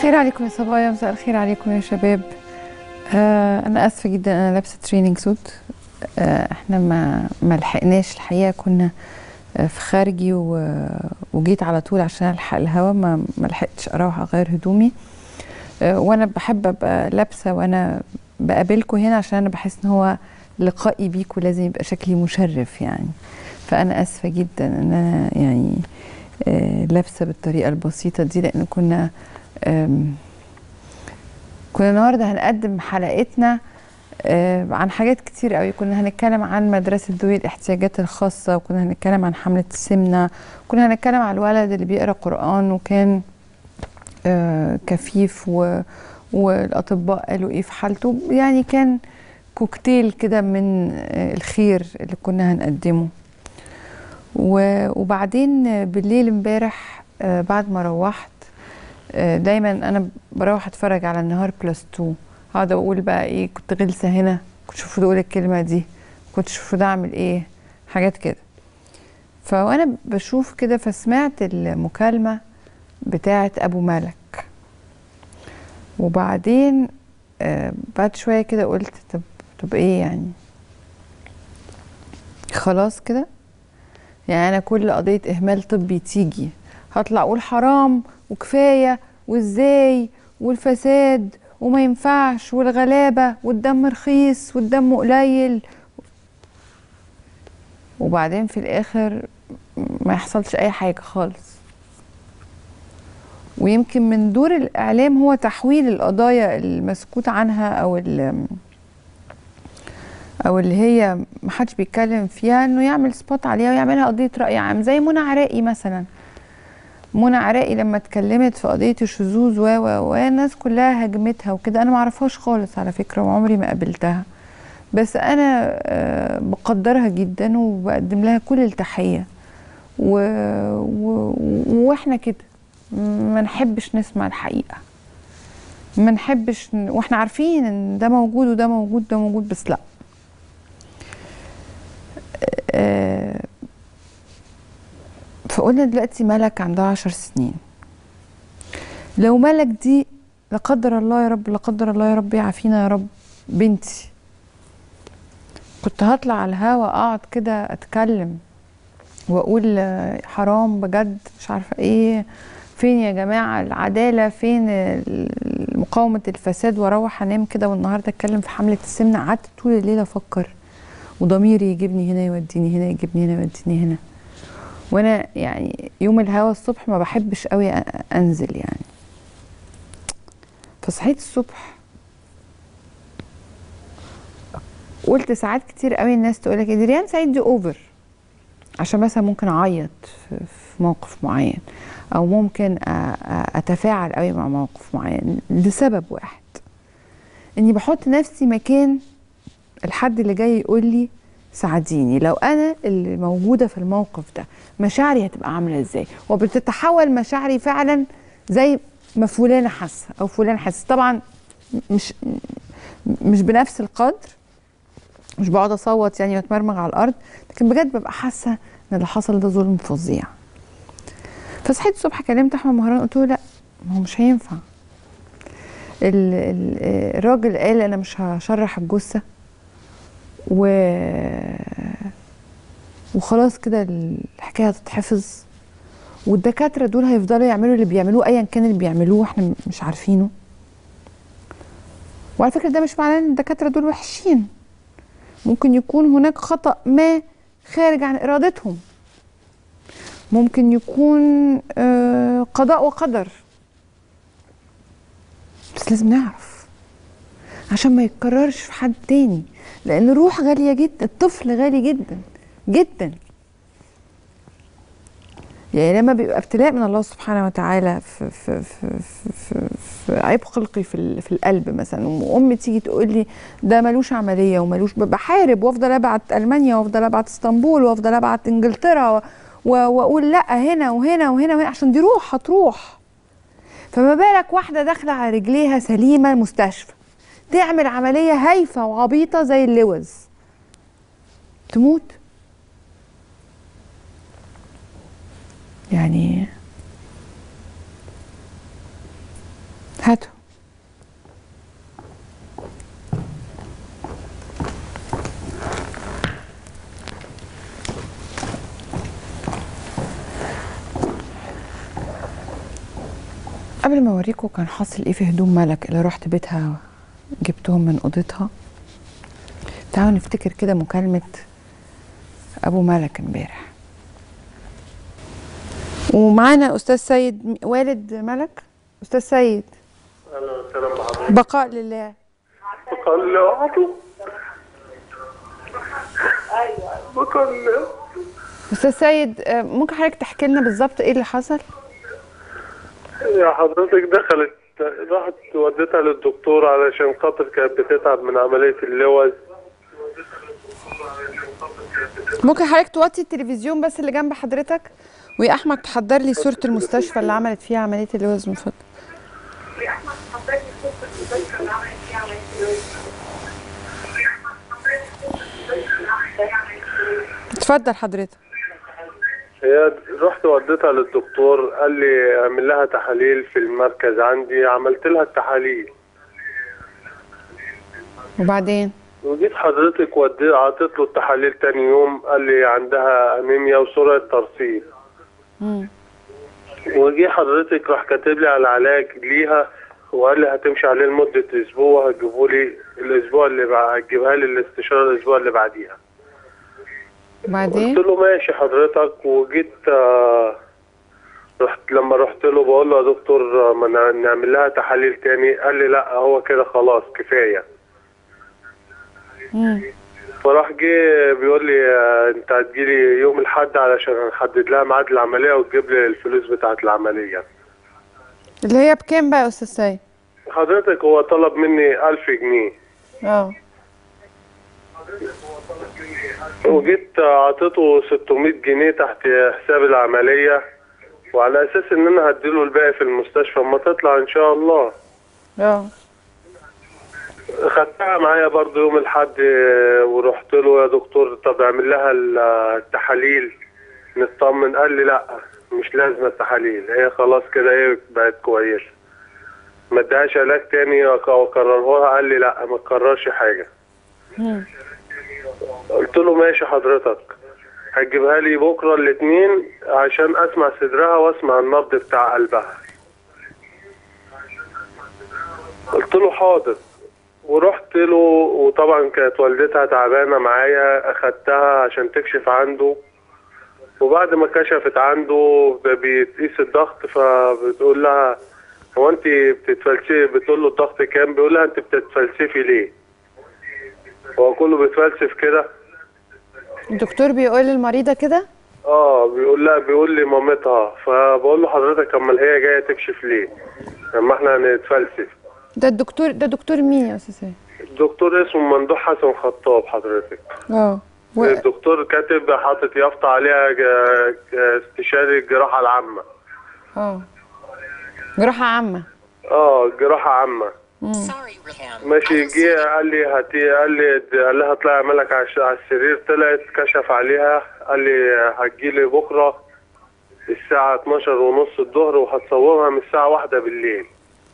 الخير عليكم يا صبايا مساء الخير عليكم يا شباب آه انا اسفه جدا انا لابسه تريننج سوت آه احنا ما ما لحقناش الحقيقه كنا آه في خارجي و- وجيت على طول عشان الحق الهوا ما ما لحقتش اروح اغير هدومي آه وانا بحب ابقى لابسه وانا بقابلكم هنا عشان انا بحس ان هو لقائي بيكم لازم يبقى شكلي مشرف يعني فانا اسفه جدا ان انا يعني آه لابسه بالطريقه البسيطه دي لان كنا آم، كنا النهارده هنقدم حلقتنا آه، عن حاجات كتير قوي كنا هنتكلم عن مدرسة ذوي الاحتياجات الخاصة وكنا هنتكلم عن حملة السمنة كنا هنتكلم عن الولد اللي بيقرأ قرآن وكان آه، كفيف و... والأطباء قالوا إيه في حالته يعني كان كوكتيل كده من آه، الخير اللي كنا هنقدمه و- وبعدين آه، بالليل امبارح آه، بعد ما روحت آه، دايما انا بروح اتفرج على النهار بلس 2 اقعد اقول بقى ايه كنت غلسه هنا كنت المفروض اقول الكلمه دي كنت المفروض اعمل ايه حاجات كده فوانا بشوف كده فسمعت المكالمه بتاعه ابو مالك وبعدين آه بعد شويه كده قلت طب طب ايه يعني خلاص كده يعني انا كل قضيه اهمال طبي تيجي هطلع اقول حرام وكفايه وازاي والفساد وما ينفعش والغلابه والدم رخيص والدم قليل وبعدين في الاخر ما يحصلش اي حاجه خالص ويمكن من دور الاعلام هو تحويل القضايا المسكوت عنها او ال- او اللي هي محدش بيتكلم فيها انه يعمل سبوت عليها ويعملها قضيه راي عام زي منى عراقي مثلا منى عراقي لما اتكلمت في قضيه الشذوذ و و و الناس كلها هاجمتها وكده انا ما اعرفهاش خالص على فكره وعمري ما قابلتها بس انا آه، بقدرها جدا وبقدم لها كل التحيه و... و... واحنا كده ما نحبش نسمع الحقيقه ما نحبش ن... واحنا عارفين ان ده موجود وده موجود ده موجود بس لا آه، فقلنا دلوقتي ملك عندها عشر سنين لو ملك دي لا قدر الله يا رب لا قدر الله يا رب يعافينا يا رب بنتي كنت هطلع على الهوا اقعد كده اتكلم واقول آه، حرام بجد مش عارفه ايه فين يا جماعه العداله فين ال- مقاومه الفساد واروح انام كده والنهارده اتكلم في حمله السمنه قعدت طول الليل افكر وضميري يجيبني هنا يوديني هنا يجيبني هنا يوديني هنا وانا يعني يوم الهوا الصبح ما بحبش قوي أ- انزل يعني فصحيت الصبح قلت ساعات كتير قوي الناس تقول لك دي ريان سعيد دي اوفر عشان مثلا ممكن اعيط في في موقف معين او ممكن أ- أ- اتفاعل قوي مع موقف معين لسبب واحد اني بحط نفسي مكان الحد اللي جاي يقول لي ساعديني لو انا اللي موجوده في الموقف ده مشاعري هتبقى عامله ازاي وبتتحول مشاعري فعلا زي ما فلانه حاسه او فلان حاسس طبعا مش مش بنفس القدر مش بقعد اصوت يعني واتمرمغ على الارض لكن بجد ببقى حاسه ان اللي حصل ده ظلم فظيع فصحيت الصبح كلمت احمد مهران قلت له لا ما هو مش هينفع ال- ال- الراجل قال انا مش هشرح الجثه و وخلاص كده الحكايه هتتحفظ والدكاتره دول هيفضلوا يعملوا اللي بيعملوه ايا كان اللي بيعملوه احنا مش عارفينه وعلى فكره ده مش معناه ان الدكاتره دول وحشين ممكن يكون هناك خطا ما خارج عن ارادتهم ممكن يكون آه، قضاء وقدر بس لازم نعرف عشان ما يتكررش في حد تاني لان الروح غاليه جدا الطفل غالي جدا جدا يعني لما بيبقى ابتلاء من الله سبحانه وتعالى في في في في, في, في عيب خلقي في ال- في القلب مثلا وامي تيجي تقول لي ده ملوش عمليه وملوش بحارب وافضل ابعت المانيا وافضل ابعت اسطنبول وافضل ابعت انجلترا و- و- واقول لا هنا وهنا وهنا وهنا عشان دي روح هتروح فما بالك واحده داخله على رجليها سليمه المستشفى تعمل عمليه هايفه وعبيطه زي اللوز تموت يعني هاتوا قبل ما اوريكم كان حاصل ايه في هدوم ملك اللي رحت بيتها جبتهم من اوضتها تعالوا نفتكر كده مكالمة ابو ملك امبارح ومعانا استاذ سيد والد ملك استاذ سيد اهلا وسهلا بحضرتك بقاء لله بقى الله عطو بقى الله استاذ سيد آه، ممكن حضرتك تحكي لنا بالظبط ايه اللي حصل يا حضرتك دخلت راحت وديتها للدكتور علشان خاطر كانت بتتعب من عملية اللوز ممكن حضرتك توطي التلفزيون بس اللي جنب حضرتك ويا احمد تحضر لي صورة المستشفى اللي عملت فيها عملية اللوز من فضلك اتفضل حضرتك هي رحت وديتها للدكتور قال لي اعمل لها تحاليل في المركز عندي عملت لها التحاليل وبعدين وجيت حضرتك ودي عطيت له التحاليل تاني يوم قال لي عندها انيميا وسرعة ترسيب مم. وجي حضرتك راح كاتب لي على علاج ليها وقال لي هتمشي عليه لمدة أسبوع هتجيبوا لي الأسبوع اللي بعد هتجيبها لي الاستشارة الأسبوع اللي بعديها وبعدين قلت له ماشي حضرتك وجيت آه، رحت لما رحت له بقول له يا دكتور آه، ما نع- نعمل لها تحاليل تاني قال لي لا هو كده خلاص كفاية مم. فراح جه بيقول لي آه، انت هتجيلي يوم الحد علشان نحدد لها ميعاد العملية وتجيب لي الفلوس بتاعت العملية اللي هي بكام بقى يا استاذ سيد حضرتك هو طلب مني ألف جنيه اه وجيت عطيته 600 جنيه تحت حساب العملية وعلى أساس إن أنا هديله الباقي في المستشفى أما تطلع إن شاء الله اه خدتها معايا برضه يوم الحد آه، ورحت له يا دكتور طب اعمل لها التحاليل نطمن قال لي لا مش لازم التحاليل هي خلاص كده ايه بقت كويسة ما ادهاش علاج تاني وكررهولها قال لي لا ما تكررش حاجة مم. قلت له ماشي حضرتك هتجيبها لي بكره الاثنين عشان اسمع صدرها واسمع النبض بتاع قلبها قلت له حاضر ورحت له وطبعا كانت والدتها تعبانه معايا اخدتها عشان تكشف عنده وبعد ما كشفت عنده بتقيس الضغط فبتقول لها هو انت بتتفلسفي بتقول له الضغط كام بيقول لها انت بتتفلسفي ليه هو كله بيتفلسف كده الدكتور بيقول للمريضة كده اه بيقول لا بيقول لي مامتها فبقول له حضرتك امال هي جايه تكشف ليه؟ لما احنا هنتفلسف ده الدكتور ده دكتور مين يا استاذ سيد الدكتور اسمه ممدوح حسن خطاب حضرتك اه و... الدكتور كاتب حاطط يافطه عليها ج- ج- استشاري الجراحه العامه اه جراحة عامة اه جراحه عامه مم. Sorry, Rick. ماشي جه قال لي هتي قال لي قال لها اطلعي اعملك على الش- على السرير طلعت كشف عليها قال لي هتجيلي بكره الساعة 12 ونص الظهر وهتصورها من الساعة واحدة بالليل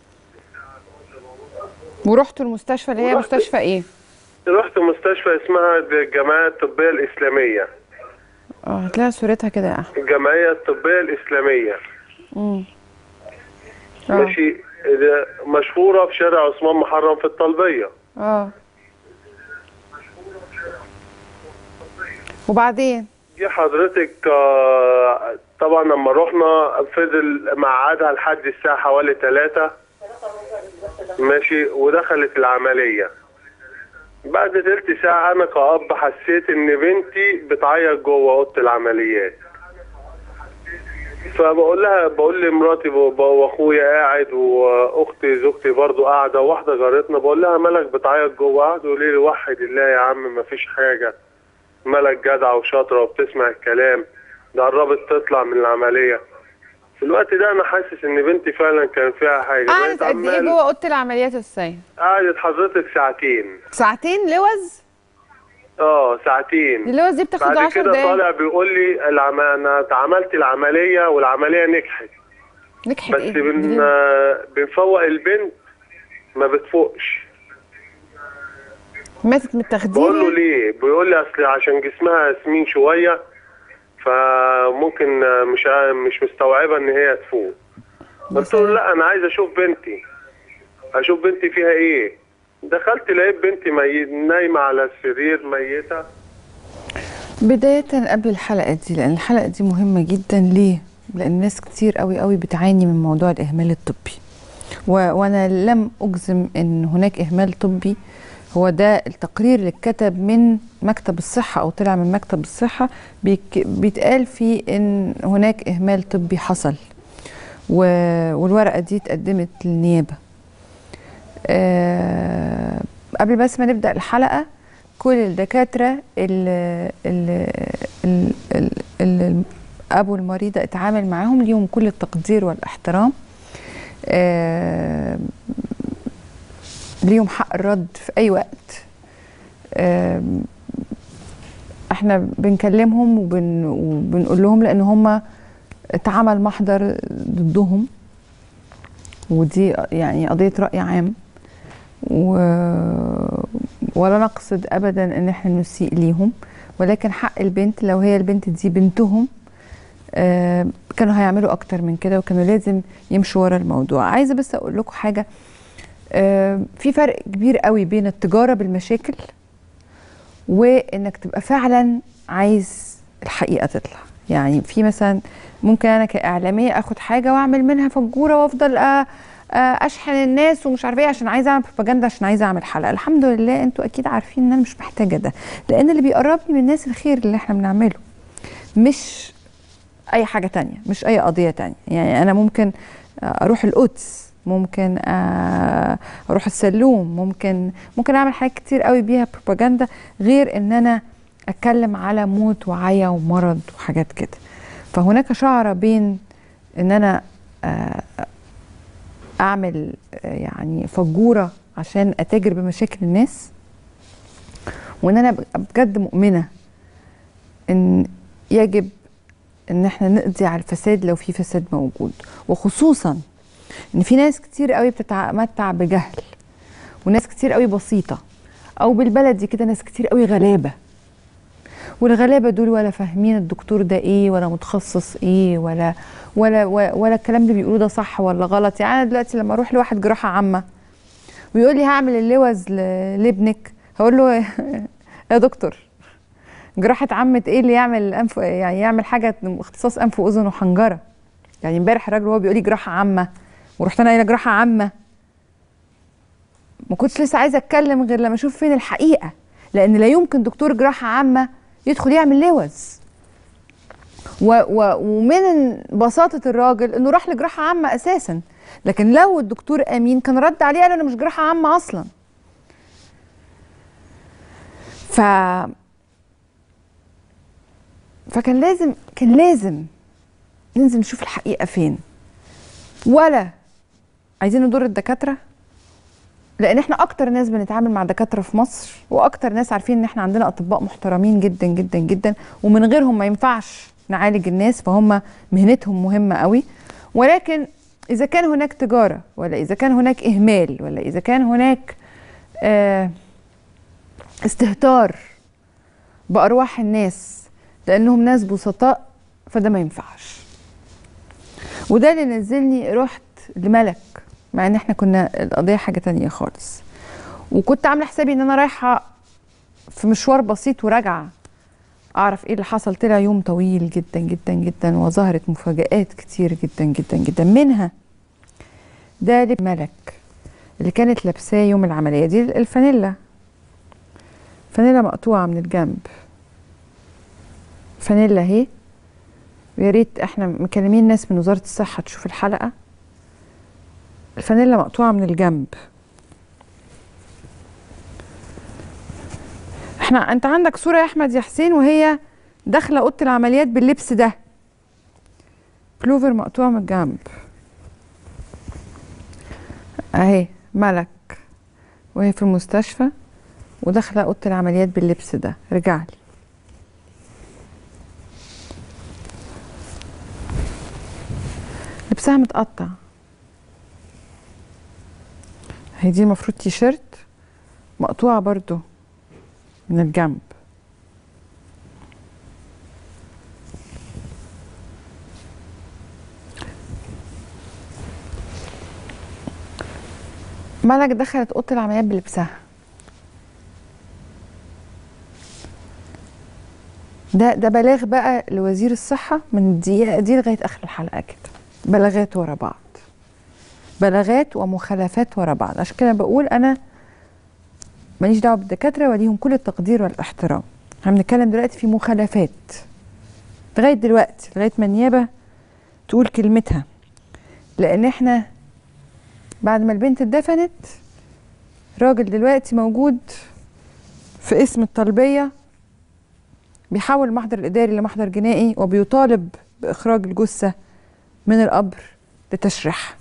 ورحتوا المستشفى اللي هي ورحت- مستشفى ايه؟ رحت مستشفى اسمها الجمعية الطبية الإسلامية اه هتلاقي صورتها كده يا احمد الجمعية الطبية الإسلامية مم. اه ماشي ده مشهورة في شارع عثمان محرم في الطلبية اه وبعدين دي حضرتك آه، طبعا لما رحنا فضل ميعادها لحد الساعة حوالي ثلاثة ماشي ودخلت العملية بعد تلت ساعة أنا كأب حسيت إن بنتي بتعيط جوه أوضة العمليات فبقول لها بقول لمراتي ب- واخويا قاعد واختي زوجتي برضو قاعده وواحده جارتنا بقول لها ملك بتعيط جوه قاعد يقول لي وحد الله يا عم ما فيش حاجه ملك جدعه وشاطره وبتسمع الكلام ده قربت تطلع من العمليه في الوقت ده انا حاسس ان بنتي فعلا كان فيها حاجه قعدت بقيت قد ايه عمال- جوه اوضه العمليات يا استاذ قعدت حضرتك ساعتين ساعتين لوز اه ساعتين اللوز دي بتاخد بعد 10 كده دقايق طالع بيقول لي العم... انا عملت العمليه والعمليه نجحت نجحت بس ايه؟ بن دي- آه، بنفوق البنت ما بتفوقش ماتت من التخدير بقول له يعني؟ ليه بيقول لي اصل عشان جسمها سمين شويه فممكن آه، مش عا- مش مستوعبه ان هي تفوق قلت له لا انا عايز اشوف بنتي اشوف بنتي فيها ايه دخلت لقيت بنتي ميت نايمه على السرير ميته بداية قبل الحلقة دي لأن الحلقة دي مهمة جدا ليه؟ لأن ناس كتير قوي قوي بتعاني من موضوع الإهمال الطبي و... وأنا لم أجزم أن هناك إهمال طبي هو ده التقرير اللي اتكتب من مكتب الصحة أو طلع من مكتب الصحة بيك... بيتقال فيه أن هناك إهمال طبي حصل و... والورقة دي اتقدمت للنيابة آه... قبل بس ما نبدأ الحلقة كل الدكاترة اللي, اللي, اللي, اللي أبو المريضة اتعامل معاهم ليهم كل التقدير والاحترام آه ليهم حق الرد في أي وقت آه احنا بنكلمهم وبن وبنقول لهم لأن هم اتعمل محضر ضدهم ودي يعني قضية رأي عام و... ولا نقصد ابدا ان احنا نسيء ليهم ولكن حق البنت لو هي البنت دي بنتهم آه كانوا هيعملوا اكتر من كده وكانوا لازم يمشوا ورا الموضوع عايزه بس اقول لكم حاجه آه في فرق كبير قوي بين التجاره بالمشاكل وانك تبقى فعلا عايز الحقيقه تطلع يعني في مثلا ممكن انا كاعلاميه اخد حاجه واعمل منها فجوره وافضل أ... اشحن الناس ومش عارفه ايه عشان عايزه اعمل بروباجندا عشان عايزه اعمل حلقه الحمد لله انتوا اكيد عارفين ان انا مش محتاجه ده لان اللي بيقربني من الناس الخير اللي احنا بنعمله مش اي حاجه تانية مش اي قضيه تانية يعني انا ممكن اروح القدس ممكن اروح السلوم ممكن ممكن اعمل حاجات كتير قوي بيها بروباجندا غير ان انا اتكلم على موت وعيا ومرض وحاجات كده فهناك شعره بين ان انا اعمل يعني فجوره عشان اتاجر بمشاكل الناس وان انا بجد مؤمنه ان يجب ان احنا نقضي على الفساد لو في فساد موجود وخصوصا ان في ناس كتير قوي بتتمتع بجهل وناس كتير قوي بسيطه او بالبلدي كده ناس كتير قوي غلابه والغلابه دول ولا فاهمين الدكتور ده ايه ولا متخصص ايه ولا ولا ولا الكلام اللي بيقولوه ده صح ولا غلط يعني انا دلوقتي لما اروح لواحد جراحه عامه ويقول لي هعمل اللوز لابنك هقول له يا دكتور جراحه عامه ايه اللي يعمل انف يعني يعمل حاجه اختصاص انف واذن وحنجره يعني امبارح الراجل هو بيقول لي جراحه عامه ورحت انا قايله جراحه عامه ما كنتش لسه عايزه اتكلم غير لما اشوف فين الحقيقه لان لا يمكن دكتور جراحه عامه يدخل يعمل لوز و و ومن بساطه الراجل انه راح لجراحه عامه اساسا لكن لو الدكتور امين كان رد عليه قال انا مش جراحه عامه اصلا ف فكان لازم كان لازم ننزل نشوف الحقيقه فين ولا عايزين نضر الدكاتره لان احنا اكتر ناس بنتعامل مع دكاتره في مصر واكتر ناس عارفين ان احنا عندنا اطباء محترمين جدا جدا جدا ومن غيرهم ما ينفعش نعالج الناس فهم مهنتهم مهمه قوي ولكن اذا كان هناك تجاره ولا اذا كان هناك اهمال ولا اذا كان هناك آه استهتار بارواح الناس لانهم ناس بسطاء فده ما ينفعش وده اللي نزلني رحت لملك مع ان احنا كنا القضيه حاجه تانية خالص وكنت عامله حسابي ان انا رايحه في مشوار بسيط وراجعه اعرف ايه اللي حصل طلع يوم طويل جدا جدا جدا وظهرت مفاجآت كتير جدا جدا جدا منها ده لب ملك اللي كانت لابساه يوم العمليه دي الفانيلا فانيلا مقطوعه من الجنب فانيلا اهي ويا ريت احنا مكلمين ناس من وزاره الصحه تشوف الحلقه الفانيلا مقطوعه من الجنب احنا انت عندك صوره يا احمد يا حسين وهي داخله اوضه العمليات باللبس ده بلوفر مقطوع من الجنب اهي ملك وهي في المستشفى وداخله اوضه العمليات باللبس ده رجع لي لبسها متقطع هي دي المفروض تي شيرت مقطوعة برضو من الجنب ملك دخلت اوضه العمليات بلبسها ده ده بلاغ بقى لوزير الصحه من الدقيقه دي لغايه اخر الحلقه كده بلاغات ورا بعض بلاغات ومخالفات ورا بعض عشان كده بقول انا ماليش دعوه بالدكاتره وليهم كل التقدير والاحترام احنا بنتكلم دلوقتي في مخالفات لغايه دلوقتي لغايه ما النيابه تقول كلمتها لان احنا بعد ما البنت اتدفنت راجل دلوقتي موجود في اسم الطلبية بيحول المحضر الإداري لمحضر جنائي وبيطالب بإخراج الجثة من القبر لتشريحها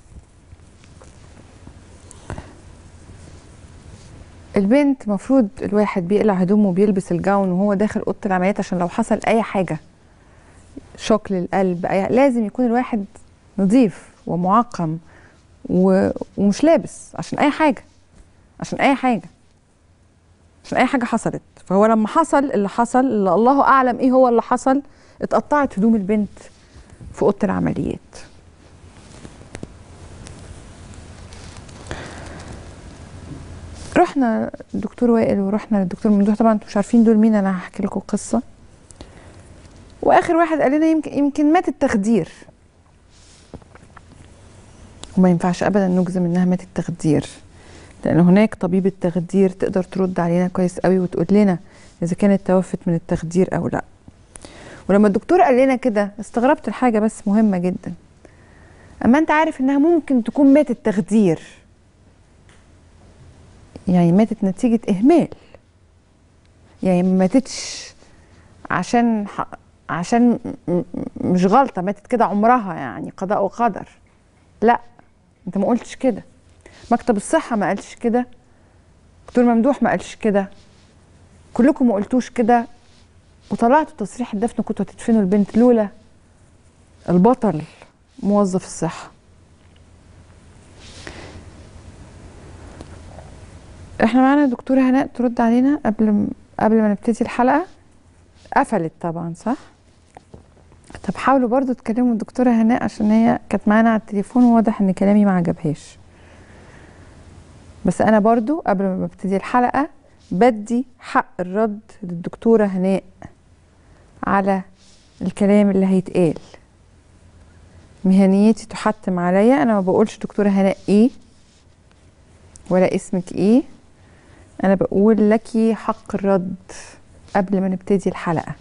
البنت مفروض الواحد بيقلع هدومه وبيلبس الجاون وهو داخل اوضه العمليات عشان لو حصل اي حاجه شوك للقلب أي لازم يكون الواحد نظيف ومعقم و... ومش لابس عشان اي حاجه عشان اي حاجه عشان اي حاجه حصلت فهو لما حصل اللي حصل اللي الله اعلم ايه هو اللي حصل اتقطعت هدوم البنت في اوضه العمليات رحنا الدكتور وائل ورحنا للدكتور ممدوح طبعا انتوا مش عارفين دول مين انا هحكي لكم قصه واخر واحد قال لنا يمكن يمكن مات التخدير وما ينفعش ابدا نجزم انها ماتت تخدير لان هناك طبيبه تخدير تقدر ترد علينا كويس قوي وتقول لنا اذا كانت توفت من التخدير او لا ولما الدكتور قال لنا كده استغربت الحاجه بس مهمه جدا اما انت عارف انها ممكن تكون ماتت تخدير يعني ماتت نتيجه اهمال يعني ما ماتتش عشان ح... عشان م- م- مش غلطه ماتت كده عمرها يعني قضاء وقدر لا انت ما قلتش كده مكتب الصحه ما قالش كده دكتور ممدوح ما قالش كده كلكم ما قلتوش كده وطلعتوا تصريح الدفن كنتوا هتدفنوا البنت لولا البطل موظف الصحه احنا معانا دكتوره هناء ترد علينا قبل م- قبل ما نبتدي الحلقه قفلت طبعا صح طب حاولوا برضو تكلموا الدكتوره هناء عشان هي كانت معانا على التليفون وواضح ان كلامي ما عجبهاش بس انا برضو قبل ما ببتدي الحلقه بدي حق الرد للدكتوره هناء على الكلام اللي هيتقال مهنيتي تحتم عليا انا ما بقولش دكتوره هناء ايه ولا اسمك ايه انا بقول لك حق الرد قبل ما نبتدي الحلقه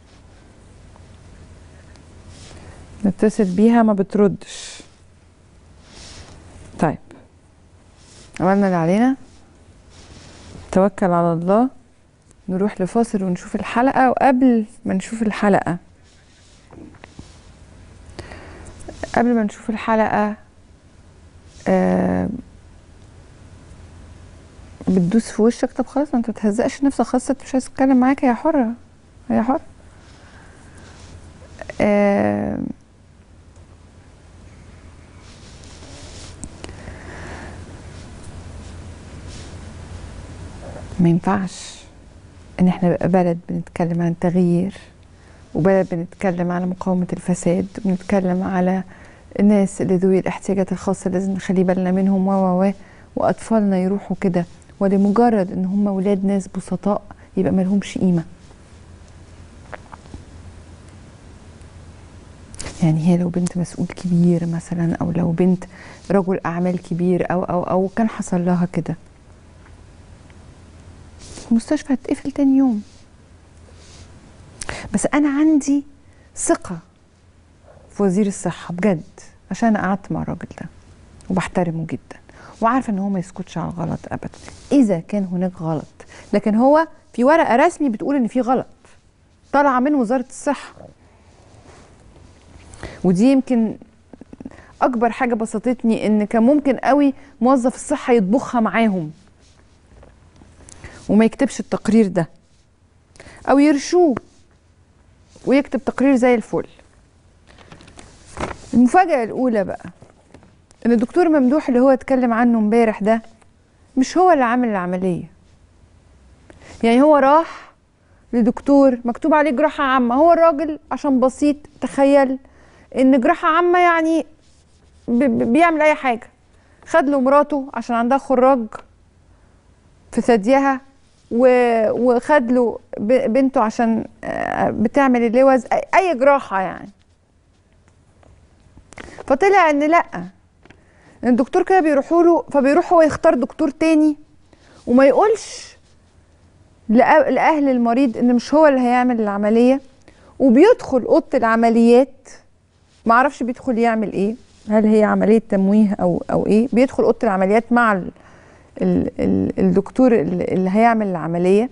نتصل بيها ما بتردش طيب عملنا اللي علينا توكل على الله نروح لفاصل ونشوف الحلقة وقبل ما نشوف الحلقة قبل ما نشوف الحلقة آه بتدوس في وشك طب خلاص ما انت بتهزقش نفسك خلاص انت مش عايز تتكلم معاك هي حرة هي حرة آه ما ينفعش ان احنا نبقى بلد بنتكلم عن تغيير وبلد بنتكلم على مقاومة الفساد وبنتكلم على الناس اللي ذوي الاحتياجات الخاصة لازم نخلي بالنا منهم و و و وأطفالنا يروحوا كده ولمجرد إن هم ولاد ناس بسطاء يبقى ملهمش قيمة يعني هي لو بنت مسؤول كبير مثلا أو لو بنت رجل أعمال كبير أو أو أو كان حصل لها كده المستشفى هتقفل تاني يوم بس انا عندي ثقه في وزير الصحه بجد عشان أنا قعدت مع الراجل ده وبحترمه جدا وعارفه ان هو ما يسكتش على الغلط ابدا اذا كان هناك غلط لكن هو في ورقه رسمي بتقول ان في غلط طالعه من وزاره الصحه ودي يمكن اكبر حاجه بسطتني ان كان ممكن قوي موظف الصحه يطبخها معاهم وما يكتبش التقرير ده او يرشوه ويكتب تقرير زي الفل المفاجاه الاولى بقى ان الدكتور ممدوح اللي هو اتكلم عنه امبارح ده مش هو اللي عامل العمليه يعني هو راح لدكتور مكتوب عليه جراحه عامه هو الراجل عشان بسيط تخيل ان جراحه عامه يعني ب- ب- بيعمل اي حاجه خد له مراته عشان عندها خراج في ثديها و- وخد له ب- بنته عشان آه، بتعمل اللوز أي- اي جراحه يعني فطلع ان لا إن الدكتور كده بيروحوا له فبيروح هو يختار دكتور تاني وما يقولش لأ- لاهل المريض ان مش هو اللي هيعمل العمليه وبيدخل اوضه العمليات ما اعرفش بيدخل يعمل ايه هل هي عمليه تمويه او او ايه بيدخل اوضه العمليات مع ال ال ال الدكتور اللي اللي هيعمل العمليه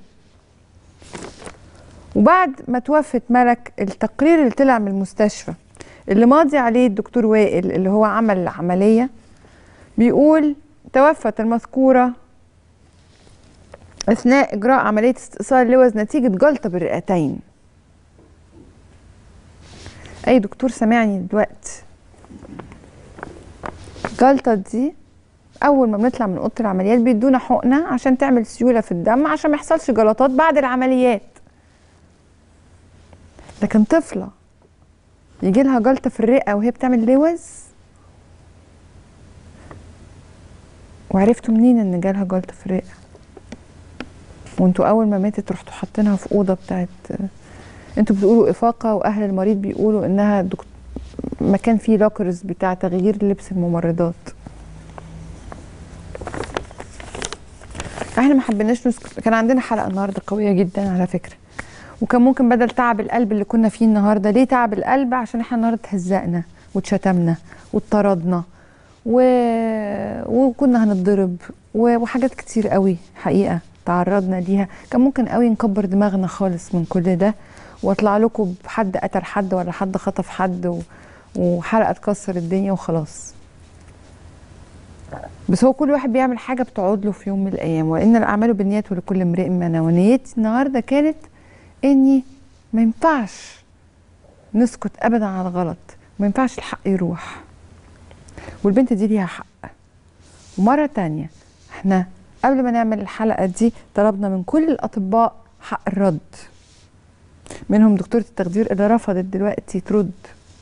وبعد ما توفت ملك التقرير اللي طلع من المستشفى اللي ماضي عليه الدكتور وائل اللي هو عمل العمليه بيقول توفت المذكوره اثناء اجراء عمليه استئصال اللوز نتيجه جلطه بالرئتين اي دكتور سامعني دلوقتي الجلطه دي اول ما بنطلع من اوضه العمليات بيدونا حقنه عشان تعمل سيوله في الدم عشان ما يحصلش جلطات بعد العمليات لكن طفله يجي لها جلطه في الرئه وهي بتعمل لوز وعرفتوا منين ان جالها جلطه في الرئه وانتوا اول ما ماتت رحتوا حاطينها في اوضه بتاعت انتوا بتقولوا افاقه واهل المريض بيقولوا انها دكت... مكان فيه لاكرز بتاع تغيير لبس الممرضات احنا ما حبيناش نسكت كان عندنا حلقه النهارده قويه جدا على فكره وكان ممكن بدل تعب القلب اللي كنا فيه النهارده ليه تعب القلب عشان احنا النهارده اتهزقنا واتشتمنا واتطردنا و... وكنا هنتضرب و... وحاجات كتير قوي حقيقه تعرضنا ليها كان ممكن قوي نكبر دماغنا خالص من كل ده واطلع لكم بحد قتل حد ولا حد خطف حد و... وحلقه تكسر الدنيا وخلاص بس هو كل واحد بيعمل حاجه بتقعد له في يوم من الايام وان الاعمال بالنيات ولكل امرئ ما نوى ونيتي النهارده كانت اني ما ينفعش نسكت ابدا على الغلط ما ينفعش الحق يروح والبنت دي ليها حق ومره تانية احنا قبل ما نعمل الحلقه دي طلبنا من كل الاطباء حق الرد منهم دكتوره التخدير اللي رفضت دلوقتي ترد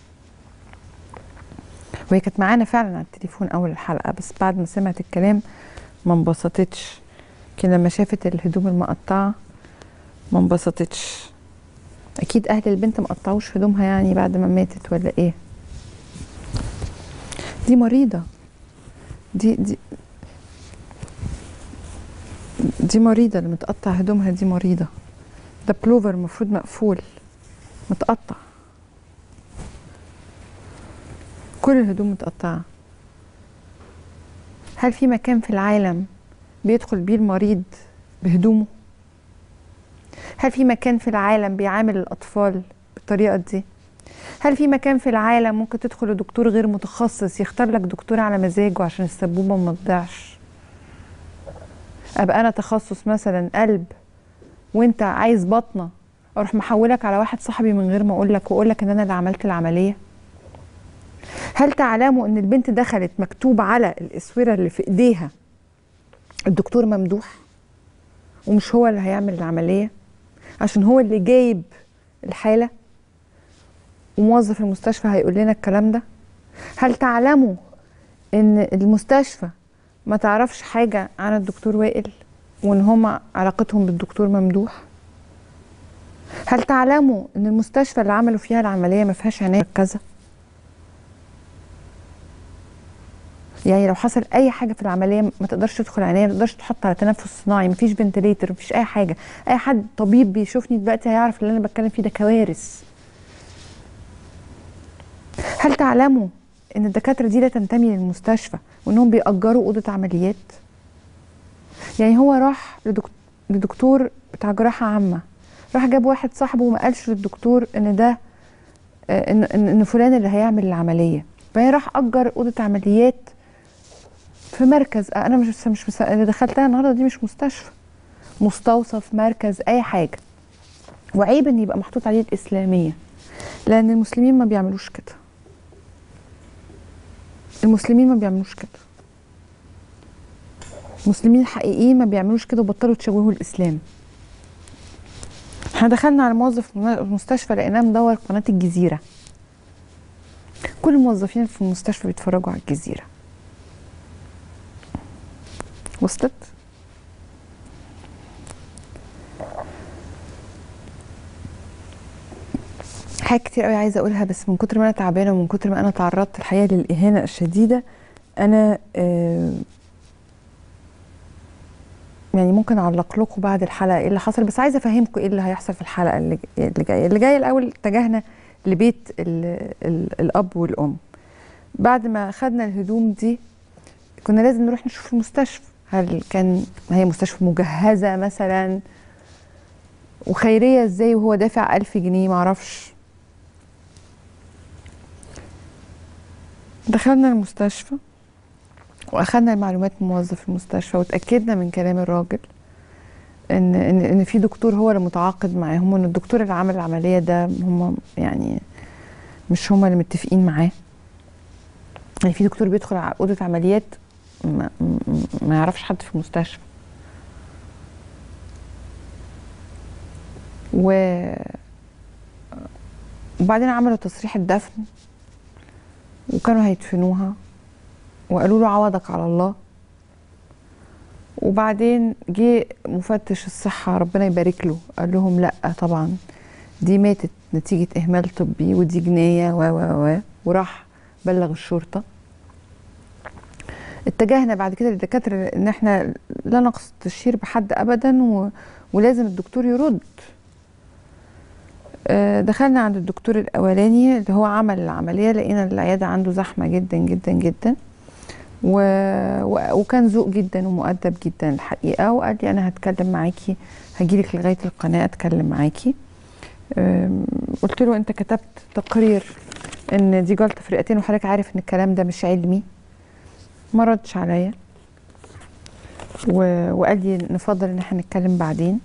وهي كانت معانا فعلا على التليفون اول الحلقه بس بعد ما سمعت الكلام ما انبسطتش لكن لما شافت الهدوم المقطعه ما انبسطتش اكيد اهل البنت ما قطعوش هدومها يعني بعد ما ماتت ولا ايه دي مريضه دي دي دي مريضه اللي متقطع هدومها دي مريضه ده بلوفر المفروض مقفول متقطع كل الهدوم متقطعه هل في مكان في العالم بيدخل بيه المريض بهدومه هل في مكان في العالم بيعامل الأطفال بالطريقة دي؟ هل في مكان في العالم ممكن تدخل لدكتور غير متخصص يختار لك دكتور على مزاجه عشان السبوبة ما تضيعش؟ أبقى أنا تخصص مثلا قلب وأنت عايز بطنة أروح محولك على واحد صاحبي من غير ما أقول لك وأقول لك إن أنا اللي عملت العملية؟ هل تعلموا إن البنت دخلت مكتوب على الأسورة اللي في إيديها الدكتور ممدوح ومش هو اللي هيعمل العمليه عشان هو اللي جايب الحاله وموظف المستشفى هيقول لنا الكلام ده هل تعلموا ان المستشفى ما تعرفش حاجه عن الدكتور وائل وان هما علاقتهم بالدكتور ممدوح هل تعلموا ان المستشفى اللي عملوا فيها العمليه ما فيهاش عنايه مركزه يعني لو حصل اي حاجه في العمليه ما تقدرش تدخل عنايه ما تقدرش تحط على تنفس صناعي ما فيش فنتليتر ما فيش اي حاجه اي حد طبيب بيشوفني دلوقتي هيعرف اللي انا بتكلم فيه ده كوارث هل تعلموا ان الدكاتره دي لا تنتمي للمستشفى وانهم بيأجروا اوضه عمليات يعني هو راح لدكتور, لدكتور بتاع جراحه عامه راح جاب واحد صاحبه وما قالش للدكتور ان ده آه، ان ان إن فلان اللي هيعمل العمليه فهي راح اجر اوضه عمليات في مركز انا مش مش مس... اللي دخلتها النهارده دي مش مستشفى مستوصف مركز اي حاجه وعيب ان يبقى محطوط عليه الاسلاميه لان المسلمين ما بيعملوش كده المسلمين ما بيعملوش كده المسلمين الحقيقيين ما بيعملوش كده وبطلوا تشوهوا الاسلام احنا دخلنا على موظف المستشفى لقيناه مدور قناه الجزيره كل الموظفين في المستشفى بيتفرجوا على الجزيره وصلت حاجات كتير قوي عايزه اقولها بس من كتر ما انا تعبانه ومن كتر ما انا تعرضت الحقيقه للاهانه الشديده انا آه يعني ممكن اعلق لكم بعد الحلقه ايه اللي حصل بس عايزه افهمكم ايه اللي هيحصل في الحلقه اللي اللي جايه اللي جايه الاول اتجهنا لبيت ال ال الاب والام بعد ما خدنا الهدوم دي كنا لازم نروح نشوف المستشفى هل كان هي مستشفى مجهزه مثلا وخيريه ازاي وهو دافع ألف جنيه معرفش دخلنا المستشفى واخدنا المعلومات من موظف المستشفى وتاكدنا من كلام الراجل ان ان ان في دكتور هو اللي متعاقد معاهم وان الدكتور اللي عمل العمليه ده هم يعني مش هم اللي متفقين معاه يعني في دكتور بيدخل على اوضه عمليات ما, ما يعرفش حد في المستشفى و وبعدين عملوا تصريح الدفن وكانوا هيدفنوها وقالوا له عوضك على الله وبعدين جه مفتش الصحة ربنا يبارك له قال لهم لا طبعا دي ماتت نتيجة إهمال طبي ودي جناية و و و وراح بلغ الشرطة اتجهنا بعد كده للدكاترة إن احنا لا نقصد التشهير بحد أبدا و... ولازم الدكتور يرد دخلنا عند الدكتور الأولاني اللي هو عمل العملية لقينا العيادة عنده زحمة جدا جدا جدا و... و... وكان ذوق جدا ومؤدب جدا الحقيقه وقال لي انا هتكلم معاكي هجيلك لغايه القناه اتكلم معاكي قلت له انت كتبت تقرير ان دي جلطه في الرئتين وحضرتك عارف ان الكلام ده مش علمي ما ردش عليا و... وقال لي نفضل ان احنا نتكلم بعدين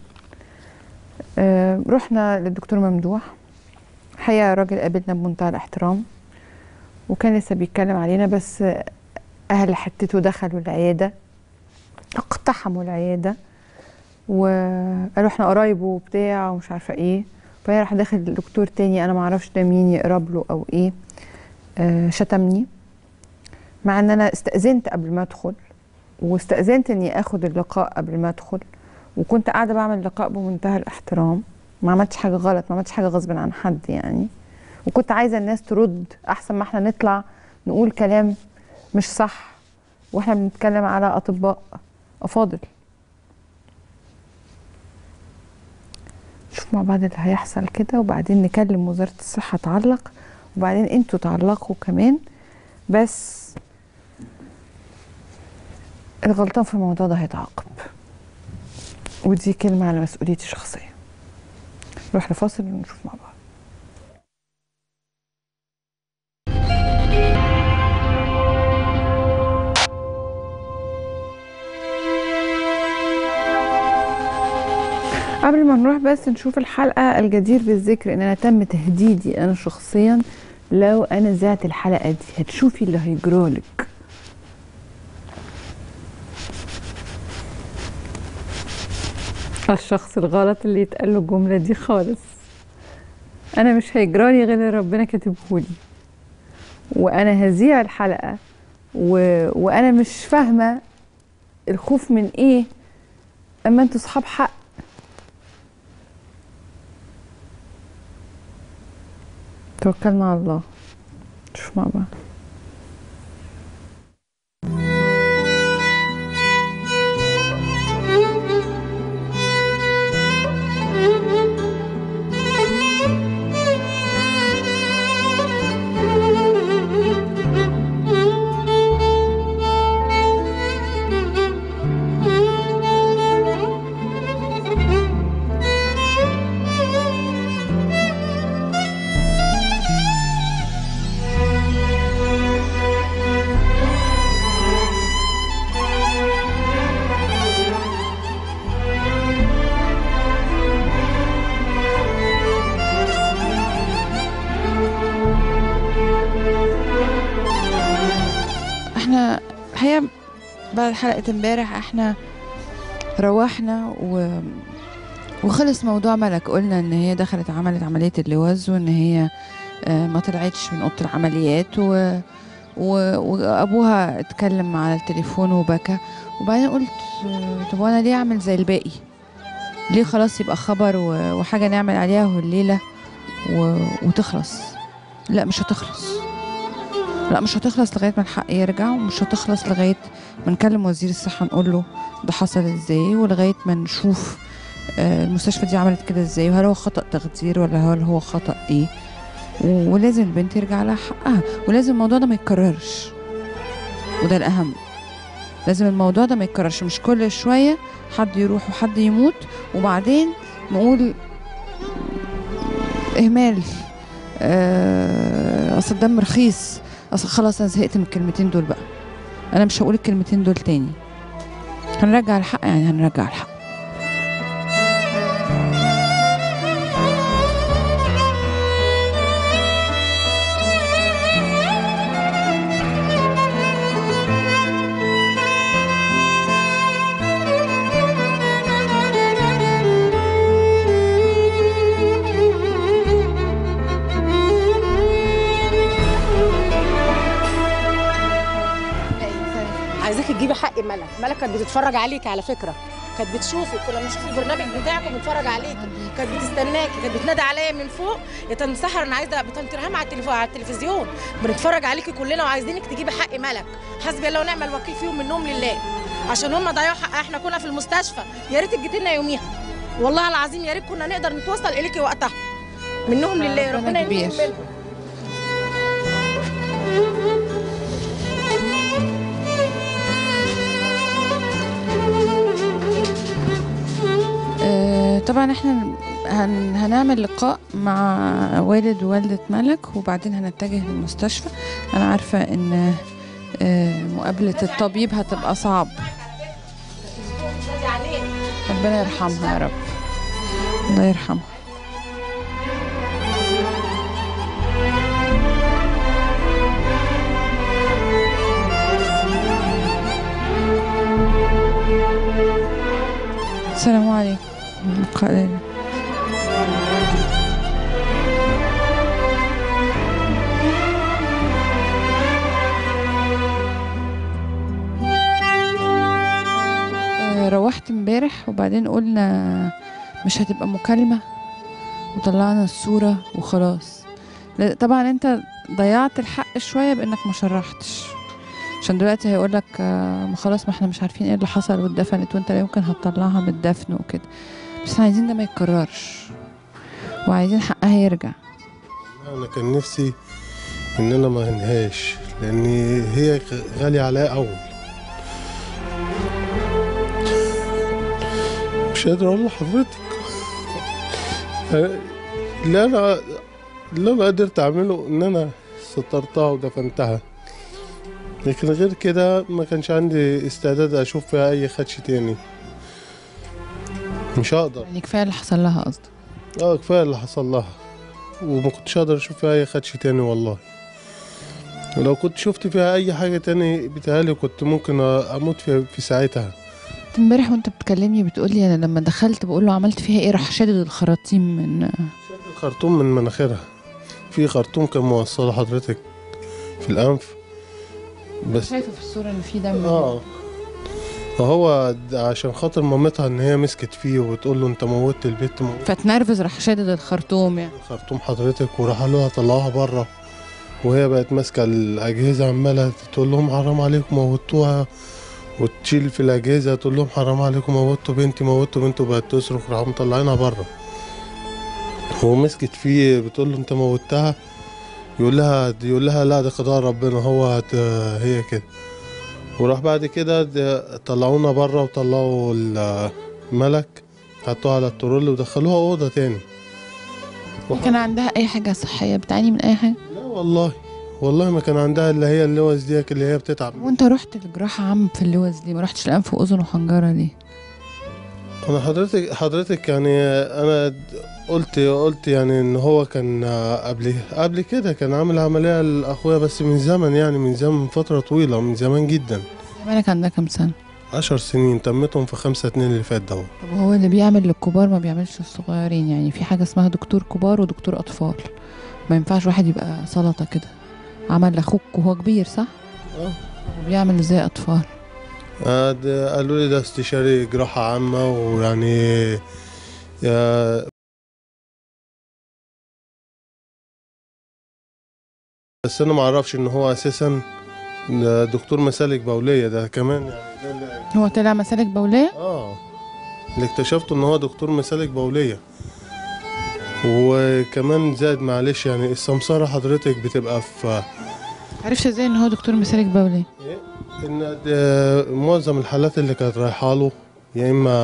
رحنا للدكتور ممدوح الحقيقه الراجل قابلنا بمنتهى الاحترام وكان لسه بيتكلم علينا بس اهل حتته دخلوا العياده اقتحموا العياده وقالوا احنا قرايب وبتاع ومش عارفه ايه فهي راح داخل دكتور تاني انا ما اعرفش ده مين يقرب له او ايه آه شتمني مع ان انا استاذنت قبل ما ادخل واستاذنت اني اخد اللقاء قبل ما ادخل وكنت قاعده بعمل لقاء بمنتهى الاحترام ما عملتش حاجه غلط ما عملتش حاجه غصب عن حد يعني وكنت عايزه الناس ترد احسن ما احنا نطلع نقول كلام مش صح واحنا بنتكلم على اطباء افاضل نشوف مع بعض اللي هيحصل كده وبعدين نكلم وزاره الصحه تعلق وبعدين انتوا تعلقوا كمان بس الغلطان في الموضوع ده هيتعاقب ودي كلمه على مسؤوليتي الشخصيه نروح لفاصل ونشوف مع بعض قبل ما نروح بس نشوف الحلقة الجدير بالذكر ان انا تم تهديدي انا شخصيا لو انا ذات الحلقة دي هتشوفي اللي هيجرالك الشخص الغلط اللي يتقال له الجملة دي خالص انا مش هيجرالي غير اللي ربنا كاتبهولي وانا هذيع الحلقة و... وانا مش فاهمة الخوف من ايه اما انتوا صحاب حق توكلنا على الله نشوف مع بعض الحقيقه بعد حلقه امبارح احنا روحنا و وخلص موضوع ملك قلنا ان هي دخلت عملت عمليه اللوز وان هي آه، ما طلعتش من اوضه العمليات و... و... وابوها اتكلم على التليفون وبكى وبعدين قلت آه، طب وانا ليه اعمل زي الباقي ليه خلاص يبقى خبر و... وحاجه نعمل عليها الليله و... وتخلص لا مش هتخلص لا مش هتخلص لغايه ما الحق يرجع ومش هتخلص لغايه ما نكلم وزير الصحه نقول له ده حصل ازاي ولغايه ما نشوف آه، المستشفى دي عملت كده ازاي وهل هو خطا تخدير ولا هل هو خطا ايه و- ولازم البنت يرجع لها حقها ولازم الموضوع ده ما يتكررش وده الاهم لازم الموضوع ده ما يتكررش مش كل شويه حد يروح وحد يموت وبعدين نقول اهمال آه، اصل الدم رخيص اصل خلاص انا زهقت من الكلمتين دول بقى انا مش هقول الكلمتين دول تاني هنرجع الحق يعني هنرجع الحق عايزاك تجيبي حق ملك ملك كانت بتتفرج عليك على فكره كانت بتشوفك كنا بنشوف البرنامج بتاعك وبنتفرج عليك كانت بتستناكي كانت بتنادي عليا من فوق يا طنط سحر انا عايزه بطنط رهام على التليفون على التلفزيون بنتفرج عليكي كلنا وعايزينك تجيبي حق ملك حسبي الله ونعم الوكيل فيهم منهم لله عشان هم ضيعوا حقها احنا كنا في المستشفى يا ريت جيت لنا يوميها والله العظيم يا ريت كنا نقدر نتوصل اليكي وقتها منهم لله ربنا ربنا كبير. ينجيهم منهم آه، طبعا احنا هن هنعمل لقاء مع والد ووالدة ملك وبعدين هنتجه للمستشفى انا عارفة ان آه، مقابلة الطبيب هتبقى صعب نادي عليك ربنا يرحمها يا رب الله يرحمها السلام عليكم لقاء آه، روحت امبارح وبعدين قلنا مش هتبقى مكالمة وطلعنا الصورة وخلاص لا- طبعا انت ضيعت الحق شوية بانك ما شرحتش عشان دلوقتي هيقولك آه، ما خلاص ما احنا مش عارفين ايه اللي حصل واتدفنت وانت لا يمكن هتطلعها من الدفن وكده بس احنا عايزين ده ما يتكررش وعايزين حقها يرجع انا كان نفسي ان انا ما انهاش لان هي غ- غالية عليا اول مش قادر اقول لحضرتك اللي انا اللي انا قدرت اعمله ان انا سترتها ودفنتها لكن غير كده ما كانش عندي استعداد اشوف فيها اي خدش تاني مش هقدر يعني كفاية اللي حصل لها قصدي اه كفايه اللي حصل لها وما كنتش اقدر اشوف فيها اي خدش تاني والله ولو كنت شفت فيها اي حاجه تاني بتهيألي كنت ممكن اموت في, في ساعتها انت امبارح وانت بتكلمني بتقولي انا لما دخلت بقول له عملت فيها ايه راح شادد الخراطيم من خرطوم من مناخيرها في خرطوم كان موصله حضرتك في الانف بس شايفه في الصوره ان في دم اه فهو د- عشان خاطر مامتها ان هي مسكت فيه وتقول له انت موتت البت موت فتنرفز راح شادد الخرطوم يعني خرطوم حضرتك وراح قالوا لها طلعوها بره وهي بقت ماسكه الاجهزه عماله تقول لهم حرام عليكم موتوها وتشيل في الاجهزه تقول لهم حرام عليكم موتوا بنتي موتوا بنتي وبقت تصرخ راحوا مطلعينها بره هو مسكت فيه بتقول له انت موتها يقول لها يقول لها لا ده قضاء ربنا هو هت هي كده وراح بعد كده د- طلعونا بره وطلعوا الملك حطوها على الترول ودخلوها اوضه تاني كان عندها اي حاجه صحيه بتعاني من اي حاجه لا والله والله ما كان عندها اللي هي اللوز ديك اللي هي بتتعب وانت رحت لجراحه عام في اللوز ليه ما رحتش لانف واذن وحنجره ليه انا حضرتك حضرتك يعني انا قلت قلت يعني ان هو كان قبل قبل كده كان عامل عمليه لاخويا بس من زمن يعني من زمن من فتره طويله من زمان جدا مالك عندها كام سنة؟ عشر سنين تمتهم في خمسة اتنين اللي فات دوت طب هو اللي بيعمل للكبار ما بيعملش للصغيرين يعني في حاجة اسمها دكتور كبار ودكتور أطفال ما ينفعش واحد يبقى سلطة كده عمل لأخوك وهو كبير صح؟ اه وبيعمل ازاي أطفال آه، ده قالوا لي ده استشاري جراحة عامة ويعني يا بس انا ما اعرفش ان هو اساسا ده دكتور مسالك بولية ده كمان يعني ده اللي هو طلع مسالك بولية؟ اه اللي اكتشفته ان هو دكتور مسالك بولية وكمان زاد معلش يعني السمسارة حضرتك بتبقى في عرفت ازاي ان هو دكتور مسالك بولية؟ ان ده معظم الحالات اللي كانت رايحه له يا اما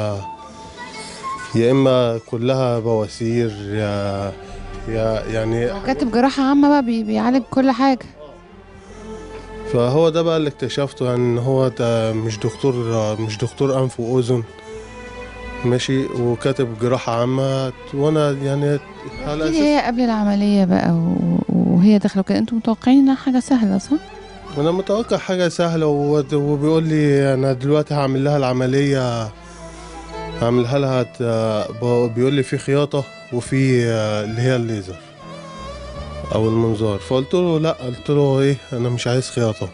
يا اما كلها بواسير يا يا يعني هو كاتب جراحة عامة بقى بي بيعالج كل حاجة فهو ده بقى اللي اكتشفته يعني ان هو ده مش دكتور مش دكتور انف واذن ماشي وكاتب جراحة عامة وانا يعني على اكيد اساس هي قبل العملية بقى و- وهي داخلة كده انتوا متوقعين انها حاجة سهلة صح؟ انا متوقع حاجة سهلة و- وبيقول لي انا دلوقتي هعمل لها العملية هعملها لها ت- ب- بيقول لي في خياطة وفي آه، اللي هي الليزر او المنظار فقلت له لا قلت له ايه انا مش عايز خياطة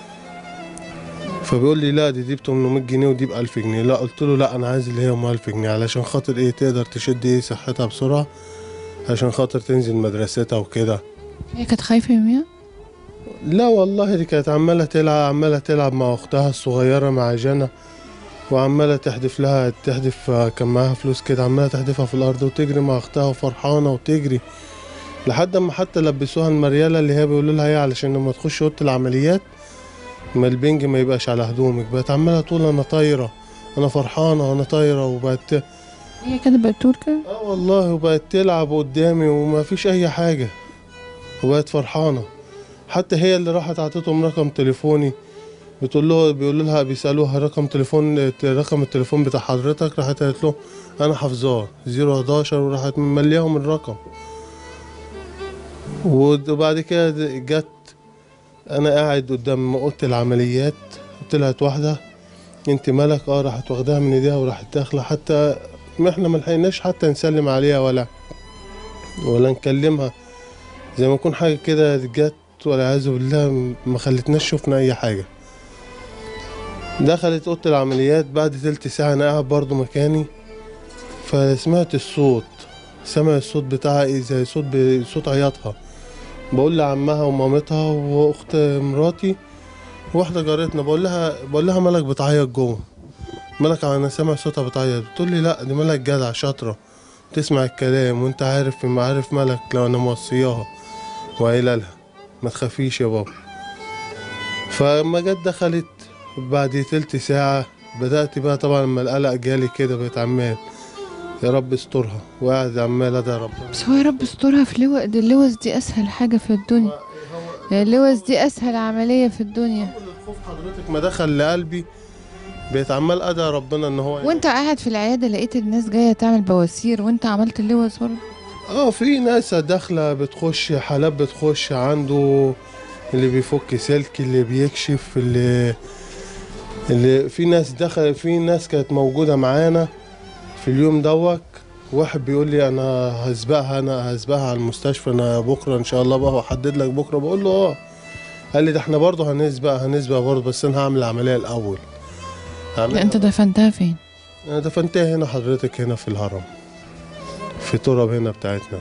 فبيقول لي لا دي دي ب 800 جنيه ودي ب 1000 جنيه لا قلت له لا انا عايز اللي هي ام 1000 جنيه علشان خاطر ايه تقدر تشد ايه صحتها بسرعة عشان خاطر تنزل مدرستها وكده هي كانت خايفة يوميها؟ لا والله دي كانت عمالة تلعب عمالة تلعب مع أختها الصغيرة مع جنى وعمالة تحدف لها تحدف آه، كان معاها فلوس كده عمالة تحدفها في الأرض وتجري مع أختها وفرحانة وتجري لحد ما حتى لبسوها المريالة اللي هي بيقولوا لها ايه علشان لما تخش أوضة العمليات ما البنج ما يبقاش على هدومك بقت عمالة تقول أنا طايرة أنا فرحانة أنا طايرة وبقت هي كده بقت تقول كده؟ اه والله وبقت تلعب قدامي وما فيش اي حاجة وبقت فرحانة حتى هي اللي راحت عطتهم رقم تليفوني بتقول له بيقولوا لها بيسألوها رقم تليفون رقم التليفون بتاع حضرتك راحت قالت له انا حافظاه 011 وراحت مملياهم الرقم وبعد كده جت انا قاعد قدام اوضه العمليات طلعت واحده انت مالك اه راحت واخداها من ايديها وراحت داخله حتى ما احنا ملحقناش حتى نسلم عليها ولا ولا نكلمها زي ما يكون حاجه كده جت والعياذ بالله ما خلتناش شفنا اي حاجه دخلت اوضه العمليات بعد تلت ساعه انا قاعد برضو مكاني فسمعت الصوت سمع الصوت بتاعها ايه زي صوت ب- صوت عياطها بقول لعمها ومامتها واخت مراتي واحده جارتنا بقول لها بقول لها مالك بتعيط جوه مالك انا سامع صوتها بتعيط بتقول لي لا دي مالك جدع شاطره تسمع الكلام وانت عارف ما عارف مالك لو انا موصياها وقايله لها ما تخافيش يا بابا فلما جت دخلت بعد تلت ساعة بدأت بقى طبعا لما القلق جالي كده بقيت عمال يا رب استرها وقاعد عمال ادعي ربنا بس هو يا رب استرها في لوز دي اللوز دي اسهل حاجة في الدنيا يعني اللوز دي اسهل عملية في الدنيا الخوف حضرتك ما دخل لقلبي بقيت عمال ادعي ربنا ان هو وانت قاعد في العيادة لقيت الناس جاية تعمل بواسير وانت عملت اللوز برضه اه في ناس داخله بتخش حالات بتخش عنده اللي بيفك سلك اللي بيكشف اللي اللي في ناس دخل في ناس كانت موجوده معانا في اليوم دوت واحد بيقول لي انا هسبقها انا هسبقها على المستشفى انا بكره ان شاء الله بقى واحدد لك بكره بقول له اه قال لي ده احنا برضه هنسبق هنسبق برضه بس انا هعمل العمليه الاول هعمل- لا انت دفنتها فين انا دفنتها هنا حضرتك هنا في الهرم في تراب هنا بتاعتنا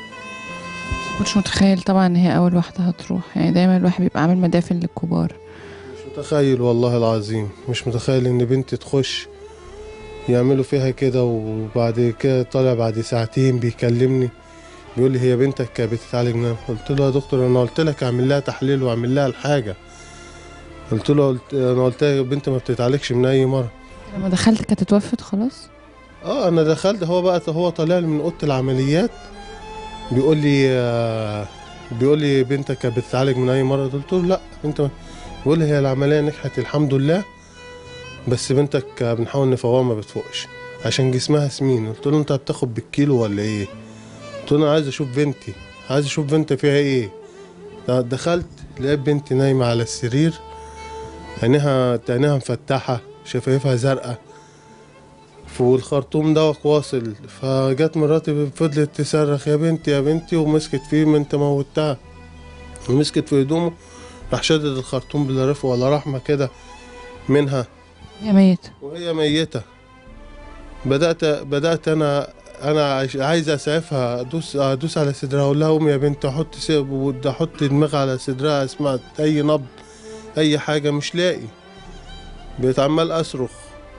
كنتش متخيل طبعا ان هي اول واحدة هتروح يعني دايما الواحد بيبقى عامل مدافن للكبار مش متخيل والله العظيم مش متخيل ان بنتي تخش يعملوا فيها كده وبعد كده طالع بعد ساعتين بيكلمني بيقول لي هي بنتك كانت بتتعالج منين قلت له يا دكتور انا قلت لك اعمل لها تحليل واعمل لها الحاجه قلت له قلت انا قلت لها بنت ما بتتعالجش من اي مره لما دخلت كانت اتوفت خلاص اه انا دخلت هو بقى هو طالع لي من اوضه العمليات بيقول لي آه بيقول لي بنتك كانت بتتعالج من اي مرض قلت له لا انت بيقول لي هي العمليه نجحت الحمد لله بس بنتك آه، بنحاول نفوقها ما بتفوقش عشان جسمها سمين قلت له انت بتاخد بالكيلو ولا ايه قلت له انا عايز اشوف بنتي عايز اشوف بنتي فيها ايه دخلت لقيت بنتي نايمه على السرير عينيها عينيها مفتحة شفايفها زرقاء والخرطوم ده واصل فجت مراتي فضلت تصرخ يا بنتي يا بنتي ومسكت فيه ما انت موتها ومسكت في هدومه راح شدد الخرطوم بلا رفق ولا رحمة كده منها يا ميت وهي ميتة بدأت بدأت أنا أنا عايش- عايز أسعفها أدوس أدوس على صدرها أقول لها قومي يا بنت أحط سيب أحط دماغي على صدرها أسمع أي نبض أي حاجة مش لاقي بقيت عمال أصرخ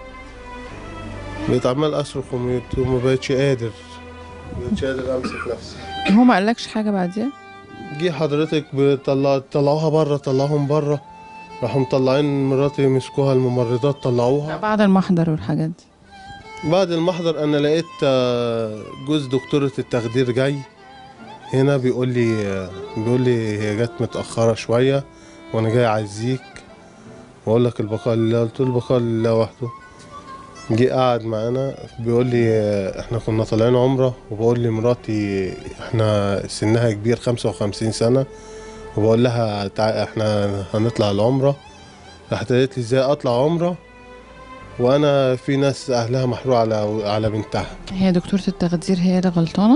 بقيت عمال أصرخ وميت- وما بقتش قادر مبقتش قادر أمسك نفسي هو ما قالكش حاجه بعديها جه حضرتك بطلع طلعوها بره طلعوهم بره راحوا مطلعين مراتي مسكوها الممرضات طلعوها بعد المحضر والحاجات دي بعد المحضر انا لقيت آه، جوز دكتورة التخدير جاي هنا بيقول لي آه، بيقول لي هي جت متأخرة شوية وانا جاي اعزيك واقول لك البقاء لله قلت له البقاء لله وحده جه قعد معانا بيقول لي آه، احنا كنا طالعين عمرة وبقول لي مراتي احنا سنها كبير 55 سنة وبقول لها تع- احنا هنطلع العمرة راحت قالت لي ازاي اطلع عمرة وانا في ناس اهلها محروق على على بنتها هي دكتوره التخدير هي اللي غلطانه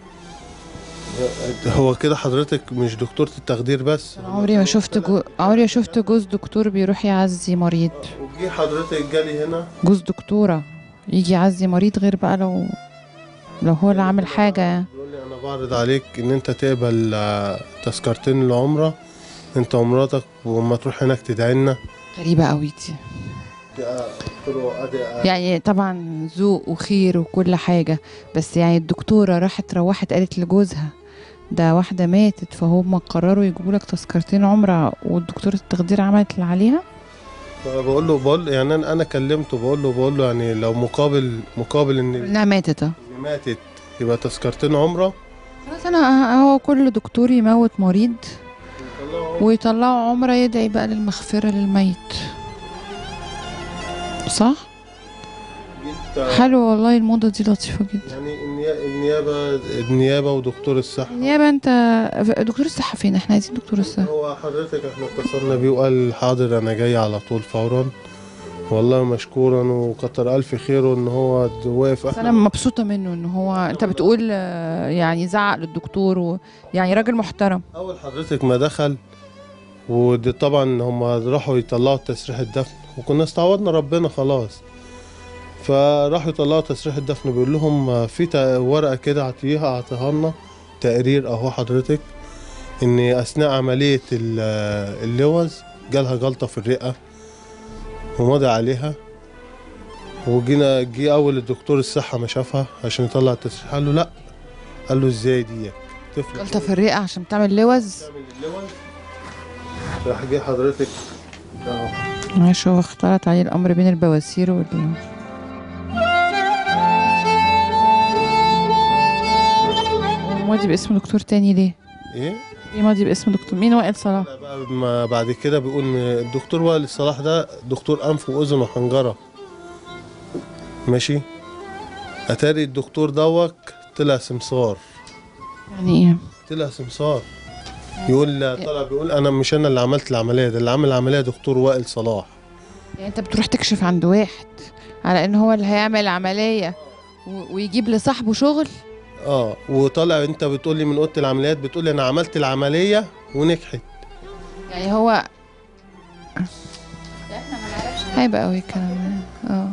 هو كده حضرتك مش دكتورة التخدير بس عمري ما شفت جو... عمري ما شفت جوز دكتور بيروح يعزي مريض وجي حضرتك جالي هنا جوز دكتوره يجي يعزي مريض غير بقى لو لو هو اللي عامل حاجه يعني بيقول لي انا بعرض عليك ان انت تقبل آه، تذكرتين العمرة انت ومراتك وما تروح هناك تدعي لنا غريبه قوي دي قلت له ادي يعني طبعا ذوق وخير وكل حاجة بس يعني الدكتورة راحت روحت قالت لجوزها ده واحدة ماتت فهم قرروا يجيبوا لك تذكرتين عمرة والدكتورة التخدير عملت اللي عليها بقول له بقول يعني انا انا كلمته بقول له بقول له يعني لو مقابل مقابل ان انها ماتت اه اللي ماتت يبقى تذكرتين عمرة خلاص انا هو كل دكتور يموت مريض طلعوا ويطلعوا عمرة يدعي بقى للمغفرة للميت صح؟ جيت حلو والله الموضة دي لطيفة جدا يعني النيا- النيابة النيابة ودكتور الصحة نيابة انت دكتور الصحة فين؟ احنا عايزين دكتور الصحة هو حضرتك احنا اتصلنا بيه وقال حاضر انا جاي على طول فورا والله مشكورا وكتر الف خيره ان هو د- واقف بس انا مبسوطه منه ان هو انت بتقول آه، يعني زعق للدكتور و... يعني راجل محترم اول حضرتك ما دخل ودي طبعا هم راحوا يطلعوا تسريح الدفن وكنا استعوضنا ربنا خلاص فراحوا يطلعوا تسريح الدفن بيقول لهم في تا- ورقه كده اعطيها اعطيها لنا تقرير اهو حضرتك ان اثناء عمليه ال- اللوز جالها جلطه في الرئه ومضى عليها وجينا جه اول الدكتور الصحه ما شافها عشان يطلع التسريح قال له لا قال له ازاي ديك طفل جلطه في الرئه عشان بتعمل لوز تعمل اللوز راح جه حضرتك اهو معلش هو اختلط عليه الامر بين البواسير وال هو ماضي باسم دكتور تاني ليه؟ ايه ليه ماضي باسم دكتور مين وائل صلاح؟ لا بقى ما بعد كده بيقول إن الدكتور وائل الصلاح ده دكتور انف واذن وحنجره ماشي اتاري الدكتور دوك طلع سمسار يعني ايه؟ طلع سمسار يقول طلع بيقول انا مش انا اللي عملت العمليه ده اللي عمل العمليه دكتور وائل صلاح يعني انت بتروح تكشف عند واحد على ان هو اللي هيعمل العمليه و... ويجيب لصاحبه شغل اه وطالع انت بتقول لي من اوضه العمليات بتقول لي انا عملت العمليه ونجحت يعني هو هيبقى قوي الكلام ده اه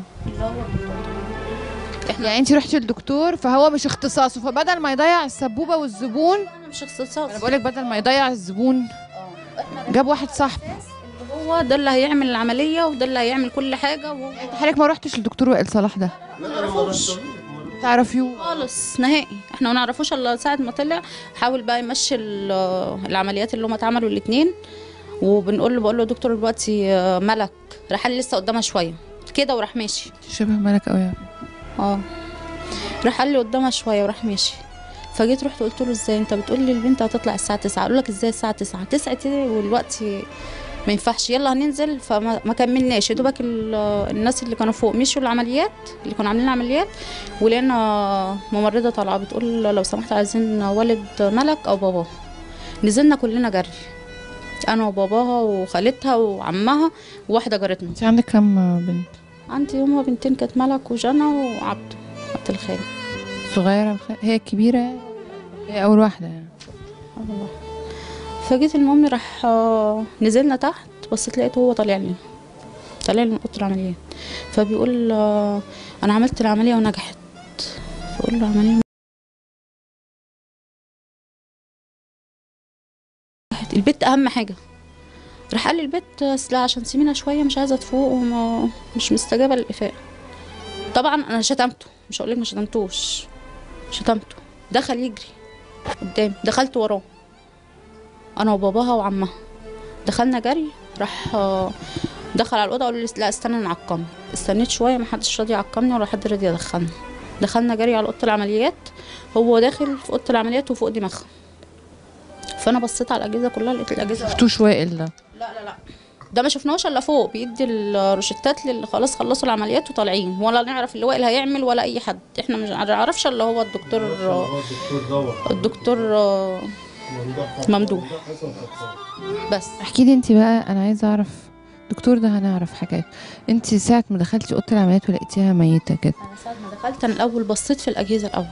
يعني انت رحتي للدكتور فهو مش اختصاصه فبدل ما يضيع السبوبه والزبون مش اختصاص انا بقولك بدل ما يضيع الزبون جاب واحد صاحبه هو ده اللي هيعمل العمليه وده اللي هيعمل كل حاجه وهو انت حضرتك ما رحتش للدكتور وائل صلاح ده لا انا ما رحتش تعرفيه خالص نهائي احنا ما نعرفوش الا ساعه ما طلع حاول بقى يمشي ال- العمليات اللي هم اتعملوا الاثنين وبنقول له بقول له دكتور دلوقتي آه، ملك راح قال لي لسه قدامها شويه كده وراح ماشي شبه مالك قوي اه راح قال لي قدامها شويه وراح ماشي فجيت رحت قلت له ازاي انت بتقول لي البنت هتطلع الساعه 9 اقول لك ازاي الساعه 9 9 ايه والوقت ما ينفعش يلا هننزل فما ما كملناش يا دوبك ال- الناس اللي كانوا فوق مشوا العمليات اللي كانوا عاملين العمليات ولقينا ممرضه طالعه بتقول لو سمحت عايزين والد ملك او باباه نزلنا كلنا جري انا وباباها وخالتها وعمها وواحده جارتنا انت عندك كم بنت عندي هما بنتين كانت ملك وجنى وعبده عبد الخالق صغيرة الخ- هي الكبيرة هي أول واحدة يعني الله فجيت المهم راح آه، نزلنا تحت بصيت لقيته هو طالع لي طالع لي من اوضه العمليات فبيقول آه، انا عملت العمليه ونجحت بقول له عمليه نجحت البيت اهم حاجه راح قال لي البيت اصل عشان سمينه شويه مش عايزه تفوق وما مش مستجابه للإفاء طبعا انا شتمته مش هقول لك ما شتمتوش شتمته دخل يجري قدامي دخلت وراه انا وباباها وعمها دخلنا جري راح آه، دخل على الاوضه قال لي لا استنى نعقمك استنيت شويه ما حدش راضي يعقمني ولا حد راضي يدخلني دخلنا جري على اوضه العمليات هو داخل في اوضه العمليات وفوق دماغها فانا بصيت على الاجهزه كلها لقيت الاجهزه شفتوش وائل ده لا لا لا ده ما شفناهوش الا فوق بيدي الروشتات للي خلاص خلصوا العمليات وطالعين ولا نعرف اللي وائل هيعمل ولا اي حد احنا مش نعرفش الا هو الدكتور الدكتور آه، ممدوح بس احكي لي انت بقى انا عايزه اعرف الدكتور ده هنعرف حاجات انت ساعه ما دخلتي اوضه العمليات ولقيتيها ميته كده انا ساعه ما دخلت انا الاول بصيت في الاجهزه الاول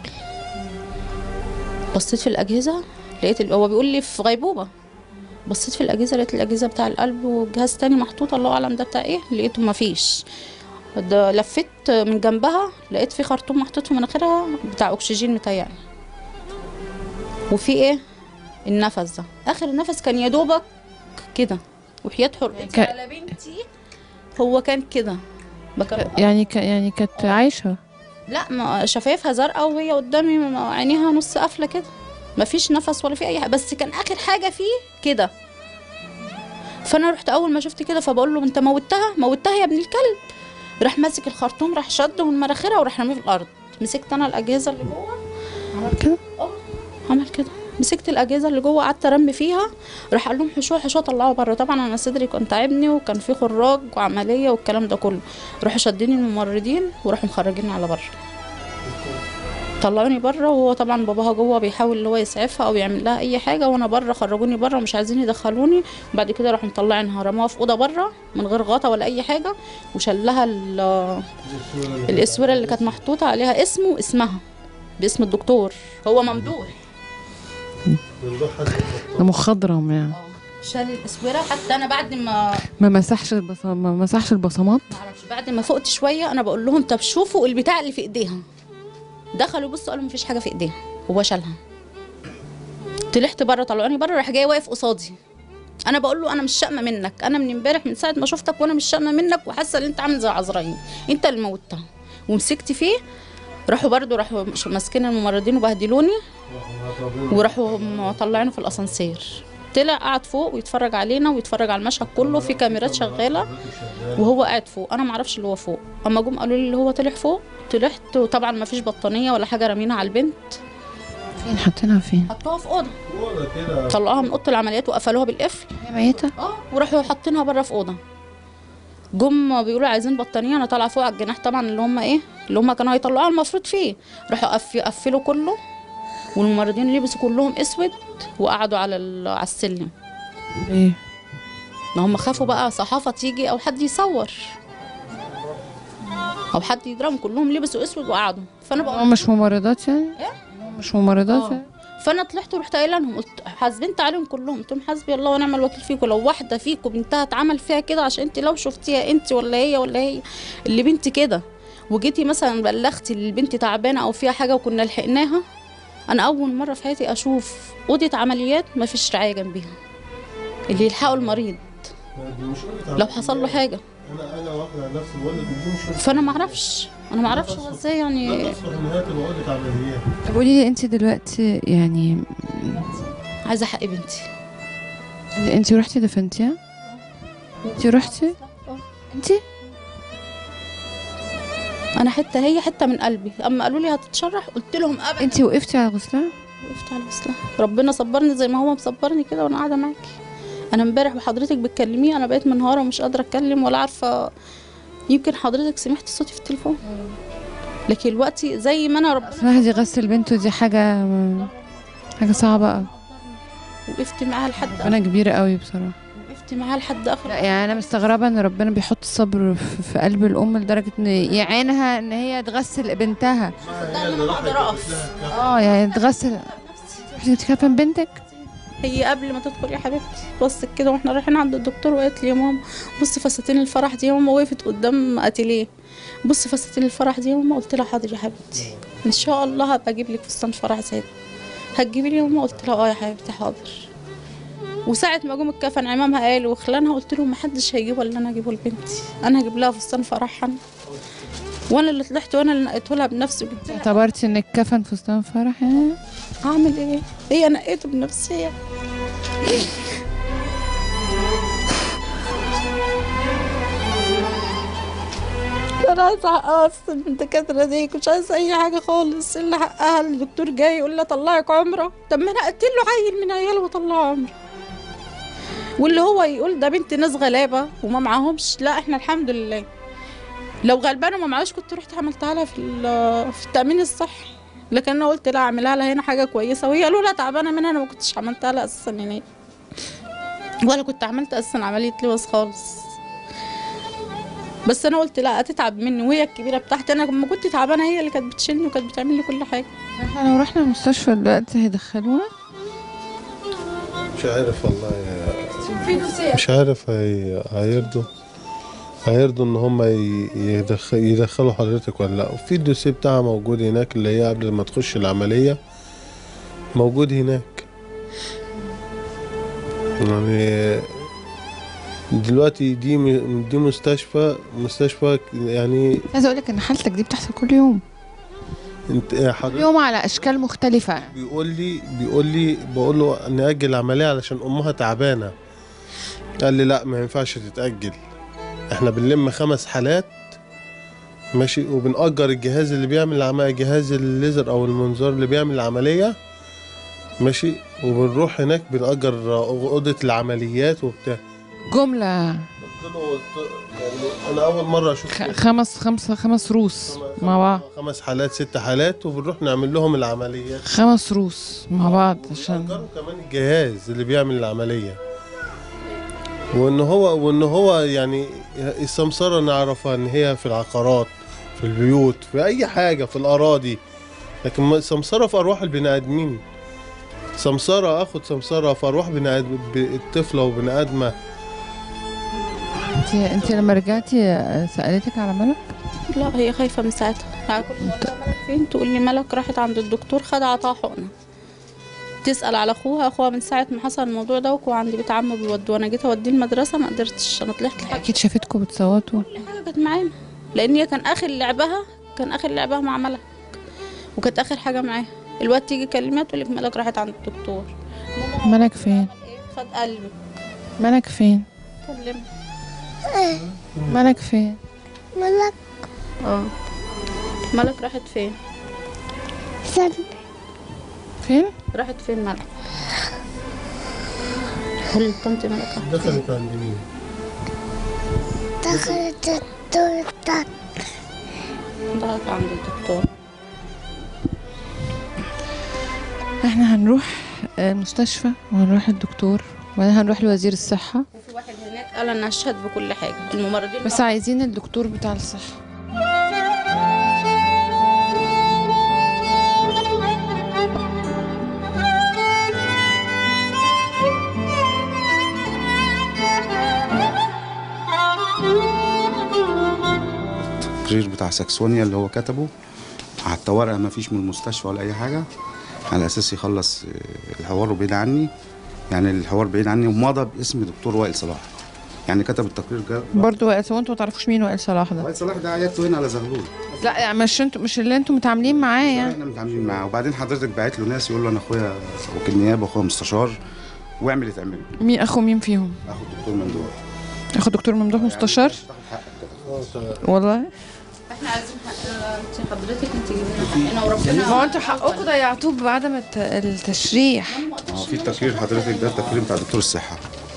بصيت في الاجهزه لقيت ال- هو بيقول لي في غيبوبه بصيت في الاجهزه لقيت الاجهزه بتاع القلب وجهاز تاني محطوط الله اعلم ده بتاع ايه لقيته ما فيش ده لفيت من جنبها لقيت في خرطوم محطوط في مناخيرها بتاع اكسجين متهيألي وفي ايه النفس ده اخر النفس كان يا دوبك كده وحياة حرقتي ك- على بنتي هو كان كده ما كان يعني ك... يعني كانت عايشه لا ما شفايفها زرقاء وهي قدامي ما- عينيها نص قافله كده ما فيش نفس ولا في اي حاجه بس كان اخر حاجه فيه كده فانا رحت اول ما شفت كده فبقول له انت موتها موتها يا ابن الكلب راح ماسك الخرطوم راح شده من مناخيرها وراح رميه في الارض مسكت انا الاجهزه اللي جوه عمل كده عمل كده مسكت الاجهزه اللي جوه قعدت ارمي فيها راح قال لهم حشوه حشوه طلعوا بره طبعا انا صدري كان تعبني وكان في خراج وعمليه والكلام ده كله راحوا شاديني الممرضين وراحوا مخرجيني على بره طلعوني بره وهو طبعا باباها جوه بيحاول اللي هو يسعفها او يعمل لها اي حاجه وانا بره خرجوني بره ومش عايزين يدخلوني وبعد كده راحوا مطلعينها رموها في اوضه بره من غير غطا ولا اي حاجه وشلها ال- الاسوره اللي كانت محطوطه عليها اسمه اسمها باسم الدكتور هو ممدوح ده مخضرم يعني شال الاسوره حتى انا بعد ما ما مسحش البص... ما مسحش البصمات معرفش بعد ما فقت شويه انا بقول لهم طب شوفوا البتاع اللي في ايديها دخلوا بصوا قالوا مفيش حاجه في ايديها هو شالها طلعت بره طلعوني بره راح جاي واقف قصادي انا بقول له انا مش شامه منك انا من امبارح من ساعه ما شفتك وانا مش شامه منك وحاسه ان انت عامل زي عزرائيل انت اللي موتها ومسكت فيه راحوا برضو راحوا مش- ماسكين الممرضين وبهدلوني وراحوا مطلعينه في الاسانسير طلع قعد فوق ويتفرج علينا ويتفرج على المشهد كله في كاميرات شغاله وهو قاعد فوق انا ما اعرفش اللي هو فوق اما جم قالوا لي اللي هو طلع فوق طلعت وطبعا ما فيش بطانيه ولا حاجه رامينها على البنت فين حاطينها فين حطوها في اوضه طلعوها من اوضه العمليات وقفلوها بالقفل هي ميته اه وراحوا حاطينها بره في اوضه جم بيقولوا عايزين بطانيه انا طالعه فوق على الجناح طبعا اللي هم ايه اللي هم كانوا هيطلعوها المفروض فيه راحوا قف- قفلوا كله والممرضين لبسوا كلهم اسود وقعدوا على ال- على السلم ليه ما هم خافوا بقى صحافه تيجي او حد يصور او حد يضربهم كلهم لبسوا اسود وقعدوا فانا بقول هم مش ممرضات يعني هم مش ممرضات آه. يعني فانا طلعت ورحت قايله لهم قلت حاسبنت عليهم كلهم قلت لهم حسبي الله ونعم الوكيل فيكم لو واحده فيكم بنتها اتعمل فيها كده عشان انت لو شفتيها انت ولا هي ولا هي اللي بنتي كده وجيتي مثلا بلغتي البنت تعبانه او فيها حاجه وكنا لحقناها انا اول مره في حياتي اشوف اوضه عمليات ما فيش رعايه جنبيها اللي يلحقوا المريض لو حصل له حاجه انا انا واخد على نفسي بقول لك دي مش فانا ما اعرفش انا ما اعرفش هو ازاي يعني لا تصلح ان هي تبقى اوضه عمليات طب قولي لي انت دلوقتي يعني عايزه حق بنتي انت رحتي دفنتيها انت رحتي انت انا حته هي حته من قلبي اما قالوا لي هتتشرح قلت لهم ابدا انت وقفتي على غسلها وقفت على الاسلام ربنا صبرني زي ما هو مصبرني كده وانا قاعده معاكي انا امبارح وحضرتك بتكلميه انا بقيت منهاره ومش قادره اتكلم ولا عارفه يمكن حضرتك سمعت صوتي في التليفون لكن دلوقتي زي ما انا رب الواحد يغسل بنته دي حاجه حاجه صعبه قوي وقفت معاها لحد انا كبيره قوي بصراحه حبيبتي معاها لحد اخر لا يعني انا مستغربه ان ربنا بيحط الصبر في في قلب الام لدرجه ان يعينها ان هي تغسل بنتها اه يعني تغسل انت كافن بنتك هي قبل ما تدخل يا حبيبتي بصت كده واحنا رايحين عند الدكتور وقالت لي يا ماما بصي فساتين الفرح دي يا ماما وقفت قدام اتيليه بصي فساتين الفرح دي يا ماما قلت لها حاضر يا حبيبتي ان شاء الله هبقى اجيب لك فستان فرح زي ده هتجيبي لي يا ماما قلت لها اه يا حبيبتي حاضر وساعة ما جم الكفن عمامها قال وخلانها قلت له محدش هيجيبه الا انا اجيبه لبنتي انا هجيب لها فستان فرحها أنا. وانا اللي طلعت وانا اللي نقيته لها بنفسي وجبت لها اعتبرتي انك كفن فستان فرح يعني هعمل ايه هي نقيته بنفسي هي انا عايزه حقها اصلا من الدكاتره دي مش عايزه اي حاجه خالص الا حقها الدكتور جاي يقول لها طلعك عمره طب ما انا قتل له عيل من عياله وطلعه عمره واللي هو يقول ده بنت ناس غلابه وما معاهمش لا احنا الحمد لله لو غلبانه وما معاش كنت رحت عملتها لها في ال- في التامين الصحي لكن انا قلت لا اعملها لها هنا حاجه كويسه وهي قالوا لا تعبانه منها انا ما كنتش عملتها لها اساسا هناك ولا كنت عملت اساسا عمليه لوز خالص بس انا قلت لا هتتعب مني وهي الكبيره بتاعتي انا لما كنت تعبانه هي اللي كانت بتشيلني وكانت بتعمل لي كل حاجه احنا لو رحنا المستشفى دلوقتي هيدخلونا مش عارف والله يا- مش عارف هي... هيرضوا هيرضوا ان هم ي- يدخ... يدخلوا حضرتك ولا لا وفي الدوسيه بتاعها موجود هناك اللي هي قبل ما تخش العمليه موجود هناك يعني دلوقتي دي م- دي مستشفى مستشفى يعني عايزه اقول لك ان حالتك دي بتحصل كل يوم انت كل حضرتك يوم على اشكال مختلفه بيقول لي بيقول لي بقول له نأجل العملية علشان أمها تعبانة قال لي لا ما ينفعش تتأجل احنا بنلم خمس حالات ماشي وبنأجر الجهاز اللي بيعمل العملية جهاز الليزر أو المنظار اللي بيعمل العملية ماشي وبنروح هناك بنأجر أوضة العمليات وبتاع جمله قلت له قلت يعني أنا أول مرة أشوف خ- كده. خمس خمسه خمس روس مع بعض خمس حالات ست حالات وبنروح نعمل لهم العمليات خمس روس مع بعض عشان أجروا كمان الجهاز اللي بيعمل العملية وان هو وان هو يعني السمسرة نعرفها ان هي في العقارات في البيوت في اي حاجة في الاراضي لكن ما- سمسرة في ارواح البني ادمين سمسرة اخد سمسرة في ارواح بني آدم الطفلة وبني ادمة انت انت لما رجعتي آه، سالتك على ملك لا هي خايفه من ساعتها يعني كل ما أقول لها ملك فين تقول لي ملك راحت عند الدكتور خد عطاها حقنه تسال على اخوها اخوها من ساعه ما حصل الموضوع ده وهو عند بيت عمه بيودوه انا جيت اوديه المدرسه ما قدرتش انا طلعت لحد اكيد شافتكم بتصوتوا حاجه كانت معانا لان هي كان اخر لعبها كان اخر لعبها مع ملك وكانت اخر حاجه معاها الوقت تيجي كلمات تقول لك ملك راحت عند الدكتور ملك فين خد قلبك ملك فين كلمة ملك فين ملك اه ملك راحت فين سن فين راحت فين ملك قولي لطنط ملك راحت دخلت عند مين؟ دخلت الدور بتاعك ضغط عند الدكتور احنا هنروح آه، المستشفى وهنروح الدكتور وبعدين هنروح لوزير الصحة وفي واحد هناك قال انا اشهد بكل حاجه الممرضين بس عايزين الدكتور بتاع الصحة التقرير بتاع ساكسونيا اللي هو كتبه حتى ورقه ما فيش من المستشفى ولا اي حاجه على اساس يخلص آه، الحوار بعيد عني يعني الحوار بعيد عني ومضى باسم دكتور وائل صلاح يعني كتب التقرير ده برضو وائل هو انتوا ما تعرفوش مين وائل صلاح ده وائل صلاح ده عيادته هنا على زغلول لا يعني مش انتوا مش اللي انتوا متعاملين معاه يعني احنا متعاملين معاه وبعدين حضرتك باعت له ناس يقول له انا اخويا وكيل نيابه واخويا مستشار واعمل اللي تعمله مين اخو مين فيهم اخو الدكتور ممدوح اخو دكتور ممدوح مستشار تاخد حقك كده. والله احنا عايزين حق انت حضرتك انت جبنا حقنا وربنا ما هو انتوا حقكم ضيعتوه بعدم الت- التشريح اه في التقرير حضرتك ده التقرير بتاع دكتور الصحه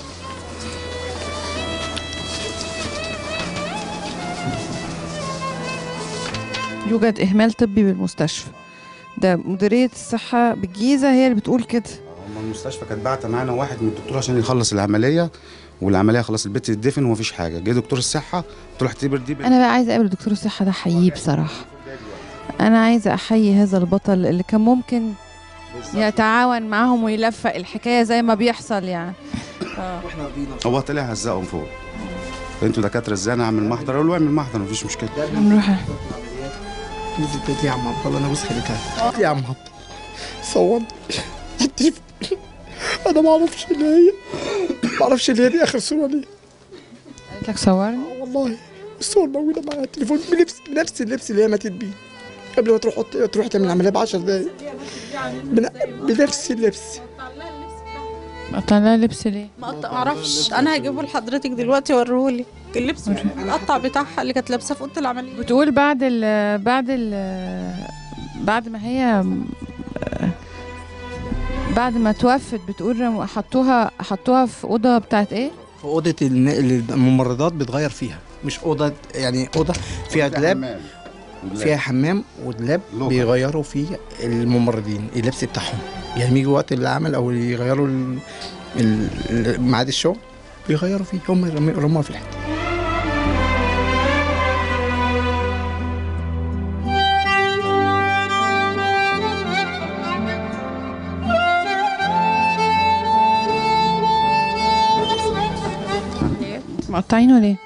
يوجد اهمال طبي بالمستشفى ده مديرية الصحة بالجيزة هي اللي بتقول كده هم المستشفى كانت باعته معانا واحد من الدكتور عشان يخلص العمليه والعمليه خلاص البيت اتدفن ومفيش حاجه جه دكتور الصحه قلت له اعتبر دي انا بقى عايزه اقابل دكتور الصحه ده احييه بصراحه انا عايزه احيي هذا البطل اللي كان ممكن يتعاون معاهم ويلفق الحكايه زي ما بيحصل يعني اه هو طلع هزقهم فوق انتوا دكاتره ازاي انا اعمل محضر اقول له اعمل محضر مفيش مشكله نروح نزل تقول لي يا عم عبد الله انا بص خليتها يا عم عبد الله صورني التليفون انا ما اعرفش اللي هي ما اعرفش اللي هي دي اخر صوره ليه قالت لك صورني آه والله الصور موجوده معايا التليفون بنفس بنفس اللبس اللي هي ماتت بيه قبل ما تروح تروح تعمل عمليه ب 10 دقايق بن- بنفس اللبس قطع لها لبس ليه ما أقطع- معرفش انا هجيبه لحضرتك دلوقتي اوريهولك اللبس القطع بتاعها اللي كانت لابساه في اوضه العمليه بتقول بعد ال بعد ال بعد ما هي بعد ما توفت بتقول رموا- حطوها حطوها في اوضه بتاعت ايه في اوضه الن- اللي الممرضات بتغير فيها مش اوضه يعني اوضه فيها دولاب فيها حمام ودولاب لوكر. بيغيروا فيه الممرضين اللبس بتاعهم يعني بيجي وقت العمل او يغيروا ال- ال- ال- ميعاد الشغل بيغيروا فيه هم يرمي- يرموها في الحته مقطعينه ليه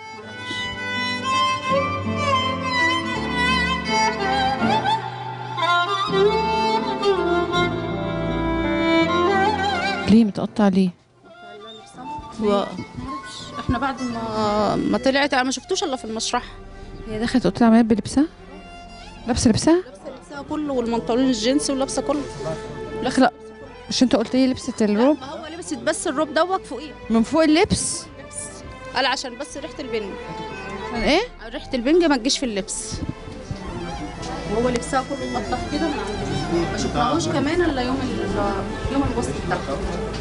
ليه متقطع ليه و... احنا بعد ما ما طلعت انا ما شفتوش الا في المشرحه هي دخلت اوضه العمليات بلبسها لابسه لبسها لابسه لبسها كله والمنطلون الجينز ولابسه كله لا لا مش انت قلت لي لبست الروب ما هو لبست بس الروب دوت فوقيه من فوق اللبس لبس قال عشان بس ريحه البنج عشان ايه ريحه البنج ما تجيش في اللبس وهو لبسها كله مقطع كده من عند ما شفناهوش كمان الا يوم ال- يوم الوسط بتاعها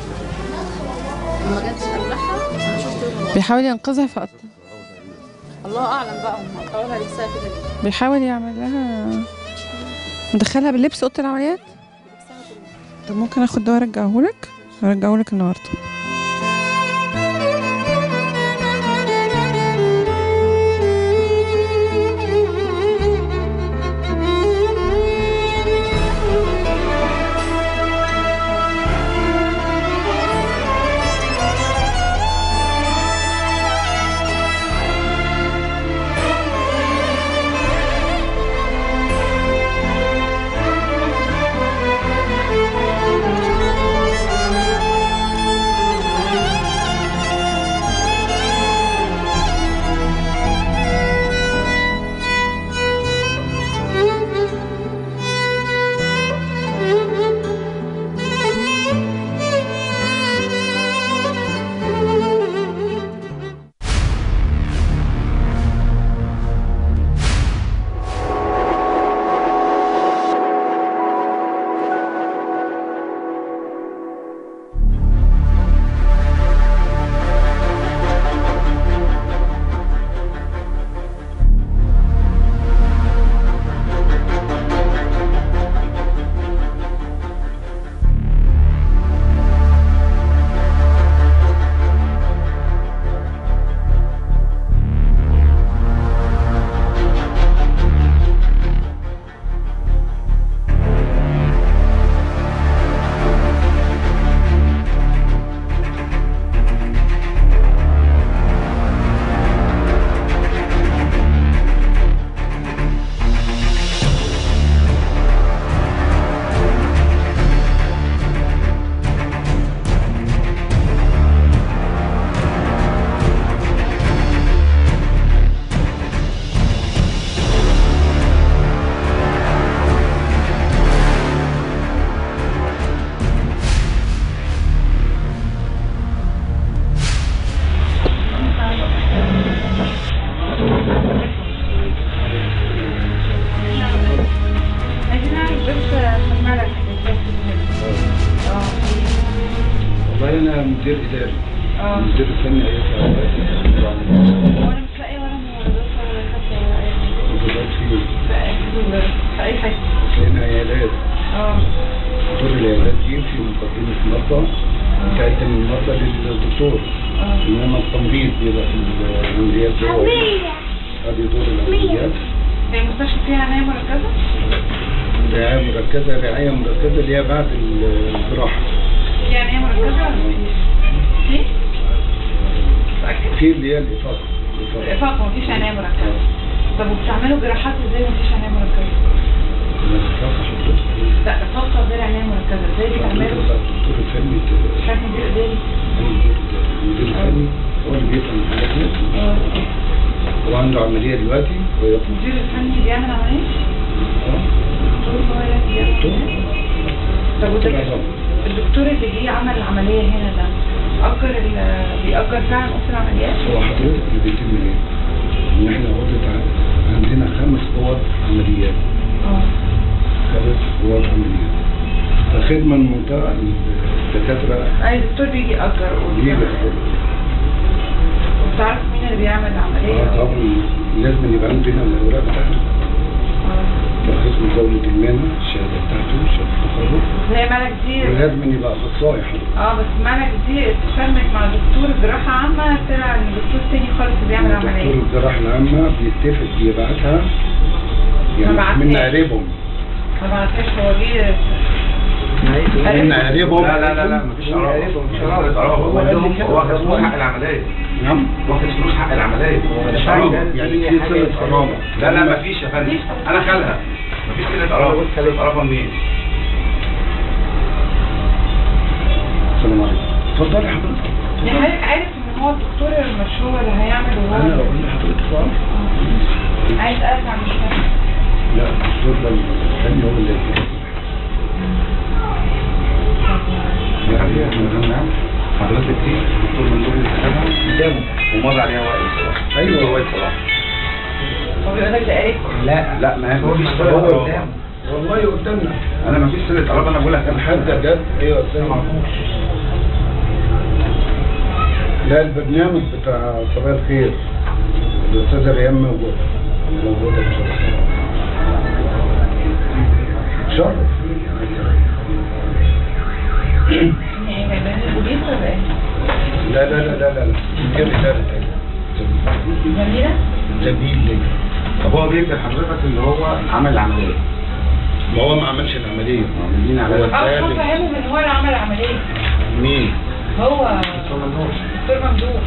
لما جت تقلعها انا شفت يوم الوسط. بيحاول ينقذها فقط الله اعلم بقى هم قطعوا لها لبسها كده ليه بيحاول يعمل لها مدخلها باللبس اوضه العمليات طب ممكن اخد ده وارجعهولك ارجعهولك النهارده والله انا مدير اداري مدير فني اي وانا مش لاقيه ولا ممرضات ولا دكاتره في في اي حاجه هنا عيادات اه دور العيادات دي في مقدمه المرضى بتقدم المرضى للدكتور ان هو لما التمريض بيبقى في العمليات هو هذه دور العمليات هي المستشفى فيها عناية مركزة؟ رعاية مركزة رعاية مركزة اللي هي بعد الجراحة في عناية مركزة ولا في؟ في اللي هي الإفاقة الإفاقة. إفاقة مفيش عناية مركزة طب وبتعملوا جراحات ازاي مفيش عناية مركزة؟ الإفاقة حضرتك لا إفاقة غير عناية مركزة ازاي بتعملوا؟ الدكتور الفني شكل دي قدامي المدير الفني هو اللي بيفهم الحاجات هو عنده عملية دلوقتي ويقوم المدير الفني بيعمل عملية؟ الدكتور هو اللي بيعمل عملية؟ طب والدكتور الدكتور اللي جه عمل العملية هنا ده أجر ال- بيأجر فعلا أوضة العمليات؟ هو حضرتك اللي بيتم ايه؟ ان احنا اوضه ع- عندنا خمس اوض عمليات اه خمس اوض عمليات فخدمه المنطقه الدكاتره أي دكتور بيجي يأجر بيجي أوضة ياخدوا. وبتعرف مين اللي بيعمل العملية؟ اه طبعا لازم يبقى عندنا الاوراق بتاعته ترخيص مزاوله المهنه الشهاده بتاعته شهاده التخرج هي ملك دي ولازم يبقى اخصائي حضرتك اه بس ملك دي اتفهمت مع دكتور جراحة عامة طلع ان دكتور تاني خالص اللي بيعمل دكتور عملية الجراحه العامه بيتفق يبعتها يعني بعتهاش. من قريبهم ما بعتهاش هو جه من قريبهم لا لا لا لا مفيش قرابة مفيش قرابة هو واخد فلوس حق العملية نعم واخد فلوس حق العملية مش قرابة يعني في صلة قرابة لا لا مفيش يا فندم أنا خالها مفيش صلة قرابة صلة قرابة منين؟ السلام عليكم اتفضلي حضرتك يعني حضرتك عارف ان هو الدكتور مش هو اللي هيعمل انا وهو بقول لحضرتك سؤال عايز ارجع مش فاهم لا الدكتور ده الثاني هو اللي يعني نعم حضرتك دي الدكتور مندوب اللي كتبها قدامه ومضى عليها وائل صلاح أيوة. وائل صلاح هو بيقول لك ده قريب لا لا ما هي مفيش صلة هو قرابة قدام والله قدامنا أنا مفيش صلة قرابة أنا بقول لك أنا حد جد ايوه الثاني لا البرنامج بتاع صباح الخير الاستاذه ريان موجوده موجوده بصراحه شرف يعني هيبان البوليس ولا ايه؟ لا لا لا لا لا لا دي رساله جميلة؟ سبيل ليه طب هو بيكتب حضرتك اللي هو عمل العملية ما هو ما عملش العمليه عاملين هو على اه مش الثالث فاهمهم ان هو اللي عمل العملية مين هو دكتور ممدوح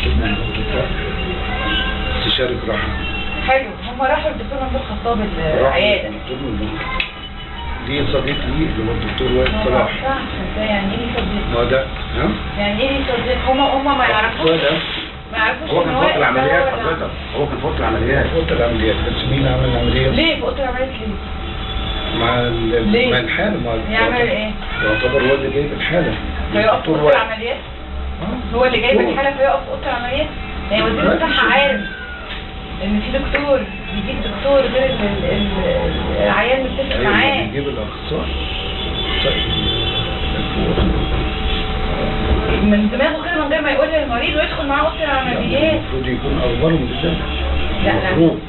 استشاري جراحه حلو هم راحوا للدكتور ممدوح خطاب العيادة دي صديق لي اللي هو الدكتور وائل ما صلاح بعرفش ازاي يعني ايه صديق ما هو ده ها يعني ايه صديق هما هما ما يعرفوش هو ده ما يعرفوش هو ان كان هو فوق العمليات ولا- حضرتك هو كان فوق العمليات فوت العمليات بس مين عمل العمليه ليه في اوضه العمليات ليه؟ مع ال- ليه؟ مع الحاله مع يعمل ايه؟ يعتبر هو اللي جايب الحاله فيقف في الدكتور اوضه وائل. العمليات؟ هو اللي جايب هو. الحاله فيقف في اوضه العمليات؟ يعني وزير الصحه عارف ان في دكتور بيجيب دكتور غير ال- ال- ال- العيان متفق ايوه معاه بيجيب الاخصائي من دماغه كده من غير ما يقول للمريض ويدخل معاه اوضه العمليات المفروض يكون اخباره من الدم لا لا المفروض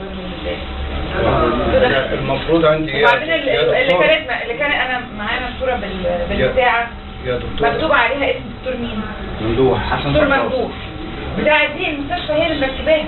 كده. المفروض عندي ايه وبعدين اللي, يا اللي دكتور؟ كانت اللي كان انا معايا مشهوره بال- بالبتاعه يا دكتور مكتوب عليها اسم دكتور مين؟ ممدوح حسن دكتور فتاوى. ممدوح بتاعه دي المستشفى هي اللي مرتباها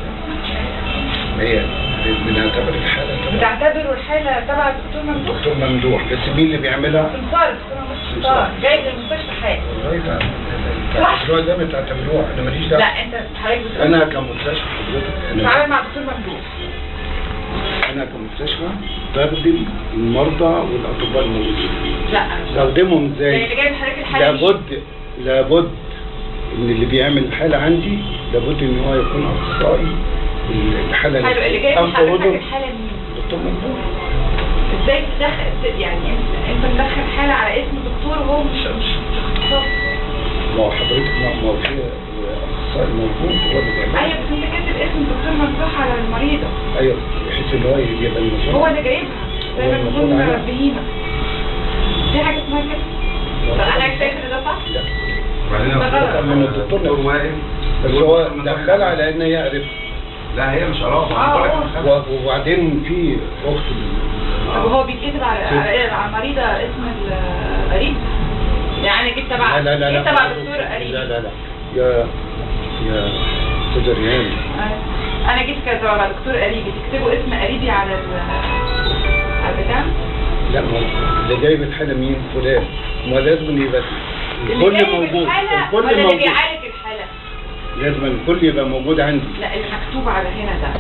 هي بنعتبر الحاله تبع بتعتبروا الحاله تبع الدكتور ممدوح دكتور ممدوح بس مين اللي بيعملها؟ سمسار الدكتور ممدوح سمسار جاي للمستشفى حاجه والله ده الاسبوع ده بتعتبروها انا ماليش دعوه لا انت حضرتك بتقول انا كمستشفى حضرتك تعالى انا مع الدكتور ممدوح انا كمستشفى بخدم المرضى والاطباء الموجودين لا بخدمهم زي ازاي؟ اللي جاي الحالات الحاله دي. لابد لابد ان اللي بيعمل الحاله عندي لابد ان هو يكون اخصائي الحاله حلو اللي جاي أنف حضرتك وأذن. الحاله مين؟ دكتور ممدوح ازاي تدخل يعني انت انت مدخل حاله على اسم دكتور وهو مش مش مش اختصاص ما هو حضرتك ما ما هو في اخصائي موجود هو اللي بيعمل ايوه بس انت كاتب اسم الدكتور ممدوح على المريضه ايوه بحيث ان هو يبقى المسؤول هو اللي جايبها زي ما هو تكون المسؤول عنها. بهيمه دي حاجه اسمها كده طب انا شايف ان ده صح؟ وبعدين ده غلط. من الدكتور الدكتور نفسه. واقف بس هو دخلها على ان هي عرفت لا هي مش قرابة آه، أنا بقول لك آه. أنا خالها. و- وبعدين في اخت طب وهو بيتكتب على على على المريضه اسم القريب يعني جيت تبع لا لا لا جيت لا تبع دكتور قريب لا لا لا يا يا استاذه ريان انا جيت كذا على دكتور قريبي تكتبوا اسم قريبي على ال على البتاع لا ما هو اللي جايب الحاله مين فلان ما لازم يبقى اللي الكل جايب موجود الحالة ولا الكل اللي موجود بيعالج الحالة لازم الكل يبقى موجود عندي لا اللي مكتوب على هنا ده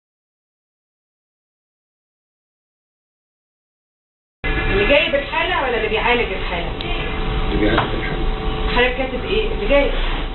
اللي جايب الحالة ولا اللي بيعالج الحالة اللي بيعرف الحاله حضرتك كاتب ايه اللي جايب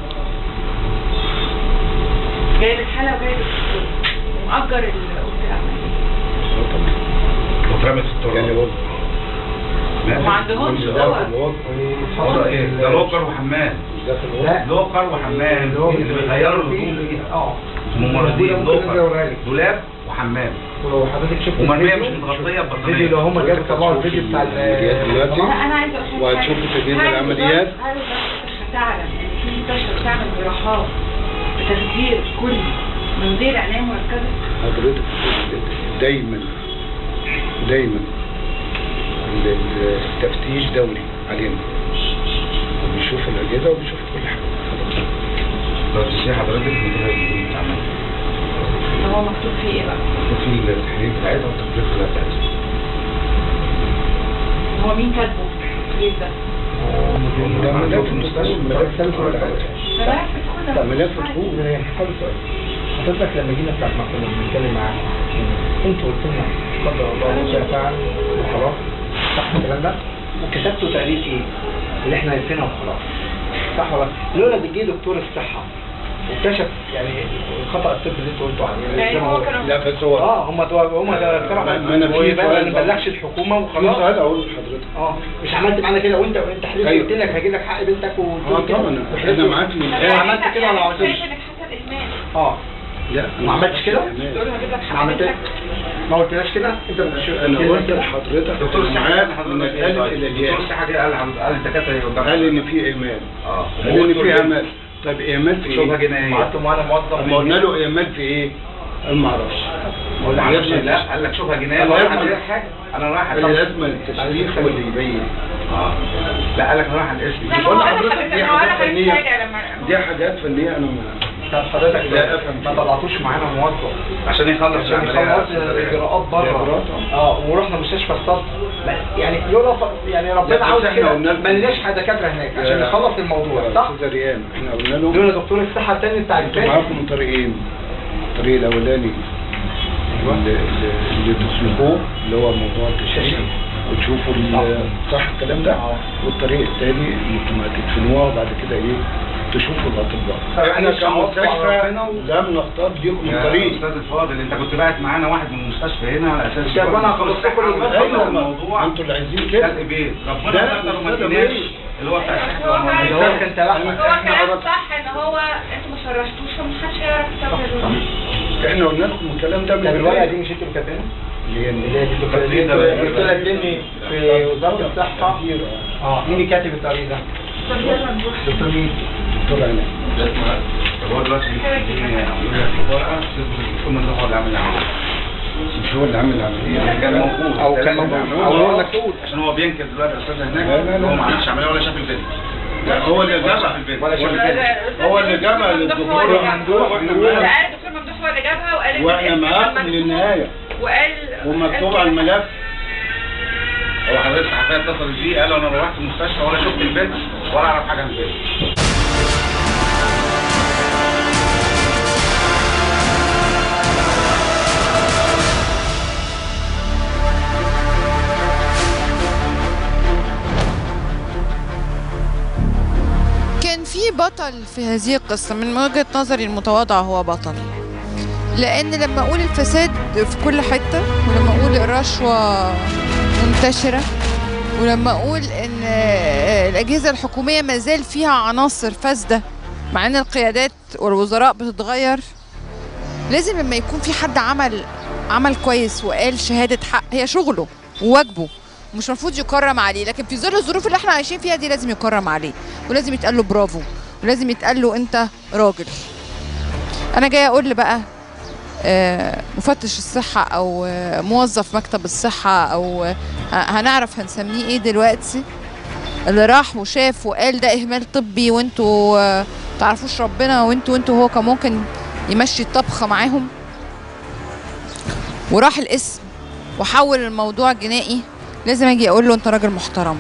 جايب الحالة وجايب الدكتور ومأجر ال- أوضة العملية واترمت في التراب يعني هو وما عندهمش اوض أوضة ايه ده لوكر وحمام لا لوكر وحمام اللي بيغيروا الهدوم فيها اه ممرضين لوكر دولاب وحمام ولو حضرتك شفت ومرميه مش الفيديو- متغطيه الفيديو ببطانيه اللي هم جابوا طبعا الفيديو بتاع ال- دلوقتي لا انا عايزه اقول حاجة. وهتشوفوا تجهيز هل العمليات وزارة- هل وزارة الصحة تعلم ان في مستشفى بتعمل جراحات بتخدير كلي من غير عناية مركزة؟ حضرتك دايما دايما ال- ال- التفتيش دوري علينا وبيشوف الاجهزه وبيشوف كل حاجه بس الشيء حضرتك بتبقى بتعمل طب هو مكتوب فيه ايه بقى؟ وفي التحرير بتاعتها والتطبيق بتاعتها هو مين كاتبه؟ التقرير ده؟ ده ملف المستشفى ملف سلسل ولا حاجه ملف كله لا ملف الحقوق حضرتك لما جينا بتاعت ما كنا بنتكلم معاك انت قلت لنا قدر الله ما شاء فعل وخلاص صح الكلام ده وكتبتوا تقرير ايه اللي احنا عرفناه وخلاص صح ولا لولا بيجي دكتور الصحه واكتشف يعني الخطا الطبي اللي انت قلته عليه يعني زي ما هو كان لا بس هو اه هم هم اخترعوا ما- ما أنا في ويبقى سؤال ما نبلغش الحكومه في وخلاص سؤال اقول لحضرتك اه مش عملت معانا كده وانت وانت حلفت أيوة. قلت لك هجيب لك حق بنتك و اه طبعا احنا معاك من طب الآن. عملت يعني كده ولا ما يعني عملتش؟ شايف انك حسب اهمال اه لا ما عملتش كده؟ تقول له هجيب لك ما حق عملتش بنتك ما قلتلناش كده انت مش انا قلت لحضرتك دكتور الصحة معاك حضرتك من إيه الالف طيب؟ الى دكتور الياء الصحة دي قال قال الدكاترة يقدروا قال ان في اهمال اه قال ان في اهمال طيب اهمال في شبهة ايه؟ جنائية قعدت معانا موظف ما قلنا له اهمال في ايه؟ قال ما اعرفش ولا معلش لا قال لك شبهة جنائية أنا ولا رايح حد على- حاجة انا رايح قال على لي لازم التشريح هو اللي يبين اه لا قال لك انا رايح على الاسم لا ما بقول هو انا لحضرتك حضرتك دي ما هو انا حاجات حضرتك فنية. حاجه لما دي حاجات فنيه انا ما طب حضرتك لا أفهم. ما طلعتوش معانا موظف عشان يخلص عشان يخلص الاجراءات بره الإجراءات، اه ورحنا مستشفى الصدر ما- يعني لولا ف- يعني لا، ربنا بس عاوز إحنا كده قلنا ما لكم- لناش دكاتره هناك عشان يا- نخلص الموضوع يا صح؟ استاذ ريان احنا قلنا له لولا دكتور الصحه الثاني بتاع انتوا الفاتح معاكم من طريقين الطريق الاولاني اللي, اللي اللي تسلكوه اللي هو موضوع التشريح وتشوفوا ال- صح الكلام ده والطريق الثاني انكم هتدفنوها وبعد كده ايه تشوفوا الاطباء احنا معلش، عوض كمستشفى ربنا و- لم نختار ليكم يا الطريق استاذ الفاضل انت كنت باعت معانا واحد من المستشفى هنا على اساس طب أنا خلصت كل الموضوع ايوه الموضوع انتوا اللي عايزين كده خلق بيت ربنا لا، قدر وما ده اديناش بيت. اللي هو بتاع الشحن هو والمعاملات. اللي هو كان تبعنا هو احنا كلام عرفنا صح ان هو انتوا ما شرحتوش فمحدش يعرف يسوي احنا قلنا لكم الكلام ده من طب الورقه البداية. دي مش انتوا اللي كاتبينها؟ اللي هي اللي هي دي الدكتور التقرير اللي ده انتوا- الدكتور الدني في وزاره الصحه اه مين اللي كاتب التقرير ده؟ طب يلا نروح دكتور مين؟ دكتور علاء. طب هو دلوقتي ورقه ثم ده هو اللي عامل العمليه مش هو اللي عامل العمليه كان موجود أو كان موجود. أو هو المسؤول. عشان هو بينكر دلوقتي الاستاذ هناك لا، لا، لا. هو ما عملش عمليه ولا شاف الفيديو لا هو اللي ولا شاف جابها الفيديو ولا شاف لا، الفيديو. لا، هو اللي جابها الدكتور للدكتور ممدوح. ممدوح واحنا لا معانا قال الدكتور ممدوح هو اللي جابها وقال إن واحنا الاسم معاكم كان مكتوب للنهايه وقال ومكتوب على الملف هو حضرتك الصحفيه اتصلت بيه قالوا انا روحت المستشفى ولا شفت البيت ولا اعرف حاجه عن البيت كان في بطل في هذه القصة من وجهة نظري المتواضعة هو بطل لأن لما أقول الفساد في كل حتة ولما أقول الرشوة منتشرة ولما أقول إن آه، الأجهزة الحكومية ما زال فيها عناصر فاسدة مع إن القيادات والوزراء بتتغير لازم لما يكون في حد عمل عمل كويس وقال شهادة حق هي شغله وواجبه مش المفروض يكرم عليه لكن في ظل الظروف اللي احنا عايشين فيها دي لازم يكرم عليه ولازم يتقال له برافو ولازم يتقال له انت راجل انا جايه اقول بقى آه، مفتش الصحة أو آه، موظف مكتب الصحة أو آه، هنعرف هنسميه إيه دلوقتي اللي راح وشاف وقال ده إهمال طبي وانتوا آه، تعرفوش ربنا وانتوا وانتوا هو كان ممكن يمشي الطبخه معاهم وراح الاسم وحول الموضوع جنائي لازم اجي اقول له انت راجل محترم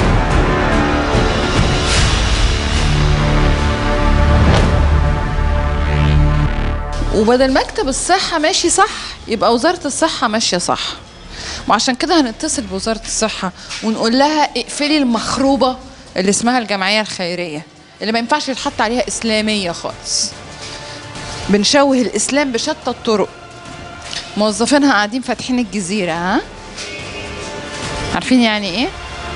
وبدل مكتب الصحة ماشي صح يبقى وزارة الصحة ماشية صح وعشان كده هنتصل بوزارة الصحة ونقول لها اقفلي المخروبة اللي اسمها الجمعية الخيرية اللي ما ينفعش يتحط عليها إسلامية خالص بنشوه الإسلام بشتى الطرق موظفينها قاعدين فاتحين الجزيرة ها عارفين يعني ايه؟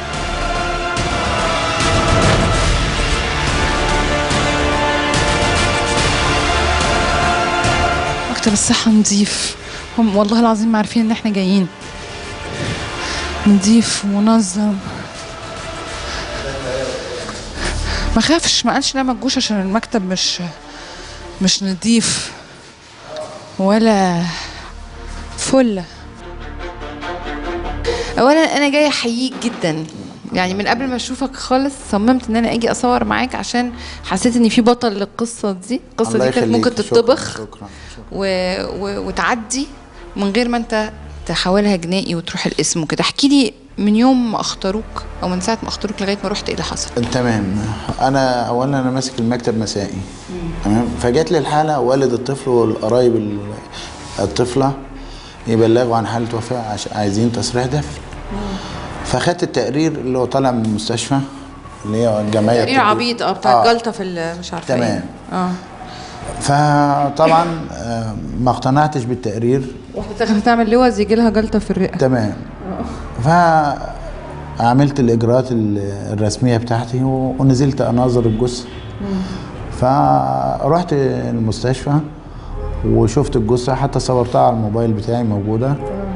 مكتب الصحة نظيف هم والله العظيم ما عارفين ان احنا جايين نظيف ومنظم ما خافش ما قالش لا ما تجوش عشان المكتب مش مش نظيف ولا فل اولا انا جايه احييك جدا يعني من قبل ما اشوفك خالص صممت ان انا اجي اصور معاك عشان حسيت ان في بطل للقصه دي القصه الله دي كانت ممكن يخليك. شكراً، تطبخ شكرا و... و... وتعدي من غير ما انت تحولها جنائي وتروح الاسم وكده احكي لي من يوم ما اختاروك او من ساعه ما اختاروك لغايه ما رحت ايه اللي حصل تمام انا اولا انا ماسك المكتب مسائي تمام فجات لي الحاله والد الطفل والقرايب ال- الطفله يبلغوا عن حاله وفاه عش... عايزين تصريح دفن فخدت التقرير اللي هو طالع من المستشفى اللي هي الجمعيه تقرير الطبية. عبيط اه بتاع آه. الجلطه في ال- مش عارفه تمام. ايه اه فطبعا آه، ما اقتنعتش بالتقرير واحده دخلت تعمل لوز يجي لها جلطه في الرئه تمام فعملت الاجراءات ال- الرسميه بتاعتي و- ونزلت اناظر الجثه فرحت المستشفى وشفت الجثه حتى صورتها على الموبايل بتاعي موجوده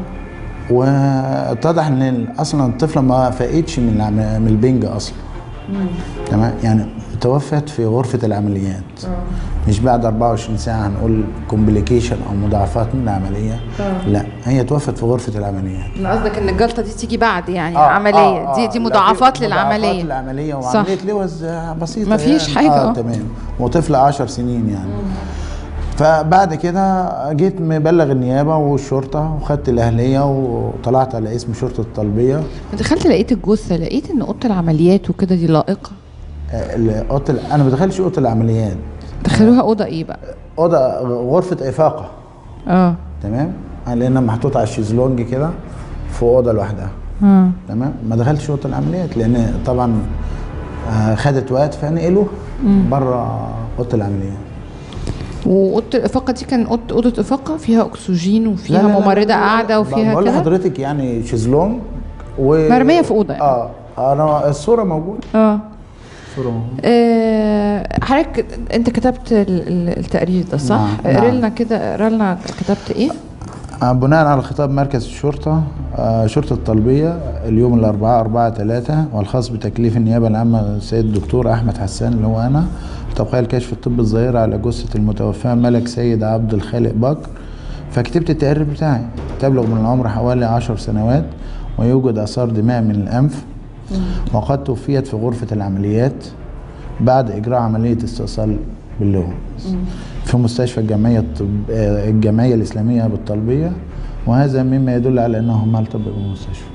واتضح ان اصلا الطفله ما فاقتش من العم- من البنج اصلا تمام يعني توفت في غرفه العمليات مش بعد 24 ساعه هنقول كومبليكيشن او مضاعفات من العمليه آه. لا هي توفت في غرفه العمليات انا قصدك ان الجلطه دي تيجي بعد يعني آه، العمليه آه، دي آه. دي لا، مضاعفات دي للعمليه مضاعفات للعمليه صح. وعمليه لوز آه، بسيطه مفيش يعني. حاجة، اه آه. تمام وطفل 10 سنين يعني فبعد كده جيت مبلغ النيابه والشرطه وخدت الاهليه وطلعت على اسم شرطه الطلبيه دخلت لقيت الجثه لقيت ان اوضه العمليات وكده دي لائقه آه، ال- اوضه ال- انا ما بدخلش اوضه العمليات دخلوها اوضه ايه بقى اوضه غرفه افاقه اه تمام لانها محطوطه على الشيزلونج كده في اوضه لوحدها اه تمام ما دخلتش اوضه العمليات لان طبعا آه، خدت وقت فنقلوه مم. بره اوضه العمليات واوضه الافاقه دي كان اوضه اوضه افاقه فيها اكسجين وفيها لا، لا، لا، ممرضه لا، لا، لا. قاعده وفيها بقول كده لحضرتك يعني شيزلونج و مرمية في أوضة يعني. اه انا الصوره موجوده اه الصوره موجوده آه، حضرتك انت كتبت ال- ال- التقرير ده صح؟ نعم، اقرا نعم. لنا كده اقرا لنا كتبت ايه؟ آه، بناء على خطاب مركز الشرطة آه، شرطة الطلبية اليوم الأربعاء أربعة ثلاثة والخاص بتكليف النيابة العامة السيد الدكتور أحمد حسان اللي هو أنا توقيع الكشف الطبي الظاهرة على جثة المتوفاة ملك سيد عبد الخالق بكر فكتبت التقرير بتاعي تبلغ من العمر حوالي عشر سنوات ويوجد آثار دماء من الأنف وقد توفيت في غرفة العمليات بعد إجراء عملية استئصال باللون في مستشفى الجمعية الطب... آه، الجمعية الإسلامية بالطلبية وهذا مما يدل على أنه مال طب بالمستشفى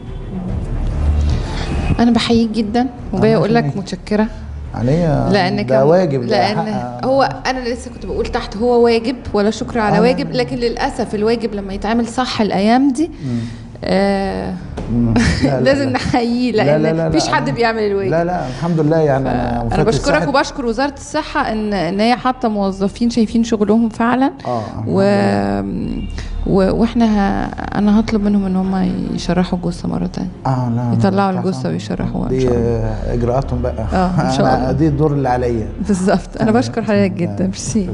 انا بحييك جدا وجايه الله اقول لك يخليك. متشكره عليا لان ده كان واجب ده لان حق- هو انا لسه كنت بقول تحت هو واجب ولا شكر على آه، لا، واجب لكن للاسف الواجب لما يتعمل صح الايام دي آه مم. لا، لا، لازم لا. نحييه لا، لان لا، لا، مفيش لا. حد بيعمل الواجب لا لا الحمد لله يعني أنا انا وفاة بشكرك الصحة- وبشكر وزاره الصحه ان ان هي حاطه موظفين شايفين شغلهم فعلا اه و... و... واحنا ه... انا هطلب منهم ان هم يشرحوا الجثه مره تانية اه لا يطلعوا لا، الجثه ويشرحوها ان دي شاء الله آه، اجراءاتهم بقى آه، إن شاء أنا الله. دي الدور اللي عليا بالظبط انا بشكر حضرتك جدا ميرسي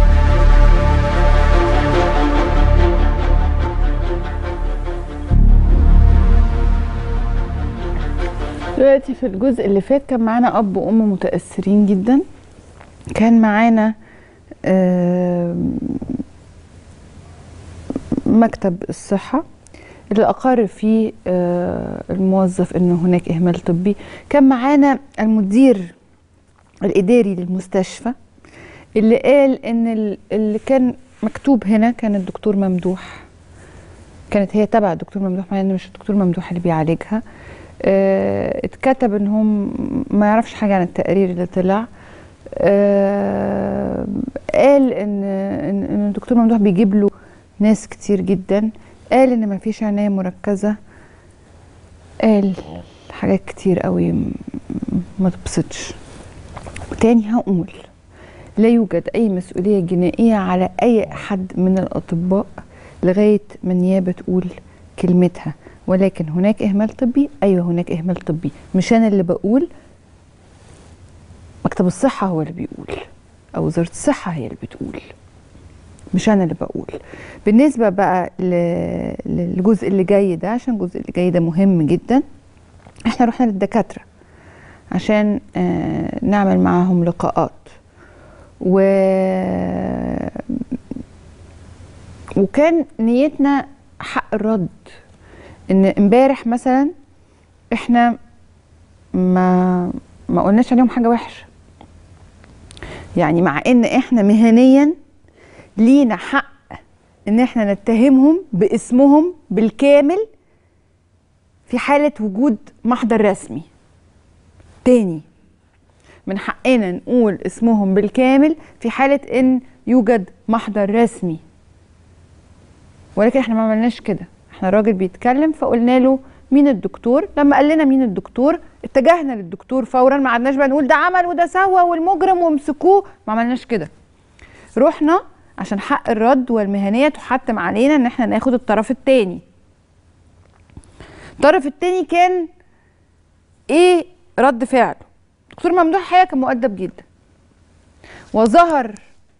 دلوقتي في الجزء اللي فات كان معانا اب وام متاثرين جدا كان معانا آم، مكتب الصحه اللي اقر فيه آه، الموظف ان هناك اهمال طبي كان معانا المدير الاداري للمستشفى اللي قال ان ال- اللي كان مكتوب هنا كان الدكتور ممدوح كانت هي تبع الدكتور ممدوح مع ان مش الدكتور ممدوح اللي بيعالجها آه، اتكتب ان هم ما يعرفش حاجه عن التقرير اللي طلع آه، قال ان ان إن الدكتور ممدوح بيجيب له ناس كتير جدا قال ان ما فيش عنايه مركزه قال حاجات كتير قوي م- ما تبسطش وتاني هقول لا يوجد اي مسؤوليه جنائيه على اي حد من الاطباء لغايه ما النيابه تقول كلمتها ولكن هناك اهمال طبي ايوه هناك اهمال طبي مش انا اللي بقول مكتب الصحه هو اللي بيقول او وزاره الصحه هي اللي بتقول مش انا اللي بقول بالنسبه بقى ل- للجزء اللي جاي ده عشان الجزء اللي جاي ده مهم جدا احنا رحنا للدكاتره عشان آه، نعمل معاهم لقاءات و وكان نيتنا حق الرد ان امبارح مثلا احنا ما ما قلناش عليهم حاجه وحشه يعني مع ان احنا مهنيا لينا حق ان احنا نتهمهم باسمهم بالكامل في حاله وجود محضر رسمي تاني من حقنا نقول اسمهم بالكامل في حالة ان يوجد محضر رسمي ولكن احنا ما عملناش كده احنا الراجل بيتكلم فقلنا له مين الدكتور لما قال لنا مين الدكتور اتجهنا للدكتور فورا ما قعدناش بقى نقول ده عمل وده سوى والمجرم وامسكوه ما عملناش كده رحنا عشان حق الرد والمهنية تحتم علينا ان احنا ناخد الطرف التاني الطرف التاني كان ايه رد فعله دكتور ممدوح الحقيقه كان مؤدب جدا وظهر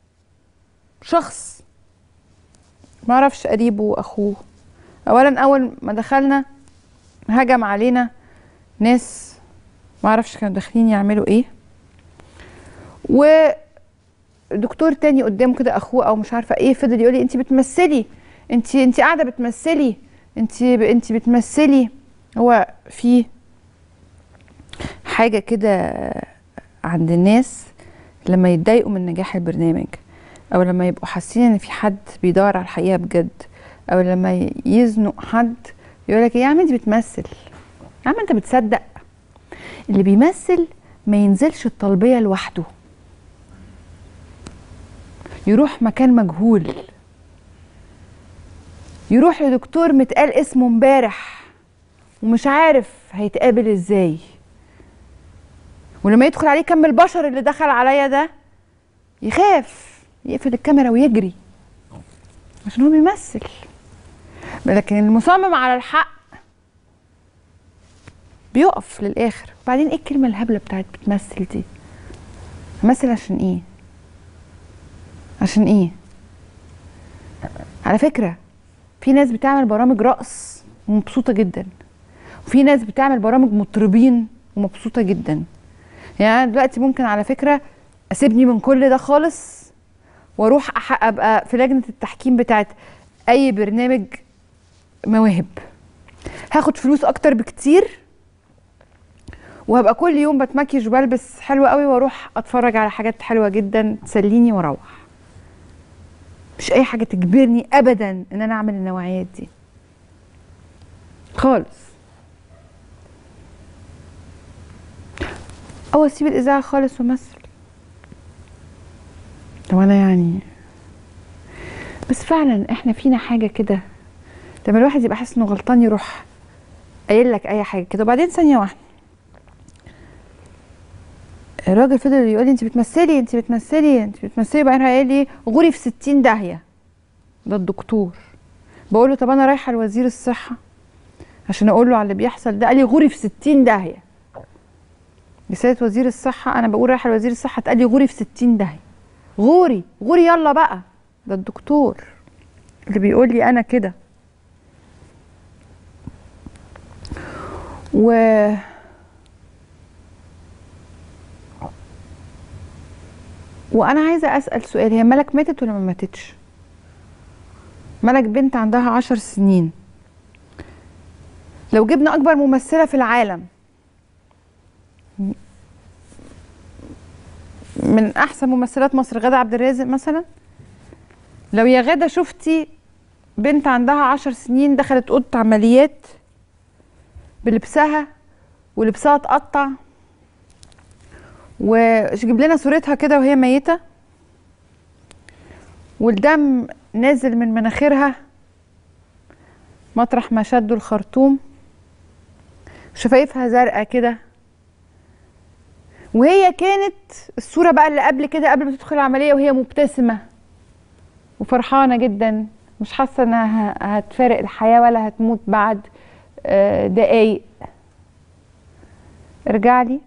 شخص ما اعرفش قريبه واخوه اولا اول ما دخلنا هجم علينا ناس ما اعرفش كانوا داخلين يعملوا ايه ودكتور تاني قدامه كده اخوه او مش عارفه ايه فضل يقول لي انت بتمثلي انت انت قاعده بتمثلي انت انت بتمثلي هو في حاجه كده عند الناس لما يتضايقوا من نجاح البرنامج او لما يبقوا حاسين ان في حد بيدور على الحقيقه بجد او لما يزنق حد يقول لك يا عم انت بتمثل يا عم انت بتصدق اللي بيمثل ما ينزلش الطلبيه لوحده يروح مكان مجهول يروح لدكتور متقال اسمه امبارح ومش عارف هيتقابل ازاي ولما يدخل عليه كم البشر اللي دخل عليا ده يخاف يقفل الكاميرا ويجري عشان هو بيمثل لكن المصمم على الحق بيقف للاخر وبعدين ايه الكلمه الهبله بتاعت بتمثل دي امثل عشان ايه عشان ايه على فكره في ناس بتعمل برامج رقص ومبسوطه جدا وفي ناس بتعمل برامج مطربين ومبسوطه جدا يعني أنا دلوقتي ممكن على فكره اسيبني من كل ده خالص واروح أح- ابقى في لجنه التحكيم بتاعت اي برنامج مواهب هاخد فلوس اكتر بكتير وهبقى كل يوم بتمكيج وبلبس حلو قوي واروح اتفرج على حاجات حلوه جدا تسليني واروح مش اي حاجه تجبرني ابدا ان انا اعمل النوعيات دي خالص او اسيب الاذاعه خالص وامثل طب انا يعني بس فعلا احنا فينا حاجه كده لما الواحد يبقى حاسس انه غلطان يروح قايل لك اي حاجه كده وبعدين ثانيه واحده الراجل فضل يقول لي انت بتمثلي انت بتمثلي انت بتمثلي بعدين قال لي غوري في 60 داهيه ده الدكتور بقول له طب انا رايحه لوزير الصحه عشان اقول له على اللي بيحصل ده قال لي غوري في 60 داهيه رساله وزير الصحه انا بقول رايحه لوزير الصحه اتقال لي غوري في 60 داهيه غوري غوري يلا بقى ده الدكتور اللي بيقول لي انا كده و وانا عايزه اسال سؤال هي ملك ماتت ولا ما ماتتش ملك بنت عندها عشر سنين لو جبنا اكبر ممثله في العالم من احسن ممثلات مصر غادة عبد الرازق مثلا لو يا غادة شفتي بنت عندها عشر سنين دخلت اوضه عمليات بلبسها ولبسها اتقطع وجيب لنا صورتها كده وهي ميته والدم نازل من مناخيرها مطرح ما شدوا الخرطوم شفايفها زرقاء كده وهي كانت الصورة بقى اللي قبل كده قبل ما تدخل العملية وهي مبتسمة وفرحانة جدا مش حاسة انها ه- هتفارق الحياة ولا هتموت بعد آه، دقايق ارجع لي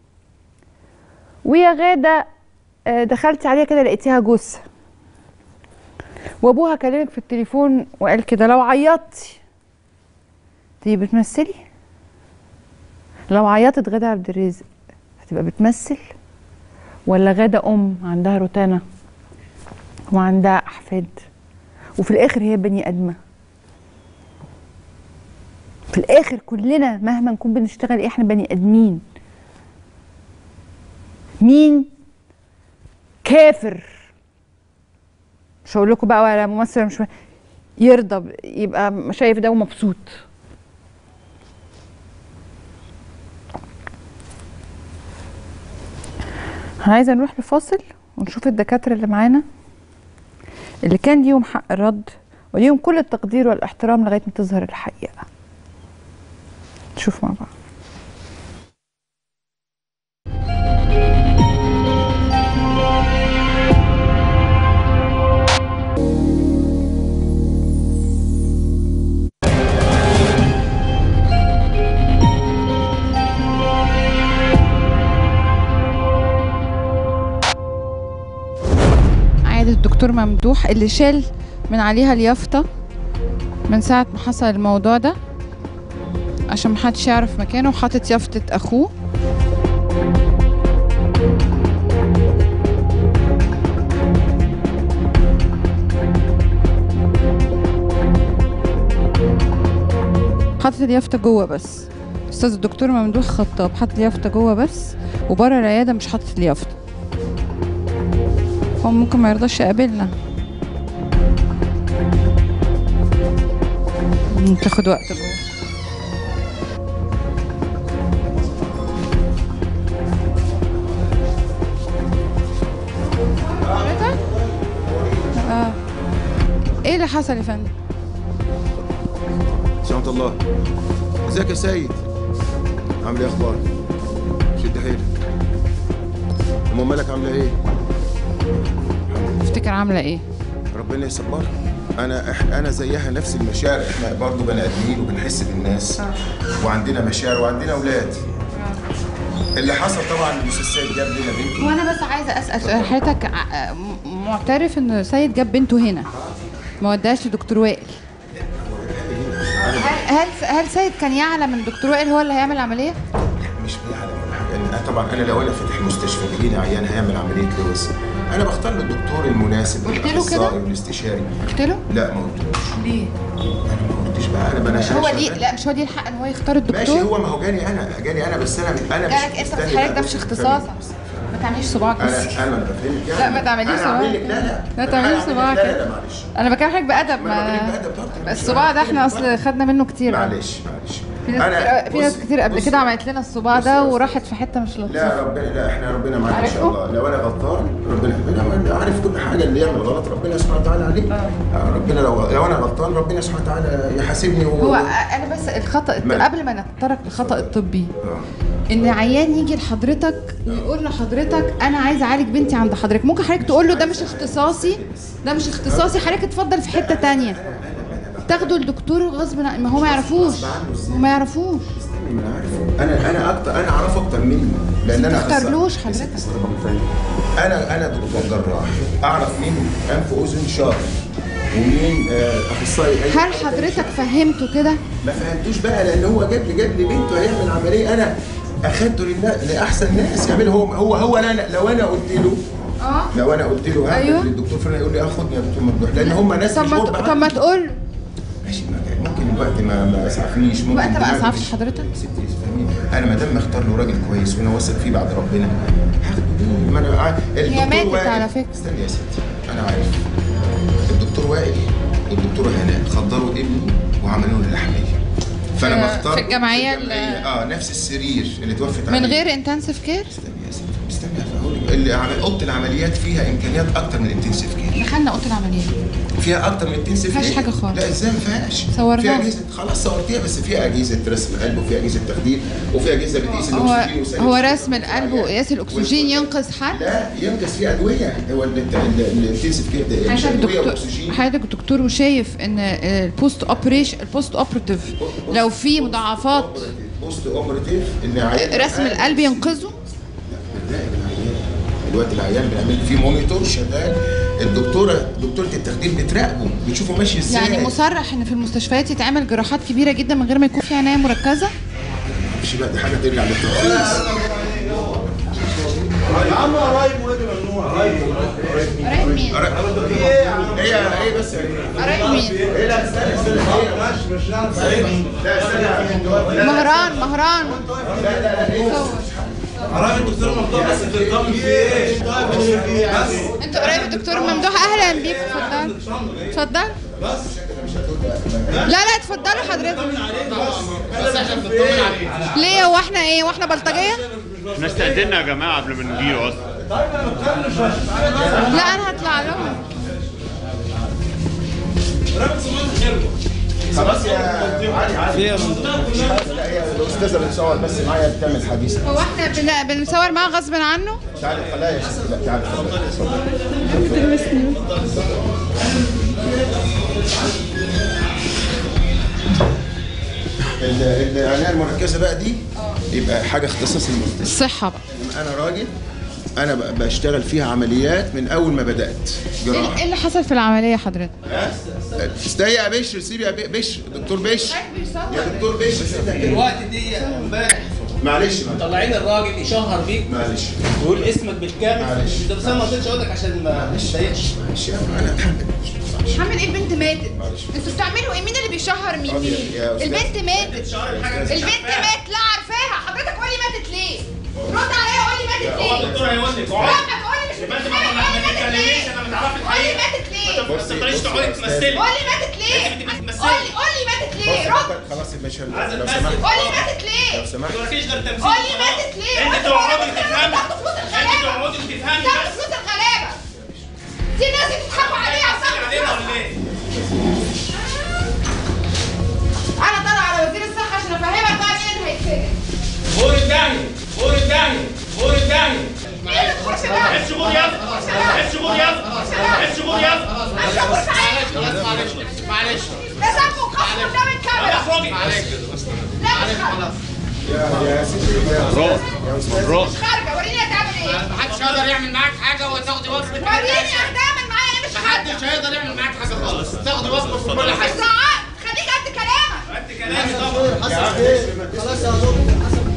ويا غادة آه، دخلتي عليها كده لقيتيها جثة وابوها كلمك في التليفون وقال كده لو عيطتي تبقي بتمثلي لو عيطت غادة عبد الرازق هتبقى بتمثل ولا غادة أم عندها روتانا وعندها أحفاد وفي الآخر هي بني آدمة في الآخر كلنا مهما نكون بنشتغل إيه إحنا بني آدمين مين كافر مش هقول لكم بقى ولا ممثل مش يرضى ب- يبقى شايف ده ومبسوط عايزه نروح لفاصل ونشوف الدكاتره اللي معانا اللي كان ليهم حق الرد وليهم كل التقدير والاحترام لغايه ما تظهر الحقيقه نشوف مع بعض عيادة الدكتور ممدوح اللي شال من عليها اليافطة من ساعة ما حصل الموضوع ده عشان محدش يعرف مكانه وحاطط يافطة أخوه حاطط اليافطة جوه بس أستاذ الدكتور ممدوح خطاب حاطط اليافطة جوه بس وبره العيادة مش حاطط اليافطة هو ممكن ما يرضاش يقابلنا مم، تاخد وقت جوه حضرتك؟ اه ايه اللي حصل يا فندم؟ سلامة الله ازيك يا سيد عامل ايه اخبارك شد حيلك ام مالك عامله ايه تفتكر عامله ايه؟ ربنا يصبرها انا إح- انا زيها نفس المشاعر احنا برضه بني ادمين وبنحس بالناس وعندنا مشاعر وعندنا اولاد اللي حصل طبعا الاستاذ سيد جاب لنا بنته وانا بس عايزه اسال سؤال حضرتك ع- م- معترف ان سيد جاب بنته هنا ما وداش لدكتور وائل هل هل هل سيد كان يعلم ان دكتور وائل هو اللي هيعمل عمليه؟ مش بيعلم ولا حاجه أنا- طبعا انا لو انا فاتح مستشفى بيجيني عيان هيعمل عمليه لوز انا بختار له الدكتور المناسب قلت له كده؟ الاخصائي والاستشاري قلت له؟ لا ما قلتلوش ليه؟ ما قلتش بقى انا بنا مش هو ليه لا مش هو ليه الحق ان هو يختار الدكتور؟ ماشي هو ما هو جاني انا جاني انا بس انا انا مش جالك انت مستني في حضرتك ده بقى مش بص اختصاصك ما تعمليش صباعك بس انا انا بفهمك يعني لا ما تعمليش انا اعمل صباعك لك لا لا لا أنا تعمليش أعمل لك صباعك لا لا لا معلش انا بكلم حضرتك بادب ما أنا ما بكلمك بأدب برضه. بس الصباع ده احنا اصل خدنا منه كتير معلش معلش في ناس أنا- كتير في ناس بص- كتير قبل بص- كده عملت لنا الصباع ده وراحت في حته مش لطيفه لا ربنا لا احنا ربنا معانا ان شاء عارفه؟ الله لو انا غلطان ربنا ربنا عارف كل حاجه اللي يعمل غلط ربنا سبحانه وتعالى عليه آه، ربنا لو لو انا غلطان ربنا سبحانه وتعالى يحاسبني و... هو انا بس الخطا ما- قبل ما نتطرق للخطا الطبي ان عيان يجي لحضرتك يقول لحضرتك انا عايز اعالج بنتي عند حضرتك ممكن حضرتك تقول له ده مش اختصاصي ده مش اختصاصي حضرتك اتفضل في حته تانية تاخده الدكتور غصب عن ما هو ما يعرفوش هو ما يعرفوش انا انا اكتر انا اعرفه اكتر منه لان انا أخصائي. تختارلوش حضرتك انا انا دكتور جراح اعرف مين انف واذن شاطر ومين آه، اخصائي أي هل حضرتك فهمته كده ما فهمتوش بقى لان هو جاب لي جاب لي بنته هيعمل عمليه انا اخدته للنا- لاحسن ناس يعمل هو هو هو انا لو انا قلت له اه لو انا قلت له هعمل أيوه. للدكتور فلان يقول لي اه خدني يا دكتور ممدوح لان هم ناس طب مش ما قرب ت- طب ما تقول له. ماشي ما- ممكن الوقت ما ما اسعفنيش ممكن الوقت ما دماغي اسعفش مش- حضرتك ستي فاهمين انا ما دام مختار له راجل كويس وانا واثق فيه بعد ربنا هاخده ما انا عارف هي الدكتور ماتت وائل- على فكرة. استني يا ستي انا عارف الدكتور وائل والدكتوره هناء خدروا ابني وعملوا له لحميه فانا في- بختار في الجمعية ال- اه نفس السرير اللي توفت من عليه. غير انتنسيف كير استني هقول لك. اللي عمل اوضه العمليات فيها امكانيات اكتر من الانتنسيف كير دخلنا اوضه العمليات فيها اكتر من الانتنسيف ما فيهاش كير. حاجة خالص. لا ازاي ما فيهاش صورناها. فيها اجهزه خلاص صورتيها بس فيها اجهزه رسم قلب وفيها اجهزه تخدير وفيها اجهزه بتقيس هو الاكسجين وثاني هو أكسيد رسم القلب وقياس الاكسجين ينقذ حد لا ينقص فيه ادويه هو الانتنسيف كير ده مش حضرتك ادويه دكتور واكسجين حضرتك دكتور وشايف ان البوست اوبريشن البوست اوبراتيف لو في مضاعفات بوست اوبراتيف ان عيان رسم القلب ينقذه بنراقب العيان دلوقتي العيان بنعمل فيه مونيتور شغال الدكتوره دكتوره التخدير بتراقبه بتشوفه ماشي ازاي يعني مصرح ان في المستشفيات يتعمل جراحات كبيره جدا من غير ما يكون في عنايه مركزه مش بقى دي حاجه ترجع للترخيص يا عم قرايب واجي ممنوع قرايب قرايب مين؟ هي هي بس قرايب مين؟ هي لا استنى استنى هي مش مش نعرف لا استنى مهران مهران لا لا لا قرايب الدكتور ممدوح بس بتطمن في ايه؟ طيب في ايه بس انت قريب الدكتور ممدوح اهلا بيك اتفضل اتفضل بس لا لا اتفضلوا حضرتك بس احنا بنطمن عليك ليه هو احنا ايه واحنا بلطجيه احنا استأذنا يا جماعة قبل ما نجيله أصلا طيب انا بتكلم بس لا انا هطلع لهم رابط سمعت حلوه خلاص يا علي علي يا ممدوح لا هي الاستاذه بتصور بس معايا بتعمل حديث هو احنا بن- بنصور معاه غصب عنه تعالي خلاها يا ستي لا تعالي اتفضلي ال- العنايه المركزه بقى دي يبقى حاجه اختصاص المستشفى الصحه بقى انا راجل انا ب- بشتغل فيها عمليات من اول ما بدات ايه جراحه ايه اللي حصل في العمليه حضرتك استنى يا بشر سيب يا ب- بشر دكتور بشر يا دكتور بشر الوقت دي امبارح معلش معلش مطلعين الراجل يشهر بيك معلش ويقول اسمك بالكامل معلش. ده بس انا ما قلتش اقول لك عشان ما تضايقش معلش انا اتحمل محمد ايه البنت ماتت انتوا بتعملوا ايه مين اللي بيشهر مين طب يا- مين يا أستاذ. البنت ماتت البنت مات لا عارفاها حضرتك قولي ماتت ليه رد عليا قولي ماتت ليه هو الدكتور هيقول لك لا اقعد قولي مش يبقى انت متخيلة، ما قولي ما ماتت تتكلميش ليه انا متعرف قولي الحقيقه ماتت ليه ما تفضليش تقعدي تمثلي قولي ماتت ليه قولي قولي ماتت ليه رد خلاص يا باشا عايز لو أتمثل. سمحت قولي ماتت ليه لو سمحت ما فيش غير تمثيل قولي ماتت ليه انت وانت تقعدي بتاخدوا تفهمي فلوس انت الغلابه تقعدي تفهمي بتاخدوا بس فلوس الغلابه دي ناس بتضحكوا عليها وبتاخدوا علينا فلوسها. ولا ايه؟ انا طالعه على وزير الصحه عشان افهمك بقى مين اللي هيتسجن فور الداهية فور الداهية فور الداهية مين اللي تخش بقى عيب شغول يلا عيب شغول يلا عيب شغول يلا انا مش هقول في عينك معلش معلش ده ذنبه وقصه قدام الكاميرا اخرجي لا مش خارجه يا ستي يا مبروك مبروك مش خارجه وريني هتعمل ايه محدش هيقدر يعمل معاك حاجه وتاخدي وصفه وريني هتعمل معايا ايه مش خارجه محدش هيقدر يعمل معاك حاجه خالص تاخدي وصفه في كل مش حاجه زعقت خليك قد كلامك قد كلامي طبعا خلاص يا دكتور حسب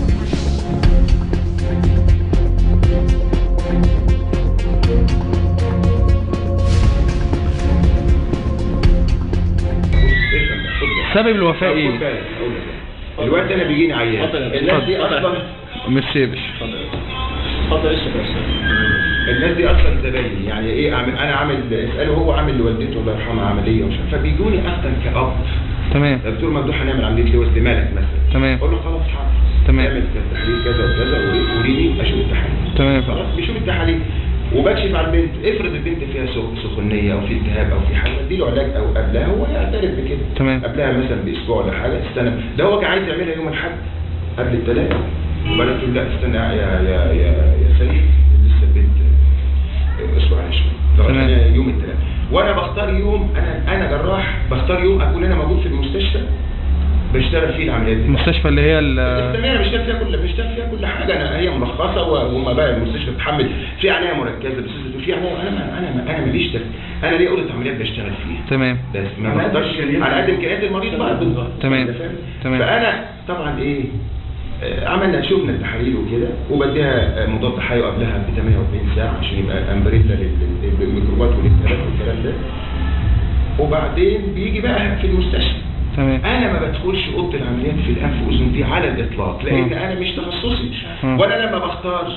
سبب الوفاة ايه؟ الوقت انا بيجيني عيان الناس دي اصلا مش سيبش اتفضل اشرب يا استاذ الناس دي اصلا زبايني يعني ايه اعمل انا عامل اساله هو عامل لوالدته الله يرحمها عمليه ومش عارف فبيجوني اصلا كاب تمام يا دكتور ممدوح هنعمل عمليه لوز دماغك مثلا تمام اقول له خلاص حاضر تمام. اعمل كذا تحليل كذا وكذا وري- وريني اشوف التحاليل تمام خلاص بيشوف التحاليل وبكشف على البنت افرض البنت فيها سخ- سخونيه او في التهاب او في حاجه اديله علاج او قبلها هو يعترف بكده تمام. قبلها مثلا باسبوع ولا حاجه استنى ده هو كان عايز يعملها يوم الاحد قبل الثلاث وبعدين قلت له لا استنى يا يا يا يا سيد لسه البنت اسبوع على شويه تمام. أنا يوم الثلاث وانا بختار يوم انا انا جراح بختار يوم اكون انا موجود في المستشفى بشتغل فيه العمليات دي المستشفى اللي هي ال- التمرين بشتغل فيها كل بشتغل فيها كل حاجه انا هي ملخصه وهم بقى المستشفى بتحمل في عنايه مركزه بس في عنايه انا ما انا ما انا ماليش ده انا ليه اوضه عمليات بشتغل فيها تمام بس ما بقدرش على قد امكانيات المريض بقى بالظبط تمام. أنت فاهم؟ تمام. فانا طبعا ايه آه، عملنا شفنا التحاليل وكده وبديها آه، مضاد حيوي قبلها ب 48 ساعه عشان يبقى امبريلا لل- للميكروبات والالتهابات والكلام ده وبعدين بيجي بقى في المستشفى تمام انا ما بدخلش اوضه العمليات في الانف واذن دي على الاطلاق لان مم. انا مش تخصصي مم. وانا لما بختار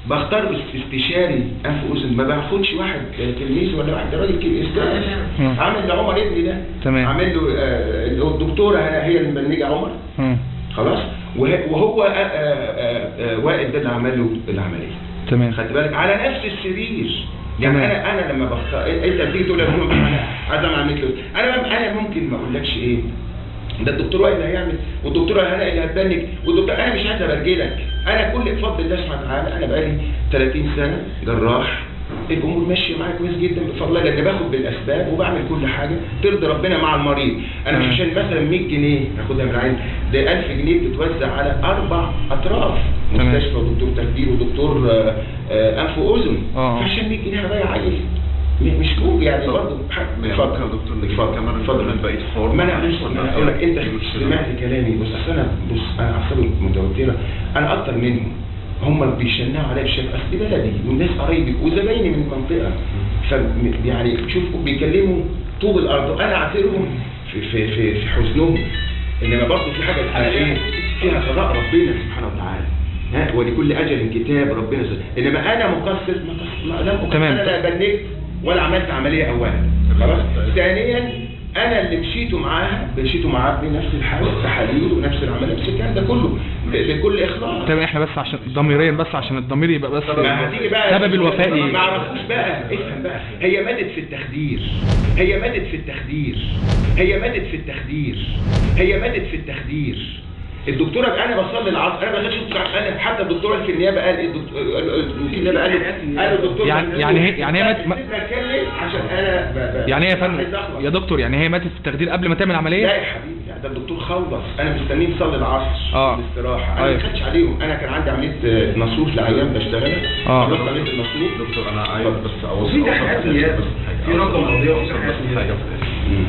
بختار بس- استشاري انف واذن ما باخدش واحد آه، تلميذ ولا واحد راجل كبير استاذ مم. عامل لعمر ابني ده تمام. عامل له آه، الدكتوره هنا هي المبنجه عمر مم. خلاص وه- وهو آه، آه، آه، وائل ده اللي عمل له العمليه تمام خدت بالك على نفس السرير يعني تمام. انا انا لما بختار انت بتيجي تقول لي يا محمد انا عايز اعمل مثله انا انا ممكن ما اقولكش ايه ده الدكتور وائل اللي هيعمل والدكتوره هنا اللي هتبنك والدكتور انا مش عايز ابرجلك انا كل بفضل الله سبحانه وتعالى انا بقالي 30 سنه جراح الامور ماشيه معايا كويس جدا بفضل الله لان باخد بالاسباب وبعمل كل حاجه ترضي ربنا مع المريض انا مش عشان مثلا 100 جنيه هاخدها من العين ده 1000 جنيه بتتوزع على اربع اطراف تمام. مستشفى ودكتور تخدير ودكتور آه، آه، انف واذن اه. فعشان 100 جنيه هضيع عيل م- مش ممكن يعني برضه اتفضل يا دكتور اتفضل كمان اتفضل من بقيه الحوار ما انا بص ما انا اقول لك انت سمعت كلامي بس اصل انا بص انا اعصابي متوتره انا اكتر منهم هم بيشنعوا عليا بشكل اصل دي بلدي والناس قرايبي وزمايلي من المنطقه ف يعني شوفوا بيكلموا طوب الارض وانا اعتبرهم في في في, في حزنهم انما برضه في حاجه اسمها ايه؟ فيها قضاء ربنا سبحانه وتعالى ها ولكل اجل كتاب ربنا سبحانه. انما انا مقصر ما قص- ما لم أقصر. تمام. انا لا بنيت ولا عملت عمليه اولا خلاص ثانيا انا اللي مشيته معاها مشيته معاها بنفس الحاله تحاليل ونفس العمليه بس الكلام ده كله ب- بكل اخلاص طب احنا بس عشان ضميريا بس عشان الضمير يبقى بس ما هتيجي بقى سبب الوفاة ما ايه؟ اعرفوش بقى افهم بقى هي مادت في التخدير هي مادت في التخدير هي مادت في التخدير هي مادت في التخدير الدكتوره انا بصلي العصر انا ما بقدرش انا حتى الدكتوره اللي في النيابه قال إيه الدكتور الوكيل النيابه قال له- قال الدكتور يعني- يعني هي- يعني هي مات- بتكلم عشان انا ب- ب- يعني ايه يا عايز فندم أخلص. يا دكتور يعني هي ماتت في التخدير قبل ما تعمل لا عمليه يا حبيبي لا، ده الدكتور خلص انا مستنيه نصلي العصر اه. الاستراحه انا أيوة. ما خدتش عليهم انا كان عندي عمليه آه، نصوص لعيان بشتغلها اه. خلصت عمليه النصوص دكتور انا عايز بس اوصل في تحقيقات نيابة. في رقم قضيه اوصل بس حاجه في الآخر.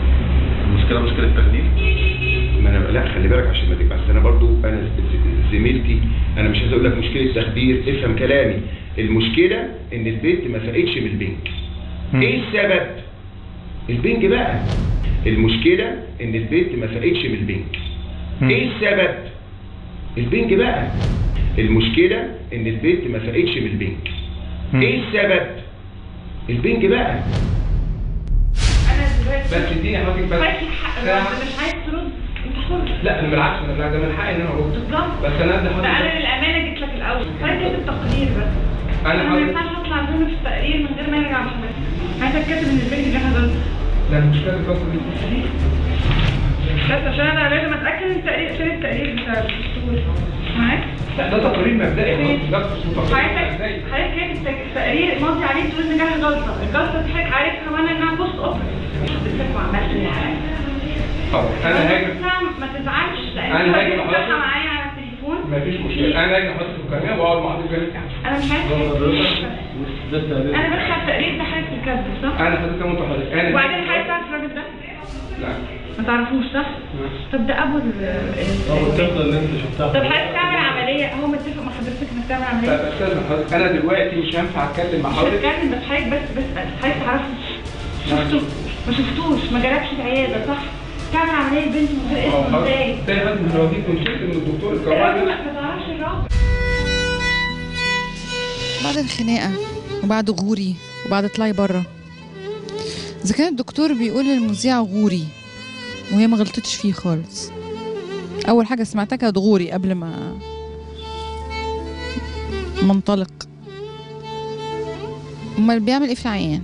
المشكله مشكله تخدير ما انا لا خلي بالك عشان ما تبقى أصل انا برضو انا ز- زميلتي انا مش عايز اقول لك مشكله تخدير افهم كلامي المشكله ان البنت ما فاقتش من البنك ايه السبب البنك بقى المشكله ان البنت ما فاقتش من البنك ايه السبب البنك بقى المشكله ان البنت ما فاقتش من البنك ايه السبب البنك بقى بس اديني حضرتك بس حق مش عايز ترد انت حر لا انا بالعكس انا بالعكس ده من حقي ان انا ارد بس انا ادي ده انا حضرتك للامانه جيت لك الاول فاكر التقرير بس أنا انا ما حاضر. ينفعش اطلع منه في التقرير من غير ما يرجع لحضرتك عايزه اتكتب ان البنت دي حضرتك لا مش كده القصه دي بس عشان انا لازم اتاكد ان التقرير فين التقرير بتاع الدكتور معاك لا ده تقرير مبدئي خالص ده تقرير حضرتك مبدئي حضرتك كاتب التك- التقرير ماضي عليه تقول ان جالها جلطه الجلطه دي حضرتك عارفها وانا انها بوست اوبر حضرتك ما عملتش اللي عليا خلاص انا هاجي ما تزعلش لان أنا هاجي انت لحضرتك. بتفتحها معايا على التليفون مفيش مشكله انا هاجي احط في القناه واقعد مع حضرتك انا مش عايز انا بدفع التقرير ده حضرتك الكذب صح؟ انا حضرتك وانت حضرتك انا وبعدين حضرتك تعرف الراجل ده؟ لا ما تعرفوش صح؟ طب ده ابو ال ال- الطفله اللي انت شفتها طب حضرتك تعمل عمليه هو متفق مع حضرتك انك تعمل طب عمليه؟ استاذ حضرتك انا دلوقتي مش هينفع اتكلم مع مش حضرتك هتكلم بس حضرتك بس بس حضرتك تعرفه شفته ما شفتوش ما جالكش العياده صح؟ تعمل عمليه بنت من غير اسمه ازاي؟ تاني حد من الوظيفه كنت شفت ان الدكتور الراجل الكرامي ما تعرفش الراجل بعد الخناقه وبعد غوري وبعد اطلعي بره اذا كان الدكتور بيقول للمذيعه غوري وهي ما غلطتش فيه خالص اول حاجه سمعتها كانت غوري قبل ما منطلق امال بيعمل ايه في العيان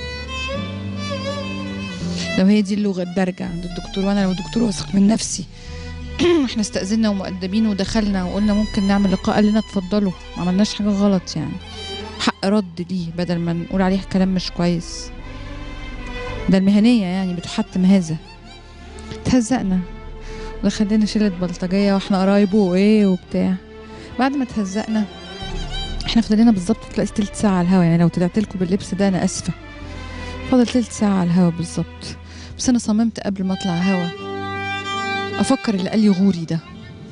لو هي دي اللغه الدارجه عند الدكتور وانا لو دكتور واثق من نفسي احنا استأذنا ومؤدبين ودخلنا وقلنا ممكن نعمل لقاء قال لنا اتفضلوا ما عملناش حاجه غلط يعني حق رد ليه بدل ما نقول عليه كلام مش كويس ده المهنيه يعني بتحتم هذا اتهزقنا ودخلنا شلة بلطجية واحنا قرايبه وايه وبتاع بعد ما اتهزقنا احنا فضلنا بالظبط تلاقي تلت ساعة على الهوا يعني لو طلعت لكم باللبس ده انا اسفة فاضل تلت ساعة على الهوا بالظبط بس انا صممت قبل ما اطلع هوا افكر اللي قال لي غوري ده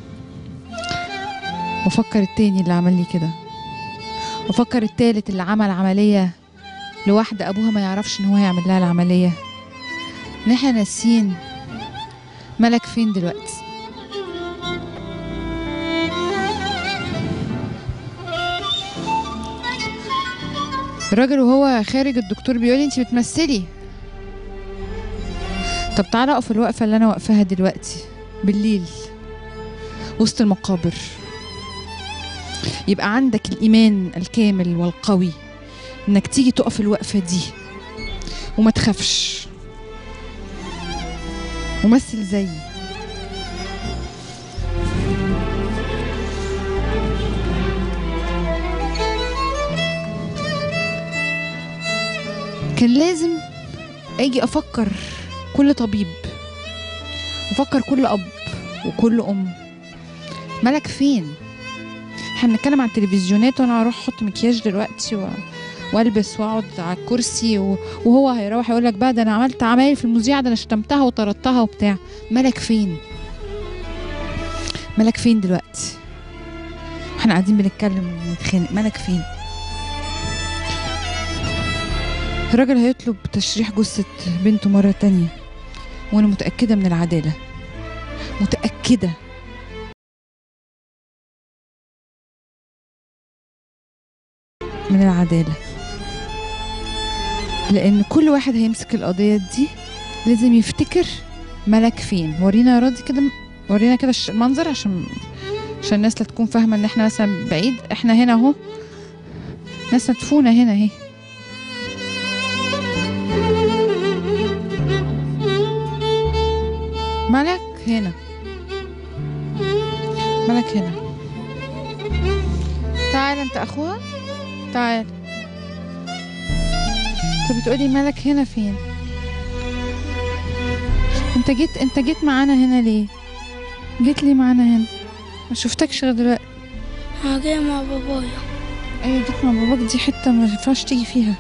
وافكر التاني اللي عمل لي كده وافكر التالت اللي عمل عملية لواحدة ابوها ما يعرفش ان هو هيعمل لها العملية ان احنا ناسيين ملك فين دلوقتي الراجل وهو خارج الدكتور بيقول لي انت بتمثلي طب تعالى اقف الوقفه اللي انا واقفاها دلوقتي بالليل وسط المقابر يبقى عندك الايمان الكامل والقوي انك تيجي تقف الوقفه دي وما تخافش ممثل زيي كان لازم اجي افكر كل طبيب وافكر كل اب وكل ام ملك فين احنا بنتكلم عن التلفزيونات وانا هروح احط مكياج دلوقتي و... والبس واقعد على الكرسي و... وهو هيروح يقول لك بقى ده انا عملت عمايل في المذيعه ده انا شتمتها وطردتها وبتاع ملك فين ملك فين دلوقتي احنا قاعدين بنتكلم ونتخانق ملك فين الراجل هيطلب تشريح جثة بنته مرة تانية وأنا متأكدة من العدالة متأكدة من العدالة لأن كل واحد هيمسك القضية دي لازم يفتكر ملك فين ورينا يا راضي كده ورينا كده الش- المنظر عشان عشان الناس لا تكون فاهمة ان احنا مثلا بعيد احنا هنا اهو ناس مدفونة هنا اهي ملك هنا ملك هنا تعال انت اخوها تعال انت بتقولي ملك هنا فين انت جيت انت جيت معانا هنا ليه جيت لي معانا هنا ما شفتكش غير دلوقتي أنا جاية مع بابايا ايوه جيت مع باباك دي حته ما ينفعش تيجي فيها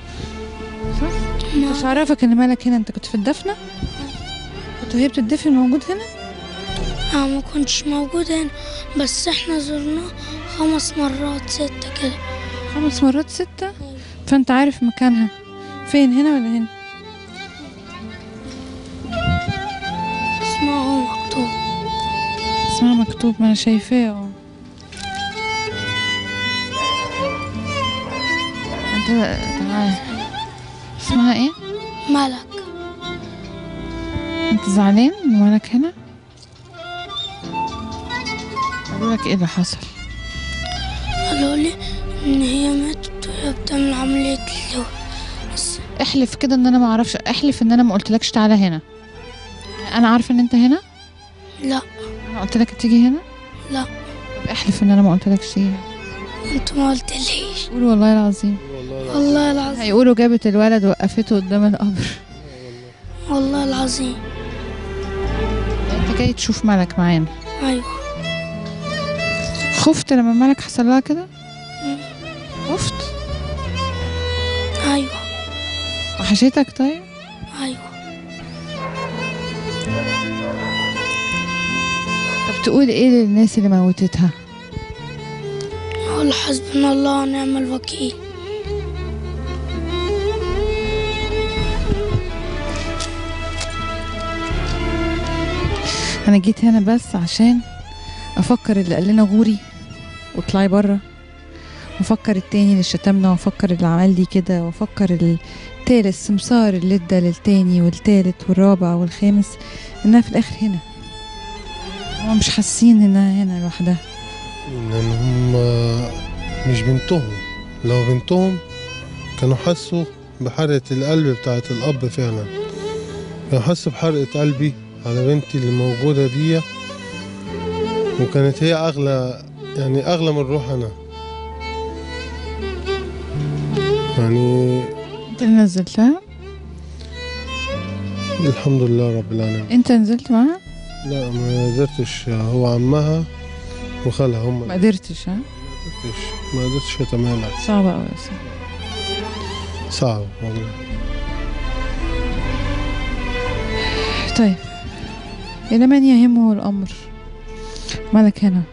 صح مش عارفك ان مالك هنا انت كنت في الدفنه كنت وهي بتدفن موجود هنا أنا ما كنتش موجود هنا بس احنا زرناه خمس مرات ستة كده خمس مرات ستة فانت عارف مكانها فين هنا ولا هنا اسمها هو مكتوب اسمها مكتوب ما انا شايفاه اه انت تعال اسمها ايه ملك انت زعلان ان مالك هنا قالوا لك ايه اللي حصل قالوا لي إن هي ماتت وهي بتعمل عملية اللو بس احلف كده ان انا ما اعرفش احلف ان انا ما قلتلكش تعالى هنا انا عارفه ان انت هنا لا انا قلت لك تيجي هنا لا طب احلف ان انا ما قلتلكش تيجي انت ما قلتليش قول والله العظيم والله العظيم هيقولوا جابت الولد وقفته قدام القبر والله العظيم انت جاي تشوف ملك معانا أيوة خفت لما ملك حصل لها كده خفت أيوة وحشيتك طيب أيوة طب تقول ايه للناس اللي موتتها أقول حسبنا الله ونعم الوكيل انا جيت هنا بس عشان افكر اللي قال لنا غوري واطلعي بره وافكر التاني اللي شتمنا وافكر اللي عمل لي كده وافكر التالت السمسار اللي ادى للتاني والتالت والرابع والخامس انها في الاخر هنا هما مش حاسين انها هنا لوحدها لان هم مش بنتهم لو بنتهم كانوا حسوا بحرقة القلب بتاعت الأب فعلا كانوا حسوا بحرقة قلبي على بنتي اللي موجودة دي وكانت هي أغلى يعني أغلى من روح أنا يعني انت اللي نزلتها الحمد لله رب العالمين انت نزلت معاها لا ما قدرتش هو عمها وخالها هم ما قدرتش ها قدرتش ما قدرتش اتمالك صعبة قوي صعب صعب والله طيب إلى من يهمه الأمر ملك هنا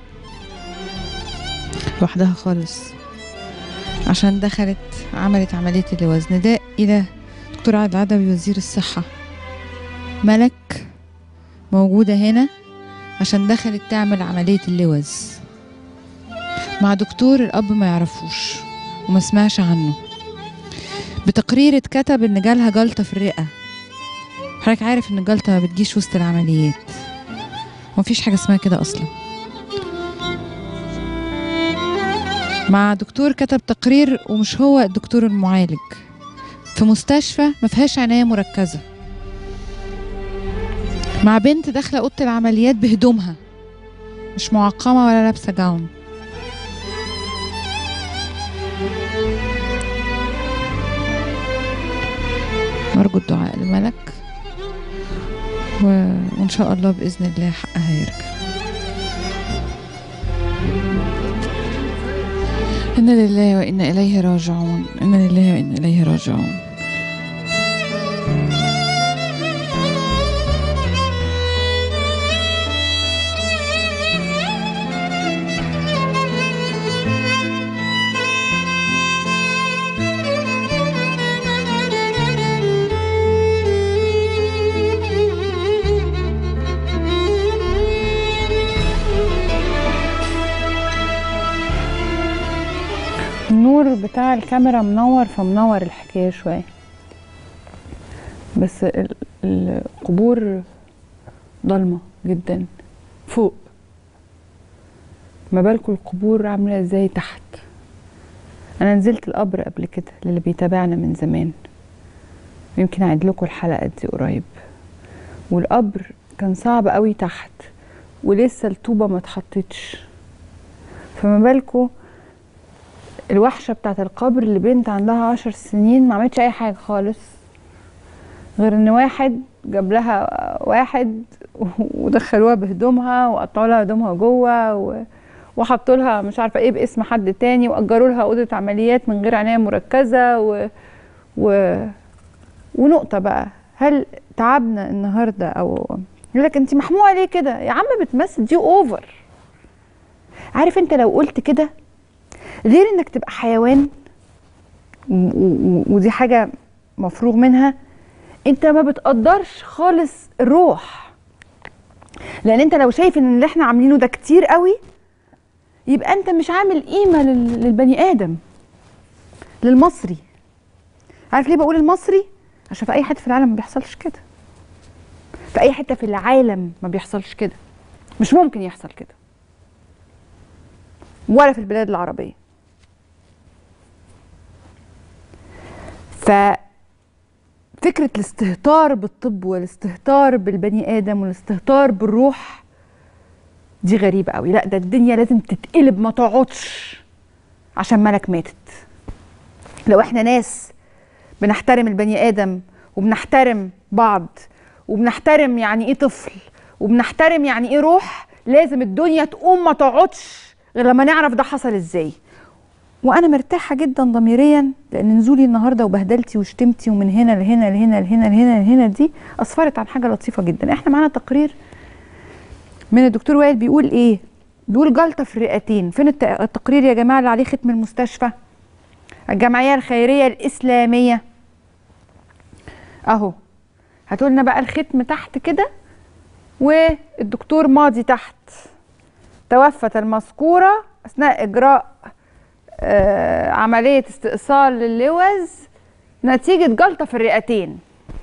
لوحدها خالص عشان دخلت عملت عملية اللوز نداء إلى دكتور عادل العدوي وزير الصحة ملك موجودة هنا عشان دخلت تعمل عملية اللوز مع دكتور الأب ما يعرفوش وما سمعش عنه بتقرير اتكتب ان جالها جلطه في الرئه حضرتك عارف ان الجلطه ما بتجيش وسط العمليات ومفيش حاجه اسمها كده اصلا مع دكتور كتب تقرير ومش هو الدكتور المعالج في مستشفى ما فيهاش عنايه مركزه مع بنت داخله اوضه العمليات بهدومها مش معقمه ولا لابسه جاون نرجو الدعاء لملك و... وإن شاء الله بإذن الله حقها يرجع إنا لله وإنا إليه راجعون إنا لله وإنا إليه راجعون النور بتاع الكاميرا منور فمنور الحكاية شوية بس ال- القبور ضلمة جدا فوق ما بالكم القبور عاملة ازاي تحت انا نزلت القبر قبل كده للي بيتابعنا من زمان يمكن اعيد لكم الحلقة دي قريب والقبر كان صعب قوي تحت ولسه الطوبة ما اتحطتش فما بالكم الوحشة بتاعت القبر اللي بنت عندها عشر سنين ما عملتش أي حاجة خالص غير إن واحد جاب لها واحد ودخلوها بهدومها وقطعوا لها هدومها جوه و... وحطوا لها مش عارفة إيه باسم حد تاني وأجروا لها أوضة عمليات من غير عناية مركزة و... و... ونقطة بقى هل تعبنا النهاردة أو يقول لك أنت محموقة ليه كده يا عم بتمثل دي أوفر عارف أنت لو قلت كده غير انك تبقى حيوان و- و- ودي حاجه مفروغ منها انت ما بتقدرش خالص الروح لان انت لو شايف ان اللي احنا عاملينه ده كتير قوي يبقى انت مش عامل قيمه لل- للبني ادم للمصري عارف ليه بقول المصري عشان في اي حته في العالم ما بيحصلش كده في اي حته في العالم ما بيحصلش كده مش ممكن يحصل كده ولا في البلاد العربيه ففكرة الاستهتار بالطب والاستهتار بالبني آدم والاستهتار بالروح دي غريبة قوي لا ده الدنيا لازم تتقلب ما تقعدش عشان ملك ماتت لو احنا ناس بنحترم البني آدم وبنحترم بعض وبنحترم يعني ايه طفل وبنحترم يعني ايه روح لازم الدنيا تقوم ما تقعدش غير لما نعرف ده حصل ازاي وانا مرتاحه جدا ضميريا لان نزولي النهارده وبهدلتي وشتمتي ومن هنا لهنا لهنا لهنا لهنا لهنا دي اسفرت عن حاجه لطيفه جدا احنا معانا تقرير من الدكتور وائل بيقول ايه بيقول جلطه في الرئتين فين الت- التقرير يا جماعه اللي عليه ختم المستشفى الجمعيه الخيريه الاسلاميه اهو هاتوا لنا بقى الختم تحت كده والدكتور ماضي تحت توفت المذكوره اثناء اجراء آه، عملية استئصال للوز نتيجة جلطة في الرئتين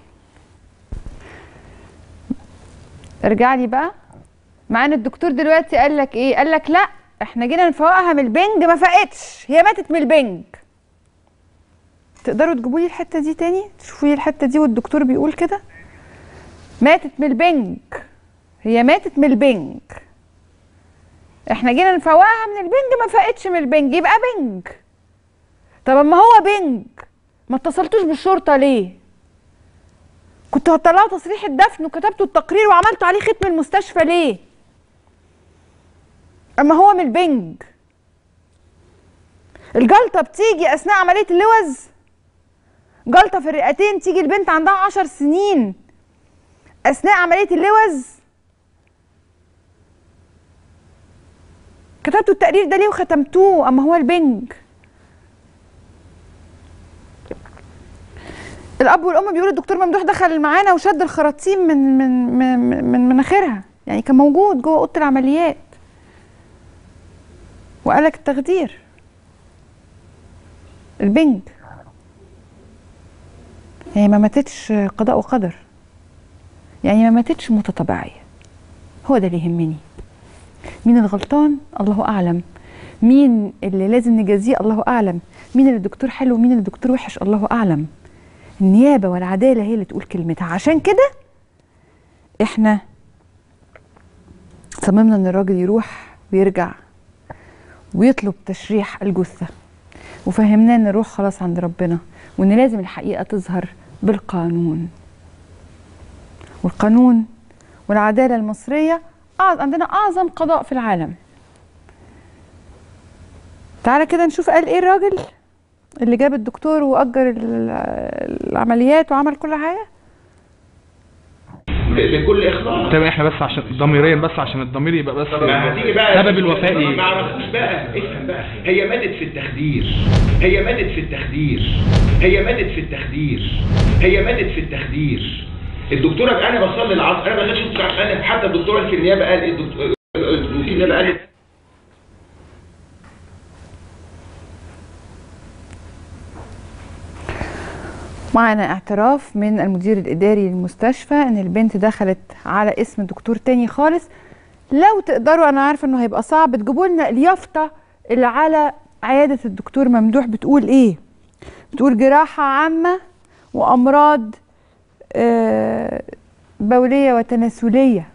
ارجع لي بقى معانا الدكتور دلوقتي قال لك ايه قال لك لا احنا جينا نفوقها من البنج ما فاقتش هي ماتت من البنج تقدروا تجيبوا لي الحته دي تاني تشوفوا لي الحته دي والدكتور بيقول كده ماتت من البنج هي ماتت من البنج احنا جينا نفوقها من البنج ما فاقتش من البنج يبقى بنج طب اما هو بنج ما اتصلتوش بالشرطه ليه كنتوا هتطلعوا تصريح الدفن وكتبتوا التقرير وعملتوا عليه ختم المستشفى ليه اما هو من البنج الجلطه بتيجي اثناء عمليه اللوز جلطه في الرئتين تيجي البنت عندها عشر سنين اثناء عمليه اللوز كتبتوا التقرير ده ليه وختمتوه اما هو البنج الاب والام بيقولوا الدكتور ممدوح دخل معانا وشد الخراطيم من من من من مناخيرها يعني كان موجود جوه اوضه العمليات وقال لك التخدير البنج يعني ما ماتتش قضاء وقدر يعني ما ماتتش موتة طبيعية هو ده اللي يهمني مين الغلطان الله أعلم مين اللي لازم نجازيه الله أعلم مين اللي الدكتور حلو ومين اللي الدكتور وحش الله أعلم النيابة والعدالة هي اللي تقول كلمتها عشان كده احنا صممنا ان الراجل يروح ويرجع ويطلب تشريح الجثة وفهمناه ان الروح خلاص عند ربنا وان لازم الحقيقة تظهر بالقانون والقانون والعدالة المصرية أعظ- عندنا أعظم قضاء في العالم تعالى كده نشوف قال ايه الراجل اللي جاب الدكتور واجر ال- العمليات وعمل كل حاجه بكل اخلاص طب احنا بس عشان ضميريا بس عشان الضمير يبقى بس ما هتيجي بقى سبب الوفاة ما ايه؟ عرفوش بقى افهم بقى هي ماتت في التخدير هي ماتت في التخدير هي ماتت في التخدير هي ماتت في التخدير الدكتوره انا بصلي العصر انا ما غيرش انا حتى الدكتوره في النيابه قال ايه الدكتور الوكيل النيابه قال إيه؟ معنا اعتراف من المدير الاداري للمستشفى ان البنت دخلت على اسم دكتور تاني خالص لو تقدروا انا عارفه انه هيبقى صعب تجيبوا لنا اليافطه اللي على عياده الدكتور ممدوح بتقول ايه بتقول جراحه عامه وامراض آه، بوليه وتناسليه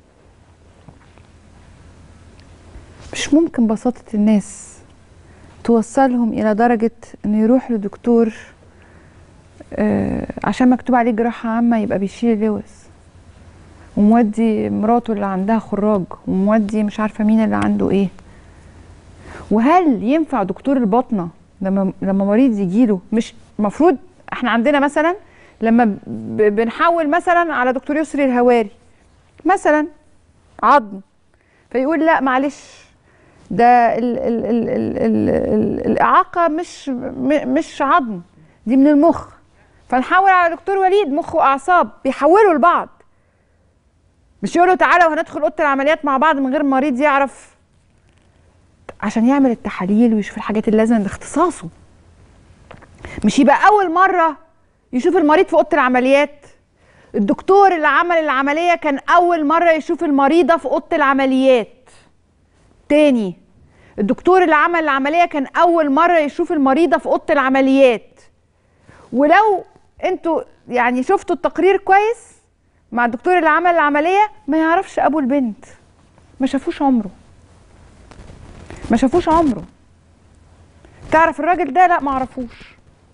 مش ممكن بساطه الناس توصلهم الى درجه انه يروح لدكتور آه، عشان مكتوب عليه جراحة عامة يبقى بيشيل اللوز ومودي مراته اللي عندها خراج ومودي مش عارفة مين اللي عنده ايه وهل ينفع دكتور الباطنة لما لما مريض يجيله مش مفروض احنا عندنا مثلا لما ب- بنحول مثلا على دكتور يسري الهواري مثلا عظم فيقول لا معلش ده ال ال ال ال ال ال الإعاقة مش م- مش عظم دي من المخ فنحول على دكتور وليد مخ واعصاب بيحولوا لبعض مش يقولوا تعالى وهندخل اوضه العمليات مع بعض من غير المريض يعرف عشان يعمل التحاليل ويشوف الحاجات اللازمه لاختصاصه مش يبقى اول مره يشوف المريض في اوضه العمليات الدكتور اللي عمل العمليه كان اول مره يشوف المريضه في اوضه العمليات تاني الدكتور اللي عمل العمليه كان اول مره يشوف المريضه في اوضه العمليات ولو انتوا يعني شفتوا التقرير كويس مع الدكتور اللي عمل العمليه ما يعرفش ابو البنت ما شافوش عمره ما شافوش عمره تعرف الراجل ده لا ما اعرفوش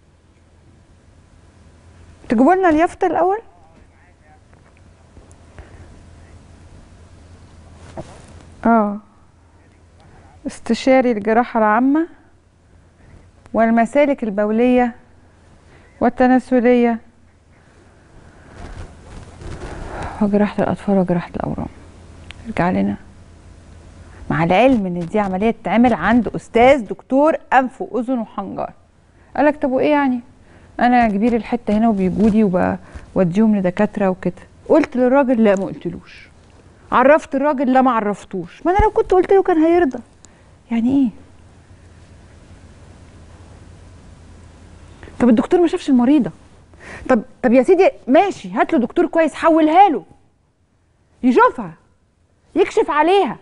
تجيبوا لنا اليافطه الاول اه استشاري الجراحه العامه والمسالك البوليه والتناسليه وجراحه الاطفال وجراحه الاورام ارجع لنا مع العلم ان دي عمليه تتعمل عند استاذ دكتور انف واذن وحنجره قال لك طب وايه يعني انا كبير الحته هنا وبيجولي وبوديهم لدكاتره وكده قلت للراجل لا ما قلتلوش عرفت الراجل لا ما عرفتوش ما انا لو كنت قلت له كان هيرضى يعني ايه طب الدكتور ما شافش المريضه طب طب يا سيدي ماشي هات له دكتور كويس حولها له يشوفها يكشف عليها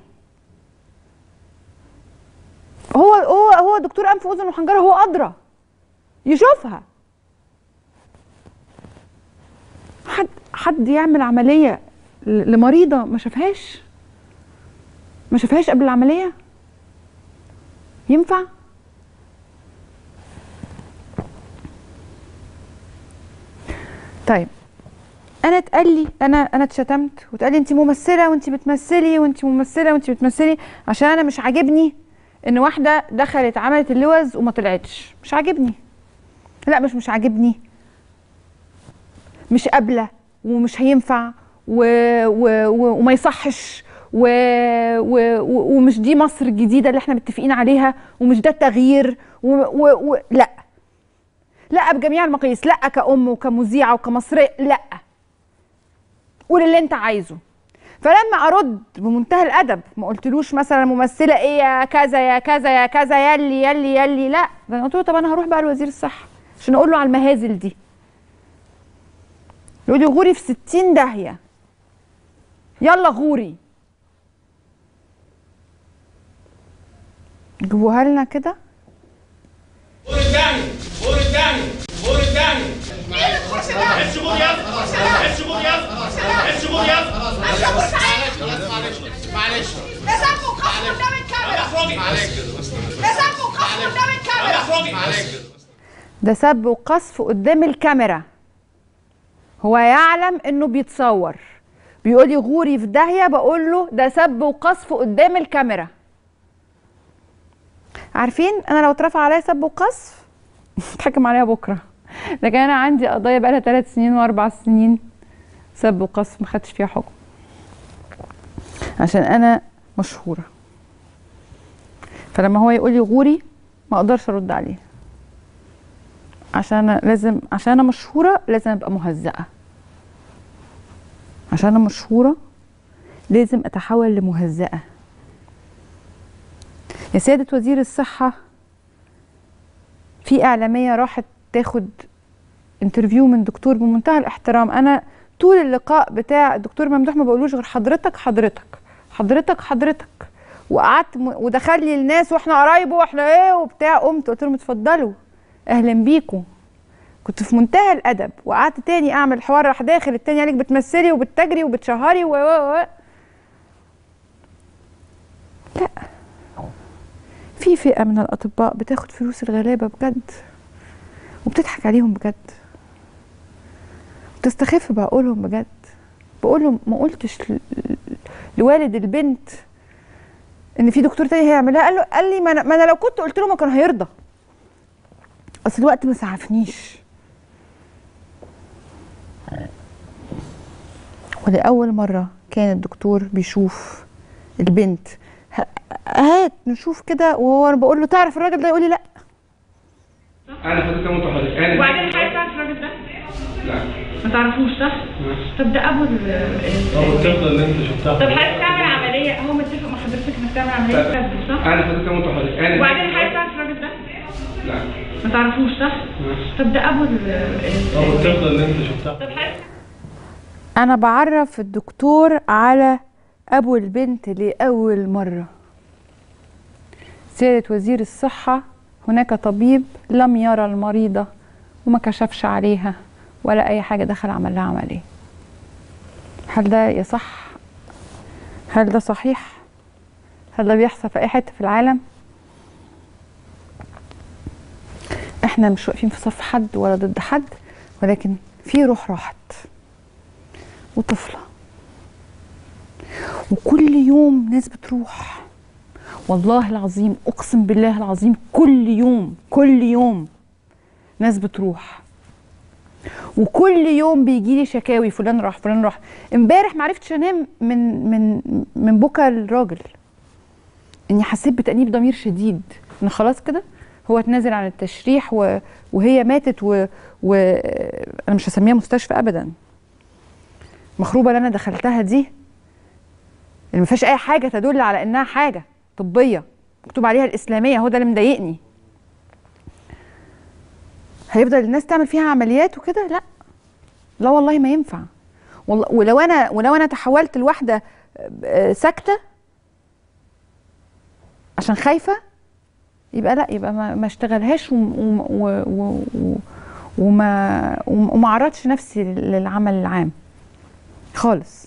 هو هو هو دكتور انف واذن وحنجره هو ادرى يشوفها حد حد يعمل عمليه ل- لمريضه ما شافهاش ما شافهاش قبل العمليه ينفع طيب انا اتقال لي انا انا اتشتمت واتقال لي انت ممثله وانت بتمثلي وانت ممثله وانت بتمثلي عشان انا مش عاجبني ان واحده دخلت عملت اللوز وما طلعتش مش عاجبني لا مش مش عاجبني مش قابله ومش هينفع و... و... و... وما يصحش و... و... و... ومش دي مصر الجديده اللي احنا متفقين عليها ومش ده التغيير و... و... و... لا لا بجميع المقاييس لا كأم وكمذيعة وكمصرية لا قول اللي انت عايزه فلما ارد بمنتهى الادب ما قلتلوش مثلا ممثله ايه يا كذا يا كذا يا كذا يلي يلي يلي لا ده انا قلت له طب انا هروح بقى لوزير الصحه عشان اقول له على المهازل دي يقول لي غوري في 60 داهيه يلا غوري جيبوها لنا كده قول الثاني قول الثاني قول الثاني الشغل يلا الشغل يلا الشغل يلا معلش معلش لازم وقف قدام الكاميرا لازم وقف قدام الكاميرا ده سب وقذف قدام الكاميرا هو يعلم انه بيتصور بيقول لي غوري في داهيه بقول له ده سب وقذف قدام الكاميرا عارفين انا لو اترفع عليا سب وقذف اتحكم عليها بكره لكن انا عندي قضايا بقالها ثلاث سنين واربع سنين سب وقذف ما خدتش فيها حكم عشان انا مشهوره فلما هو يقول لي غوري ما اقدرش ارد عليه عشان أنا لازم عشان انا مشهوره لازم ابقى مهزأه عشان انا مشهوره لازم اتحول لمهزأه يا سيادة وزير الصحة في إعلامية راحت تاخد انترفيو من دكتور بمنتهى الاحترام أنا طول اللقاء بتاع الدكتور ممدوح ما بقولوش غير حضرتك حضرتك حضرتك حضرتك وقعدت م- ودخل لي الناس واحنا قرايبه واحنا ايه وبتاع قمت قلت لهم اتفضلوا اهلا بيكم كنت في منتهى الادب وقعدت تاني اعمل الحوار راح داخل التاني عليك بتمثلي وبتجري وبتشهري و و و لا في فئه من الاطباء بتاخد فلوس الغلابه بجد وبتضحك عليهم بجد وتستخف بعقولهم بجد بقول له ما قلتش ل- لوالد البنت ان في دكتور تاني هيعملها قال له قال لي ما انا, ما أنا لو كنت قلت له ما كان هيرضى اصل الوقت ما سعفنيش ولأول مرة كان الدكتور بيشوف البنت ه- هات نشوف كده وهو انا بقول له تعرف الراجل ده يقول لي لا انا فاتت كام متحرك انا وبعدين حضرتك تعرف الراجل ده؟ لا ما تعرفوش صح؟ طب ده ابو ال ال- طب الطفله اللي انت شفتها طب حضرتك تعمل عمليه هو متفق مع حضرتك انك تعمل عمليه كذب صح؟ انا فاتت كام متحرك انا وبعدين حضرتك تعرف الراجل ده؟ لا ما تعرفوش صح؟ طب ده ابو ال ال- طب الطفله اللي انت شفتها طب حضرتك انا بعرف الدكتور على ابو البنت لاول مره سياده وزير الصحه هناك طبيب لم يرى المريضه وما كشفش عليها ولا اي حاجه دخل عمل لها عمليه هل ده يصح هل ده صحيح هل ده بيحصل في اي حته في العالم احنا مش واقفين في صف حد ولا ضد حد ولكن في روح راحت وطفلة وكل يوم ناس بتروح والله العظيم أقسم بالله العظيم كل يوم كل يوم ناس بتروح وكل يوم بيجي لي شكاوي فلان راح فلان راح امبارح ما عرفتش انام من من من بكى الراجل اني حسيت بتأنيب ضمير شديد ان خلاص كده هو اتنازل عن التشريح و... وهي ماتت و... و... انا مش هسميها مستشفى ابدا المخروبه اللي انا دخلتها دي اللي ما فيهاش اي حاجه تدل على انها حاجه طبيه مكتوب عليها الاسلاميه هو ده اللي مضايقني هيفضل الناس تعمل فيها عمليات وكده لا لا والله ما ينفع والله ولو انا ولو انا تحولت لواحده آه، ساكته عشان خايفه يبقى لا يبقى ما, ما اشتغلهاش وم- وم- و- و- و- وما وما عرضش نفسي للعمل العام خالص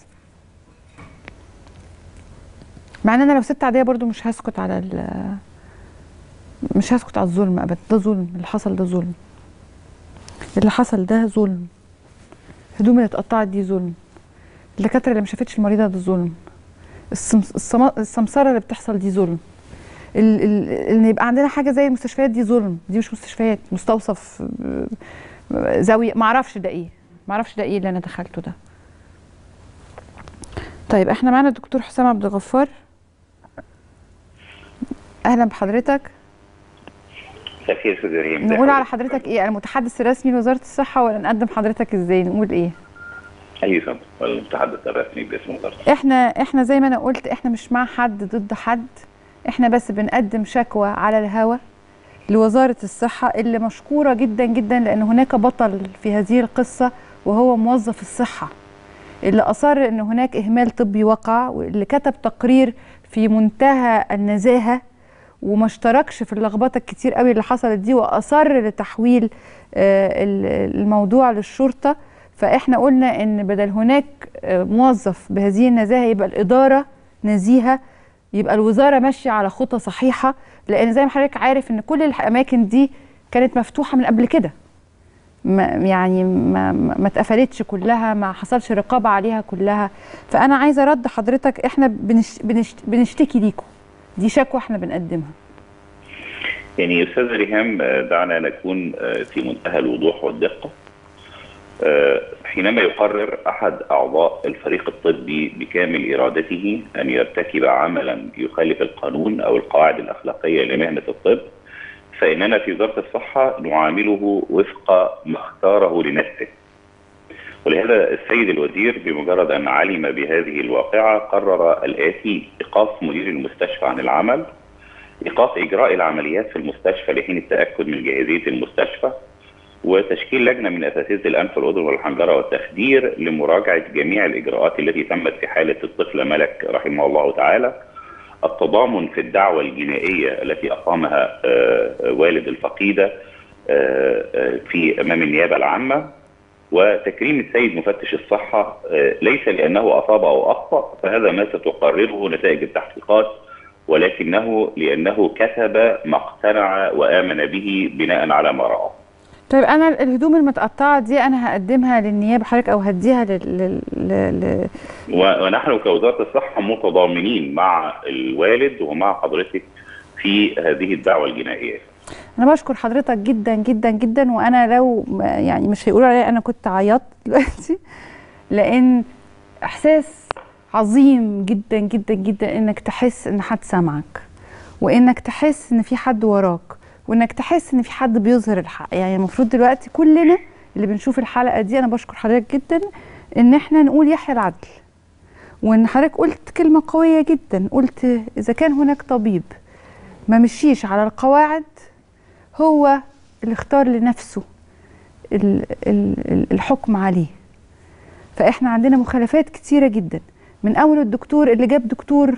مع ان انا لو ست عاديه برضو مش هسكت على ال مش هسكت على الظلم ابدا ده ظلم اللي حصل ده ظلم اللي حصل ده ظلم هدوم اللي اتقطعت دي ظلم الدكاتره اللي ما شافتش المريضه ده ظلم السمس- السما- السمسره اللي بتحصل دي ظلم ال- ال- ان يبقى عندنا حاجه زي المستشفيات دي ظلم دي مش مستشفيات مستوصف آه، زاويه ما اعرفش ده ايه ما اعرفش ده ايه اللي انا دخلته ده طيب احنا معانا الدكتور حسام عبد الغفار اهلا بحضرتك سفير سوداني نقول على حضرتك ايه المتحدث الرسمي لوزاره الصحه ولا نقدم حضرتك ازاي نقول ايه ايوه المتحدث الرسمي باسم وزاره احنا احنا زي ما انا قلت احنا مش مع حد ضد حد احنا بس بنقدم شكوى على الهوا لوزارة الصحة اللي مشكورة جدا جدا لأن هناك بطل في هذه القصة وهو موظف الصحة اللي أصر أن هناك إهمال طبي وقع واللي كتب تقرير في منتهى النزاهة وما اشتركش في اللخبطة الكتير قوي اللي حصلت دي وأصر لتحويل آه، ال- الموضوع للشرطة فإحنا قلنا أن بدل هناك آه، موظف بهذه النزاهة يبقى الإدارة نزيهة يبقى الوزارة ماشية على خطى صحيحة لأن زي ما حضرتك عارف أن كل الأماكن دي كانت مفتوحة من قبل كده ما يعني ما ما ما اتقفلتش كلها ما حصلش رقابه عليها كلها فانا عايزه رد حضرتك احنا بنش بنش بنشتكي ليكم دي شكوى احنا بنقدمها يعني استاذ ريهام آه، دعنا نكون آه، في منتهى الوضوح والدقه آه، حينما يقرر احد اعضاء الفريق الطبي بكامل ارادته ان يرتكب عملا يخالف القانون او القواعد الاخلاقيه لمهنه الطب فاننا في وزاره الصحه نعامله وفق ما اختاره لنفسه ولهذا السيد الوزير بمجرد ان علم بهذه الواقعه قرر الاتي ايقاف مدير المستشفى عن العمل ايقاف اجراء العمليات في المستشفى لحين التاكد من جاهزيه المستشفى وتشكيل لجنه من اساتذه الانف والاذن والحنجره والتخدير لمراجعه جميع الاجراءات التي تمت في حاله الطفله ملك رحمه الله تعالى التضامن في الدعوه الجنائيه التي اقامها آه، والد الفقيده آه، آه، في امام النيابه العامه وتكريم السيد مفتش الصحه آه، ليس لانه اصاب او اخطا فهذا ما ستقرره نتائج التحقيقات ولكنه لانه كتب ما اقتنع وامن به بناء على ما راه. طيب انا الهدوم المتقطعه دي انا هقدمها للنيابه حضرتك او هديها لل, لل... لل... و- ونحن كوزاره الصحه متضامنين مع الوالد ومع حضرتك في هذه الدعوه الجنائيه. انا بشكر حضرتك جدا جدا جدا وانا لو ما- يعني مش هيقولوا عليا انا كنت عيطت دلوقتي لان احساس عظيم جدا جدا جدا انك تحس ان حد سامعك وانك تحس ان في حد وراك وانك تحس ان في حد بيظهر الحق يعني المفروض دلوقتي كلنا اللي بنشوف الحلقه دي انا بشكر حضرتك جدا ان احنا نقول يحيى العدل وان حضرتك قلت كلمه قويه جدا قلت اذا كان هناك طبيب ما مشيش على القواعد هو اللي اختار لنفسه ال- ال- ال- الحكم عليه فاحنا عندنا مخالفات كتيره جدا من اول الدكتور اللي جاب دكتور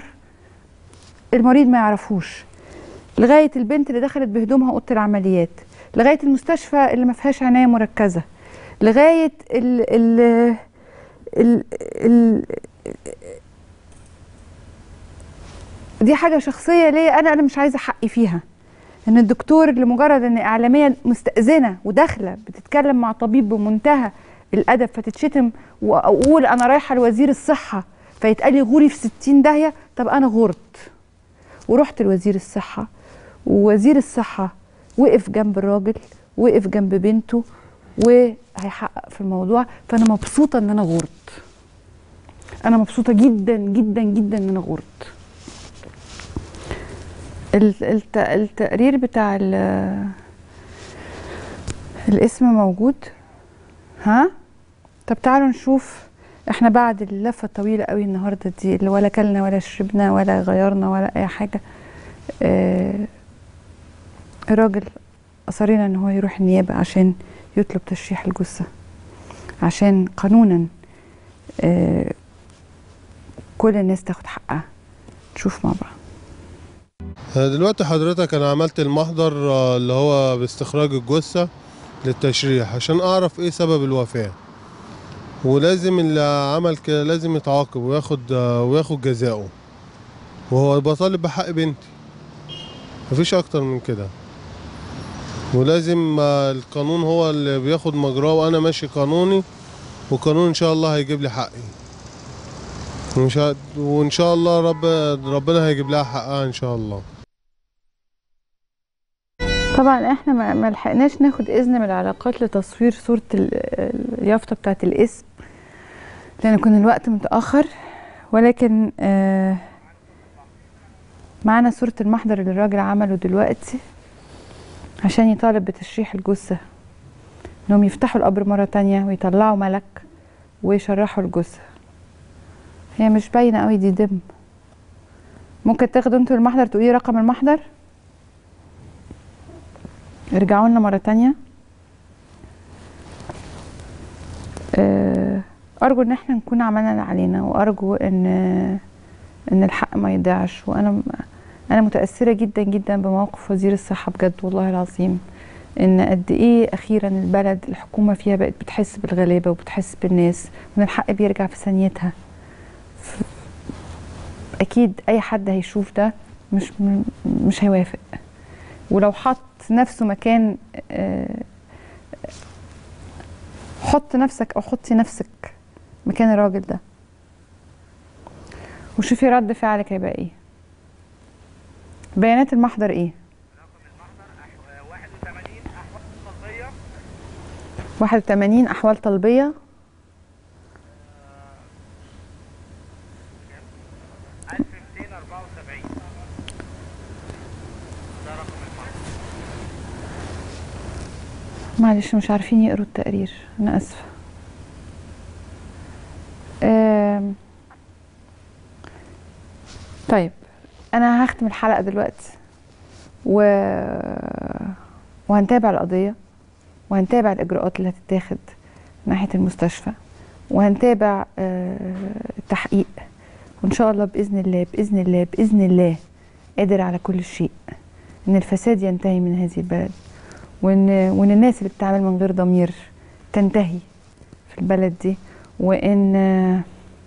المريض ما يعرفوش لغايه البنت اللي دخلت بهدومها اوضه العمليات لغايه المستشفى اللي ما فيهاش عنايه مركزه لغايه ال ال ال ال دي حاجه شخصيه ليا انا انا مش عايزه حقي فيها ان الدكتور لمجرد ان اعلاميه مستاذنه وداخله بتتكلم مع طبيب بمنتهى الادب فتتشتم واقول انا رايحه لوزير الصحه فيتقال لي غوري في 60 داهيه طب انا غرت ورحت لوزير الصحه ووزير الصحه وقف جنب الراجل وقف جنب بنته وهيحقق في الموضوع فانا مبسوطه ان انا غرت انا مبسوطه جدا جدا جدا ان انا غرت الت- الت- التقرير بتاع ال- الاسم موجود ها طب تعالوا نشوف احنا بعد اللفه الطويله قوي النهارده دي اللي ولا كلنا ولا شربنا ولا غيرنا ولا اي حاجه آه الراجل اصرنا ان هو يروح النيابه عشان يطلب تشريح الجثه عشان قانونا آه كل الناس تاخد حقها نشوف مع بعض دلوقتي حضرتك انا عملت المحضر آه، اللي هو باستخراج الجثة للتشريح عشان اعرف ايه سبب الوفاة ولازم اللي عمل كده لازم يتعاقب وياخد آه، وياخد جزاؤه وهو بطالب بحق بنتي مفيش اكتر من كده ولازم آه، القانون هو اللي بياخد مجراه وانا ماشي قانوني والقانون ان شاء الله هيجيب لي حقي وإن شاء وإن شاء الله رب ربنا هيجيب لها حقها إن شاء الله طبعا احنا ما ما لحقناش ناخد اذن من العلاقات لتصوير صوره ال- اليافطه بتاعه الاسم لان كان الوقت متاخر ولكن آه معانا صوره المحضر اللي الراجل عمله دلوقتي عشان يطالب بتشريح الجثه انهم يفتحوا القبر مره تانية ويطلعوا ملك ويشرحوا الجثه هي مش باينه قوي دي دم ممكن تاخدوا انتوا المحضر تقولي رقم المحضر ارجعوا لنا مرة تانية آه، ارجو ان احنا نكون عملنا اللي علينا وارجو ان ان الحق ما يضيعش وانا انا متاثره جدا جدا بموقف وزير الصحه بجد والله العظيم ان قد ايه اخيرا البلد الحكومه فيها بقت بتحس بالغلابه وبتحس بالناس وان الحق بيرجع في ثانيتها ف- اكيد اي حد هيشوف ده مش م- مش هيوافق ولو حط نفسه مكان آه، حط نفسك او حطي نفسك مكان الراجل ده وشوفي رد فعلك هيبقى ايه بيانات المحضر ايه واحد وتمانين أحوال طلبية معلش مش عارفين يقروا التقرير أنا آسفة آم، طيب أنا هختم الحلقة دلوقتي و... وهنتابع القضية وهنتابع الإجراءات اللي هتتاخد ناحية المستشفى وهنتابع آه، التحقيق وإن شاء الله بإذن الله بإذن الله بإذن الله قادر على كل شيء إن الفساد ينتهي من هذه البلد وإن وإن الناس اللي بتعمل من غير ضمير تنتهي في البلد دي وإن آه،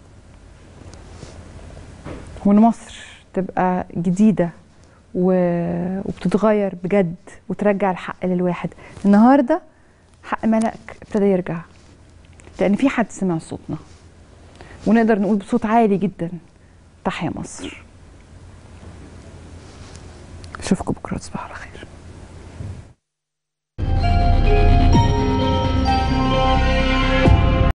وإن مصر تبقى جديدة و- وبتتغير بجد وترجع الحق للواحد النهارده حق ملك ابتدى يرجع لان في حد سمع صوتنا ونقدر نقول بصوت عالي جدا تحيا مصر اشوفكم بكره تصبحوا على خير